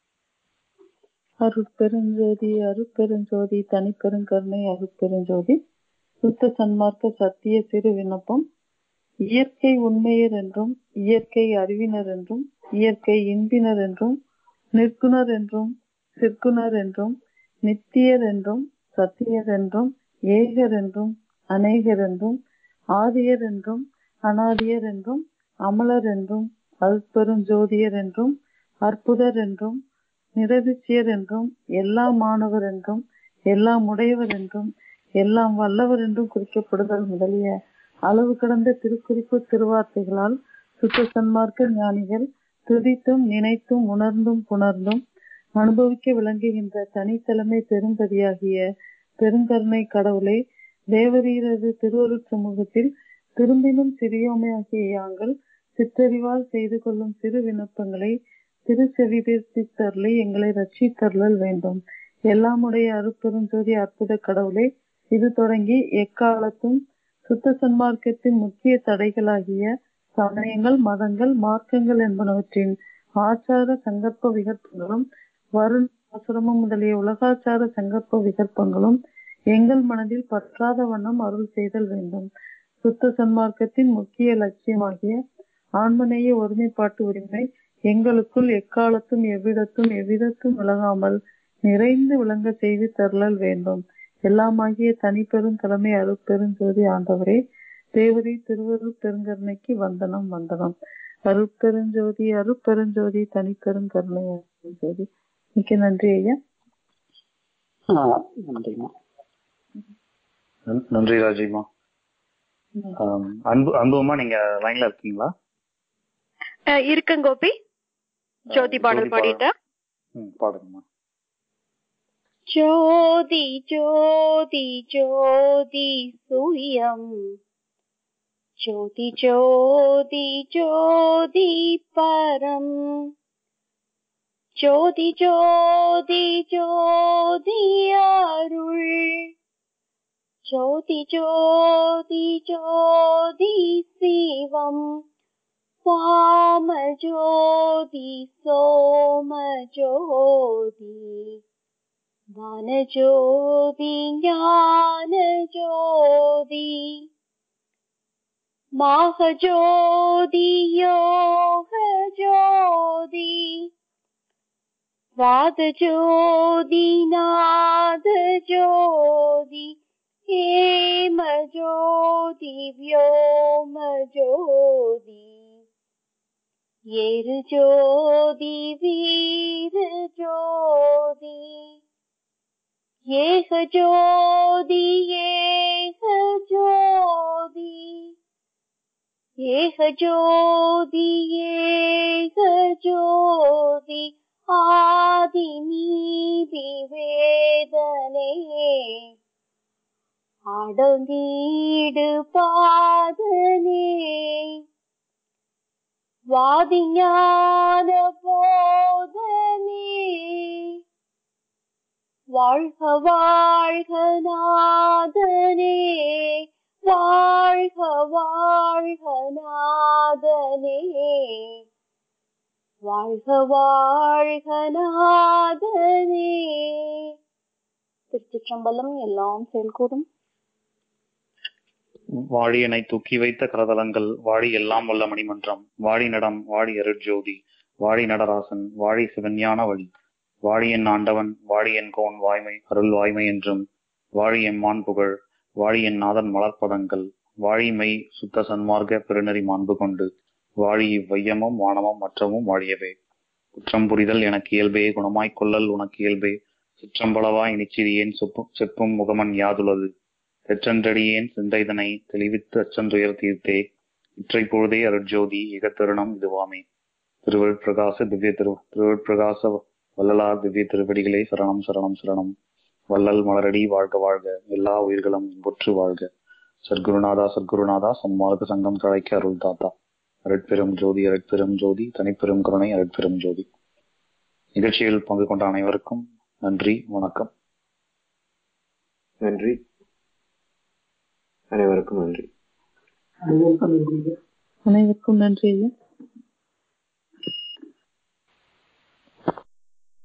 அருட்பெருஞ்சோதி அருட்பெருஞ்சோதி தனிப்பெருங்கருணை அருட்பெருஞ்சோதி சுத்த சன்மார்க்க சத்திய சிறு விண்ணப்பம் இயற்கை உண்மையர் என்றும் இயற்கை அறிவினர் என்றும் இயற்கை இன்பினர் என்றும் நிற்குணர் என்றும் சிற்குணர் என்றும் நித்தியர் என்றும் சத்தியர் என்றும் ஏகர் என்றும் அநேகர் என்றும் ஆதியர் என்றும் அனாதியர் என்றும் அமலர் என்றும் அல்பெருஞ்சோதியர் என்றும் அற்புதர் என்றும் நிரதிச்சியர் என்றும் எல்லாம் மாணவர் என்றும் எல்லாம் உடையவர் என்றும் எல்லாம் வல்லவர் என்றும் குறிக்கப்படுதல் முதலிய அளவு கடந்த திருக்குறிப்பு திருவார்த்தைகளால் சுத்த சன்மார்க்க ஞானிகள் துதித்தும் நினைத்தும் உணர்ந்தும் புணர்ந்தும் அனுபவிக்க விளங்குகின்ற தனித்தலைமை பெரும்பதியாகிய பெருங்கருணை கடவுளை தேவரீரது திருவருட் சமூகத்தில் திரும்பினும் சிறியோமையாகிய யாங்கள் சித்தறிவால் செய்து கொள்ளும் சிறு விண்ணப்பங்களை திரு செவிதீர்த்தித்தருளை எங்களை ரட்சித்தருளல் வேண்டும் எல்லாமுடைய அருட்பெருஞ்சோதி அற்புத கடவுளே இது தொடங்கி எக்காலத்தும் சுத்த சன்மார்க்கத்தின் முக்கிய தடைகளாகிய சமயங்கள் மதங்கள் மார்க்கங்கள் என்பனவற்றின் ஆச்சார சங்கற்ப விகற்பங்களும் வருண் ஆசிரமம் முதலிய உலகாச்சார சங்கற்ப விகற்பங்களும் எங்கள் மனதில் பற்றாத வண்ணம் அருள் செய்தல் வேண்டும் சுத்த சன்மார்க்கத்தின் முக்கிய லட்சியமாகிய ஆன்மநேய ஒருமைப்பாட்டு உரிமை எங்களுக்குள் எக்காலத்தும் எவ்விடத்தும் எவ்விதத்தும் விலகாமல் நிறைந்து விளங்க செய்து தருளல் வேண்டும் எல்லாமாகிய தனிப்பெரும் தலைமை அருட்பெருஞ்சோதி ஆண்டவரே தேவரி திருவருள் பெருங்கருணைக்கு வந்தனம் வந்தனம் அருட்பெருஞ்சோதி அருட்பெருஞ்சோதி தனிப்பெரும் கருணை அருட்பெருஞ்சோதி மிக்க நன்றி ஐயா ஆஹ் நன்றிம்மா நன்- நன்றி ராஜிமா ஆம், அன்பு அன்புமா நீங்க லைன்ல இருக்கீங்களா அஹ் இருக்கேன் கோபி ஜோதி பாடல் பாடிட்டா ம், பாடுங்கம்மா ஜோதி ஜோதி ஜோதி சூயம் ஜோதி ஜோதி ஜோதி பரம் ஜோதி ஜோதி ஜோதி அருள் ஜோதி ஜோதி ஜோதி சிவம் வாம ஜோதி சோம ஜோதி வனஜோதி ஞான ஜோதி மாகஜோதி யோக ஜோதி வாத ஜோதி நாத ஜோதி ஹேம ஜோதி வியோம ஜோதி ஏறு ஜோதி வீர ஜோதி ஏக ஜோதி ஏக ஜோதி ஏக ஜோதி ஏக ஜோதி ஆதி நீதி வேதனே அடங்கீடு பாதனே வாதிஞான போதனே வாழ்க வாழ்க நாதனே வாழ்க வாழ்க நாதனே வாழ்க வாழ்க நாதனே திருச்சிற்றம்பலம் எல்லாம் செயல்கூடும் வாழியனை தூக்கி வைத்த கரதலங்கள் வாழி எல்லாம் வல்ல மணிமன்றம் வாழி நடம் வாழி அருட்ஜோதி வாழி நடராசன் வாழி சிவஞான வழி வாழியன் ஆண்டவன் வாழியன் கோன் வாய்மை அருள் வாய்மை என்றும் வாழி எம்மான் புகழ் வாழி என் நாதன் மலர்ப்பதங்கள் வாழிமை சுத்த சன்மார்க்க பெருநெறி மாண்பு கொண்டு வாழி இவ்வையமும் வானமும் மற்றமும் வாழியவே குற்றம் புரிதல் எனக்கு இயல்பே குணமாய்க் கொள்ளல் உனக்கு இயல்பே சிற்றம்பளவாய் நிச்சிறியேன் சொப்பு செப்பும் முகமன் யாதுளது தெற்றன்றடியேன் சிந்தைதனை தெளிவித்து அச்சந்துயர் தீர்த்தே இற்றை பொழுதே அருட்ஜோதி இகத்தருணம் இதுவாமே திருவள் பிரகாச திவ்ய திரு திருவள் பிரகாச வள்ளலார் திவ்ய திருவடிகளே சரணம் சரணம் சரணம் வள்ளல் மலரடி வாழ்க வாழ்க எல்லா உயிர்களும் இன்புற்று வாழ்க சர்க்குருநாதா சர்க்குருநாதா சன்மார்க்க சங்கம் தழைக்க அருள் தாத்தா அருட்பெரும் ஜோதி அருட்பெரும் ஜோதி தனிப்பெரும் கருணை அருட்பெரும் ஜோதி நிகழ்ச்சியில் பங்கு கொண்ட அனைவருக்கும் நன்றி வணக்கம் நன்றி அனைவருக்கும் நன்றி அனைவருக்கும் நன்றி அனைவருக்கும் நன்றி ஐயா